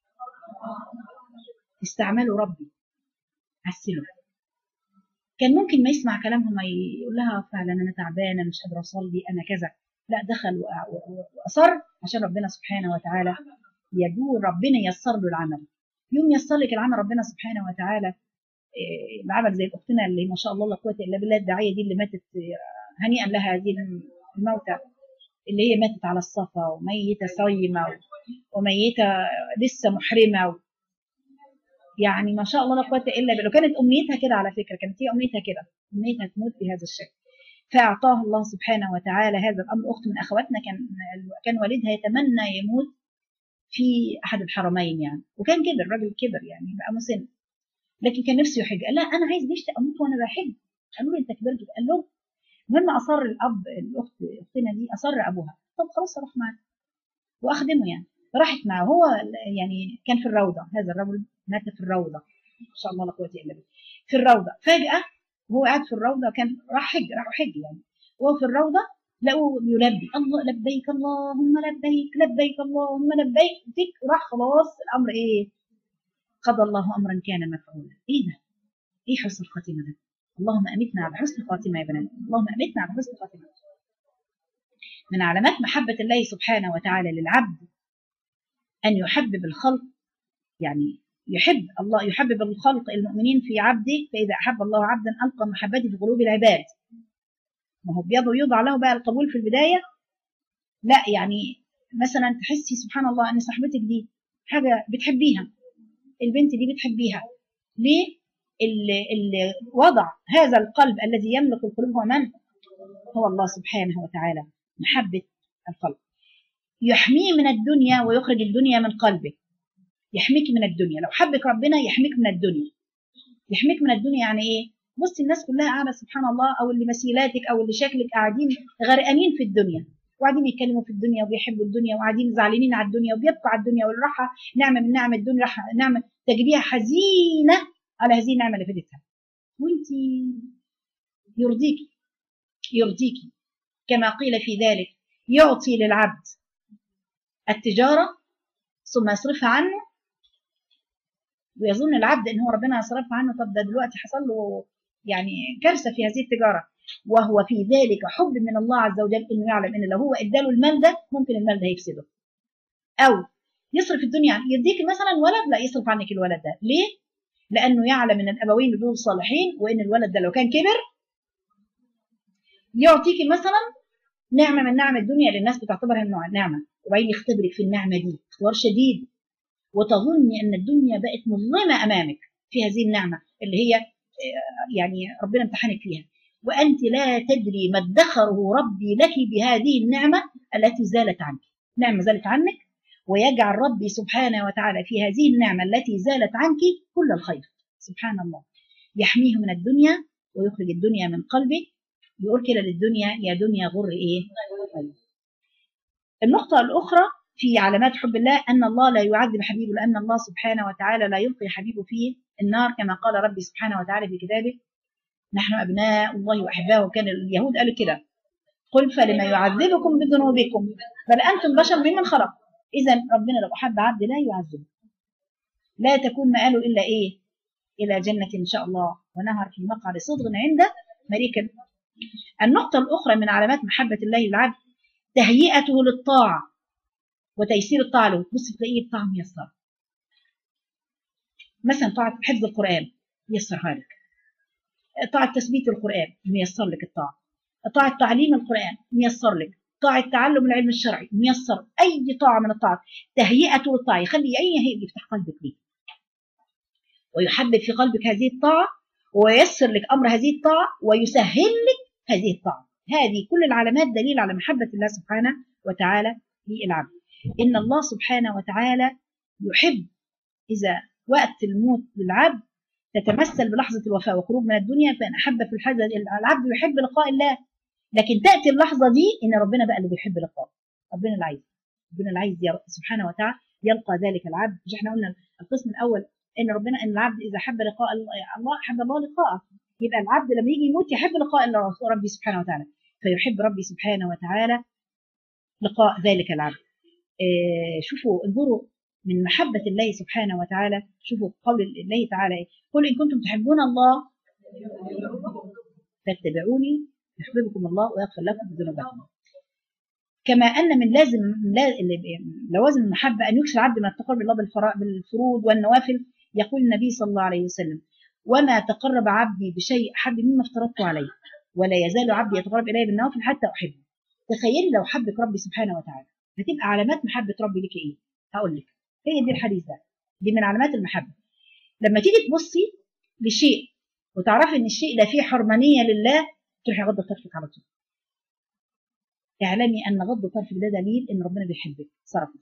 استعملوا ربي عسله كان ممكن ما يسمع كلامهم يقول لها فعلا انا تعبانه مش قادره اصلي انا كذا لا دخل واصر عشان ربنا سبحانه وتعالى يجور ربنا ييسر له العمل يوم ييسر لك العمل ربنا سبحانه وتعالى العمل زي اختنا اللي ما شاء الله لا قوه الا بالله الداعيه دي اللي ماتت هنيئا لها هذه الموتى اللي هي ماتت على الصفا وميته صايمه وميته لسه محرمه يعني ما شاء الله لا قوه الا بالله كانت امنيتها كده على فكره كانت هي امنيتها كده امنيتها تموت بهذا الشكل فاعطاه الله سبحانه وتعالى هذا الامر اخت من اخواتنا كان كان والدها يتمنى يموت في احد الحرمين يعني وكان كده الراجل كبر يعني بقى مسن لكن كان نفسه يحج قال لا انا عايز ليش اموت وانا بحج قالوا له انت كبرت قال له المهم اصر الاب الاخت اختنا دي اصر ابوها طب خلاص اروح معاه واخدمه يعني راحت معه هو يعني كان في الروضه هذا الرجل مات في الروضه ان شاء الله لا قوه الا بالله في الروضه فجاه وهو قاعد في الروضه كان راح حج راح حج يعني وهو في الروضه لقوا يلبي الله لبيك اللهم لبيك لبيك اللهم لبيك تك راح خلاص الامر ايه قضى الله امرا كان مفعولا ايه ده ايه حسن الخاتمه ده اللهم امتنا على حسن الخاتمه يا بنات اللهم امتنا على حسن الخاتمه من علامات محبه الله سبحانه وتعالى للعبد ان يحبب الخلق يعني يحب الله يحبب الخلق المؤمنين في عبده فإذا أحب الله عبدا ألقى محبته في قلوب العباد ما هو بيض يوضع له بقى القبول في البداية لا يعني مثلا تحسي سبحان الله ان صاحبتك دي حاجة بتحبيها البنت دي بتحبيها ليه اللي, اللي وضع هذا القلب الذي يملك القلوب هو من هو الله سبحانه وتعالى محبة القلب يحميه من الدنيا ويخرج الدنيا من قلبه يحميك من الدنيا لو حبك ربنا يحميك من الدنيا يحميك من الدنيا يعني ايه بصي الناس كلها قاعده سبحان الله او اللي مثيلاتك او اللي شكلك قاعدين غرقانين في الدنيا وقاعدين يتكلموا في الدنيا وبيحبوا الدنيا وقاعدين زعلانين على الدنيا وبيبقوا على الدنيا والراحه نعمه من نعم الدنيا راحه نعمه تجديها حزينه على هذه النعمه اللي فاتتها وانت يرضيكي يرضيكي كما قيل في ذلك يعطي للعبد التجاره ثم يصرفها عنه ويظن العبد ان هو ربنا يصرفها عنه طب ده دلوقتي حصل له يعني كارثه في هذه التجاره وهو في ذلك حب من الله عز وجل انه يعلم ان لو هو اداله المال ده ممكن المال ده يفسده او يصرف الدنيا عنه يديك مثلا ولد لا يصرف عنك الولد ده ليه لانه يعلم ان الابوين دول صالحين وان الولد ده لو كان كبر يعطيك مثلا نعمه من نعم الدنيا اللي الناس بتعتبرها انه نعمه وبعدين يختبرك في النعمه دي اختبار شديد وتظني ان الدنيا بقت مظلمه امامك في هذه النعمه اللي هي يعني ربنا امتحنك فيها وانت لا تدري ما ادخره ربي لك بهذه النعمه التي زالت عنك نعمه زالت عنك ويجعل ربي سبحانه وتعالى في هذه النعمه التي زالت عنك كل الخير سبحان الله يحميه من الدنيا ويخرج الدنيا من قلبه يقول كده للدنيا يا دنيا غر ايه النقطه الاخرى في علامات حب الله أن الله لا يعذب حبيبه لأن الله سبحانه وتعالى لا يلقي حبيبه في النار كما قال ربي سبحانه وتعالى في كتابه نحن أبناء الله وأحباه وكان اليهود قالوا كده قل فلما يعذبكم بذنوبكم بل أنتم بشر ممن خلق إذا ربنا لو أحب عبد لا يعذبه لا تكون مآله إلا إيه إلى جنة إن شاء الله ونهر في مقعد صدق عند مليك النقطة الأخرى من علامات محبة الله للعبد تهيئته للطاعة وتيسير الطاعة له بص تلاقيه الطاعة ميسرة مثلا طاعة حفظ القرآن يسرها لك طاعة تثبيت القرآن ميسر لك الطاعة طاعة تعليم القرآن ميسر لك طاعة تعلم العلم الشرعي ميسر أي طاعة من الطاعات تهيئته للطاعة يخلي أي هيئة يفتح قلبك ليه ويحبب في قلبك هذه الطاعة وييسر لك أمر هذه الطاعة ويسهل لك هذه الطاعة هذه كل العلامات دليل على محبة الله سبحانه وتعالى للعبد إن الله سبحانه وتعالى يحب إذا وقت الموت للعبد تتمثل بلحظة الوفاة وخروج من الدنيا فإن أحب في الحزن العبد يحب لقاء الله لكن تأتي اللحظة دي إن ربنا بقى اللي بيحب لقاء ربنا اللي عايز ربنا اللي عايز سبحانه وتعالى يلقى ذلك العبد مش احنا قلنا القسم الأول إن ربنا إن العبد إذا حب لقاء الله حب الله لقاءه يبقى العبد لما يجي يموت يحب لقاء ربي سبحانه وتعالى فيحب ربي سبحانه وتعالى لقاء ذلك العبد شوفوا انظروا من محبة الله سبحانه وتعالى شوفوا قول الله تعالى قل إن كنتم تحبون الله فاتبعوني يحببكم الله ويغفر لكم ذنوبكم كما أن من لازم لوازم المحبة أن يكسر العبد ما تقرب الله بالفروض والنوافل يقول النبي صلى الله عليه وسلم وما تقرب عبدي بشيء أحب مما افترضته عليه ولا يزال عبدي يتقرب إلي بالنوافل حتى أحبه تخيلي لو حبك ربي سبحانه وتعالى هتبقى علامات محبة ربي لك ايه؟ هقول لك هي دي الحديث ده دي من علامات المحبة لما تيجي تبصي لشيء وتعرفي ان الشيء ده فيه حرمانية لله تروحي غض طرفك على طول اعلمي ان غض طرفك ده دليل ان ربنا بيحبك صرفك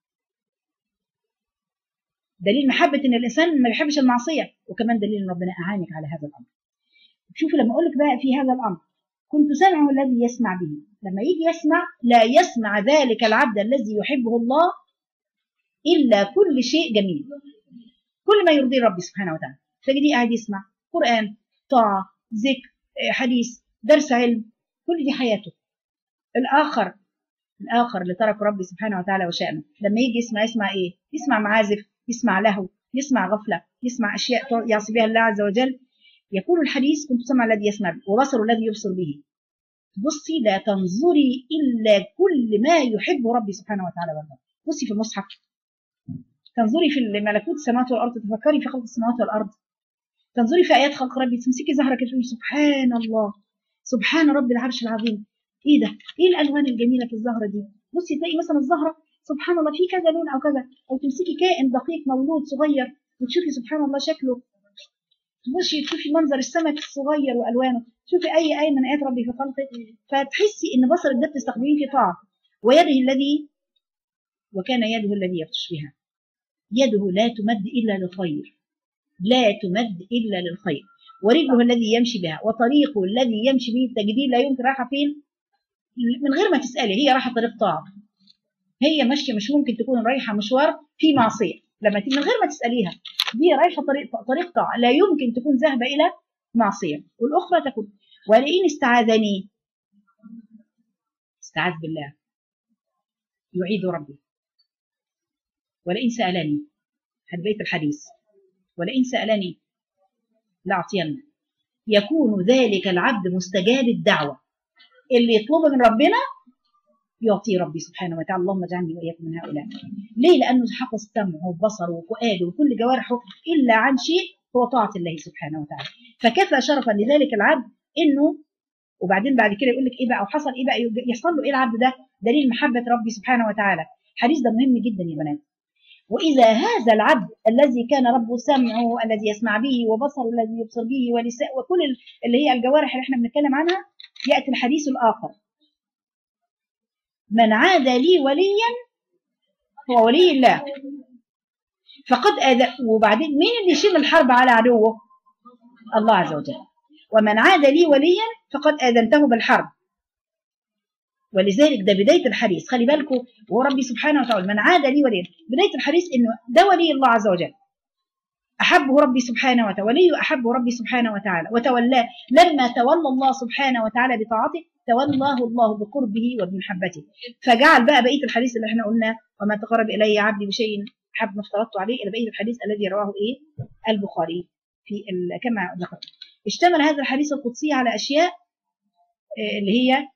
دليل محبة ان الانسان ما بيحبش المعصية وكمان دليل ان ربنا اعانك على هذا الامر شوفي لما اقول لك بقى في هذا الامر كنت سمعه الذي يسمع به لما يجي يسمع لا يسمع ذلك العبد الذي يحبه الله إلا كل شيء جميل كل ما يرضي ربي سبحانه وتعالى تجدي قاعد يسمع قرآن طاعة ذكر حديث درس علم كل دي حياته الآخر الآخر اللي ترك ربي سبحانه وتعالى وشأنه لما يجي يسمع يسمع إيه يسمع معازف يسمع له يسمع غفلة يسمع أشياء يعصي بها الله عز وجل يقول الحديث كنت سمع الذي يسمع به وبصر الذي يبصر به بصي لا تنظري إلا كل ما يحب ربي سبحانه وتعالى والله بصي في المصحف تنظري في ملكوت السماوات والارض تفكري في خلق السماوات والارض تنظري في ايات خلق ربي تمسكي زهره كده تقولي سبحان الله سبحان رب العرش العظيم ايه ده ايه الالوان الجميله في الزهره دي بصي تلاقي مثلا الزهره سبحان الله في كذا لون او كذا او تمسكي كائن دقيق مولود صغير وتشوفي سبحان الله شكله تبصي تشوفي منظر السمك الصغير والوانه شوفي اي اي من ايات ربي في خلقه فتحسي ان بصرك ده بتستخدميه في طاعه ويده الذي وكان يده الذي يبطش بها يده لا تمد الا للخير لا تمد الا للخير ورجله الذي يمشي بها وطريقه الذي يمشي به التجديد لا يمكن رايحه فين من غير ما تسالي هي رايحه طريق طاعه هي ماشيه مش ممكن تكون رايحه مشوار في معصيه لما تيجي من غير ما تساليها دي رايحه طريق طريق طاعه لا يمكن تكون ذاهبه الى معصيه والاخرى تكون ولئن استعاذني استعاذ بالله يعيد ربي ولئن سالني هذا بيت الحديث ولئن سالني لاعطين يكون ذلك العبد مستجاب الدعوه اللي يطلبه من ربنا يعطيه ربي سبحانه وتعالى اللهم اجعلني واياكم من هؤلاء ليه لانه حفظ سمعه وبصره وفؤاده وكل جوارحه الا عن شيء هو طاعه الله سبحانه وتعالى فكفى شرفا لذلك العبد انه وبعدين بعد كده يقول لك ايه بقى وحصل ايه بقى يحصل له ايه العبد ده دليل محبه ربي سبحانه وتعالى الحديث ده مهم جدا يا بنات واذا هذا العبد الذي كان ربه سمعه الذي يسمع به وبصره الذي يبصر به ولسان وكل اللي هي الجوارح اللي احنا بنتكلم عنها ياتي الحديث الاخر من عاد لي وليا هو ولي الله فقد أذى وبعدين مين اللي يشيل الحرب على عدوه الله عز وجل ومن عاد لي وليا فقد آذنته بالحرب ولذلك ده بداية الحديث خلي بالكم وهو ربي سبحانه وتعالى من عاد لي وليا بداية الحديث إنه ده ولي الله عز وجل أحبه ربي سبحانه وتعالى ولي أحبه ربي سبحانه وتعالى وتولاه لما تولى الله سبحانه وتعالى بطاعته تولاه الله بقربه وبمحبته فجعل بقى بقية الحديث اللي احنا قلنا وما تقرب إلي عبدي بشيء حب ما افترضت عليه إلى بقية الحديث الذي رواه إيه البخاري في كما ذكر اشتمل هذا الحديث القدسي على أشياء اللي هي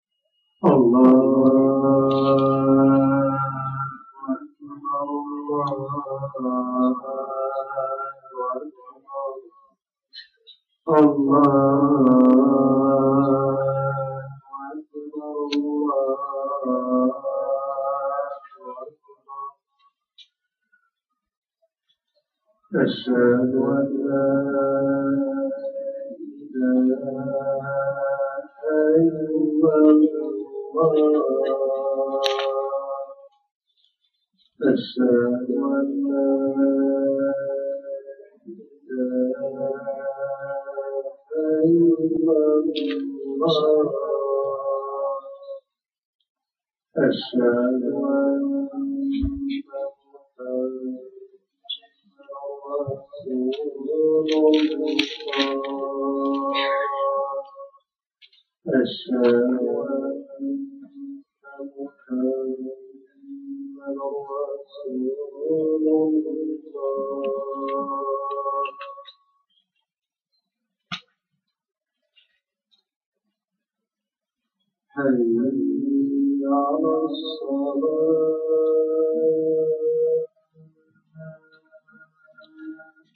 أشهد أن لا إله إلا الله أشهد أن لا إله إلا الله أشهد أن أشهد أن محمدا رسول الله حي على الصلاة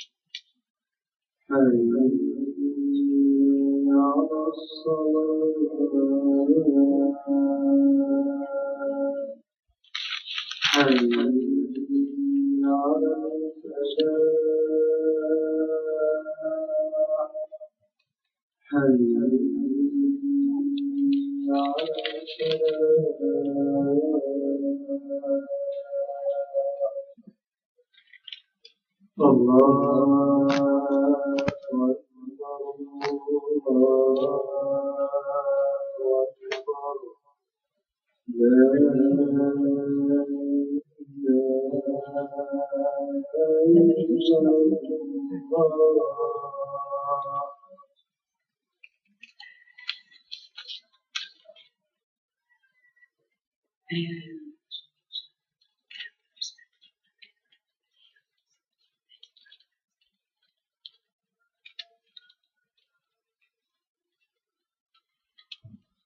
حي على الصلاة حي على الفلاح حي على الفلاح الله أكبر الله أكبر لا إله إلا الله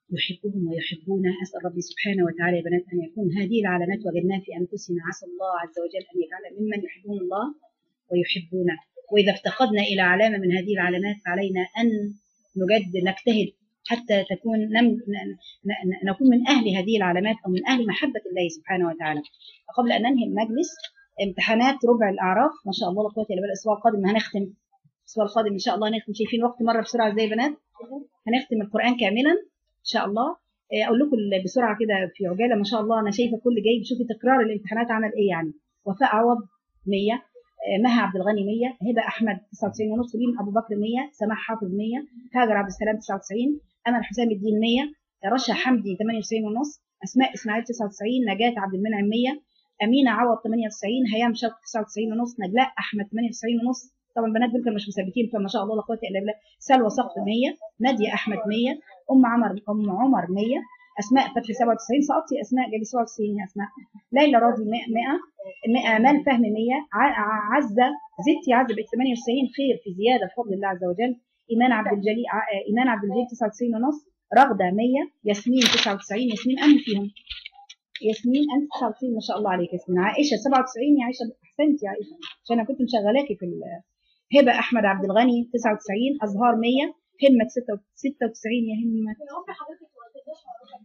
يحبهم ويحبونه أسأل ربي سبحانه وتعالى يا بنات أن يكون هذه العلامات وجدناها في أنفسنا عسى الله عز وجل أن يجعلنا ممن يحبون الله ويحبونه وإذا افتقدنا إلى علامة من هذه العلامات فعلينا أن نجد نجتهد حتى تكون نم ن- ن- نكون من أهل هذه العلامات أو من أهل محبة الله سبحانه وتعالى قبل أن ننهي المجلس امتحانات ربع الأعراف ما شاء الله لا قوة إلا بالله الأسبوع القادم هنختم الأسبوع القادم إن شاء الله هنختم شايفين وقت مرة بسرعة إزاي يا بنات هنختم القرآن كاملا إن شاء الله إيه، أقول لكم بسرعة كده في عجالة ما شاء الله أنا شايفة كل جاي شوفي تكرار الامتحانات عمل إيه يعني وفاء عوض 100 آه، مها عبد الغني 100 هبه احمد 99 ونص ريم ابو بكر 100 سماح حافظ 100 هاجر عبد السلام 99 امل حسام الدين 100 رشا حمدي 98 ونص اسماء اسماعيل 99 نجاة عبد المنعم 100 امينه عوض 98 هيام شوقي 99 ونص نجلاء احمد 98 ونص طبعا البنات دول كانوا مش مثبتين فما شاء الله لا قوه الا بالله سلوى سقط 100 ناديه احمد 100 ام عمر ام عمر 100 اسماء فتحي 97 سقطتي اسماء جالي 97 يا اسماء ليلى راضي 100 100 امال فهمي 100 ع- ع- عزه زدتي عزه بقت 98 خير في زياده بفضل الله عز وجل ايمان عبد الجليل ع- ايمان عبد الجليل 99 ونص رغده 100 ياسمين 99 ياسمين انهي فيهم ياسمين انت 99 ما شاء الله عليك ياسمين عائشه 97 يا عائشه احسنتي يا عائشه عشان انا كنت مشغلاكي في ال- هبه احمد عبد الغني 99 ازهار 100 همه 96 يا همه عمر حضرتك ما تقدرش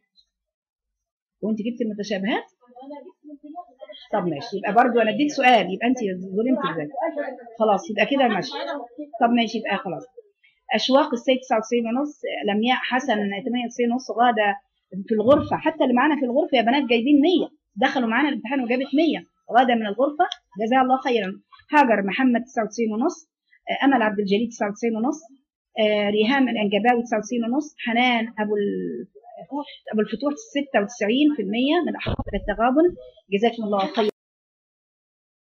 وانت جبت المتشابهات انا جبت من دلوقتي طب ماشي يبقى برضو انا اديت سؤال يبقى انت ظلمت ازاي خلاص يبقى كده ماشي طب ماشي يبقى خلاص اشواق السيد 99 ونص لمياء حسن 98 ونص غاده في الغرفه حتى اللي معانا في الغرفه يا بنات جايبين 100 دخلوا معانا الامتحان وجابت 100 غاده من الغرفه جزاها الله خيرا هاجر محمد 99 ونص امل عبد الجليل 99 ونص آه، ريهام الانجباوي 99 ونص حنان ابو ال- ابو الفتوح 96% من احقاق التغابن جزاكم الله خيرا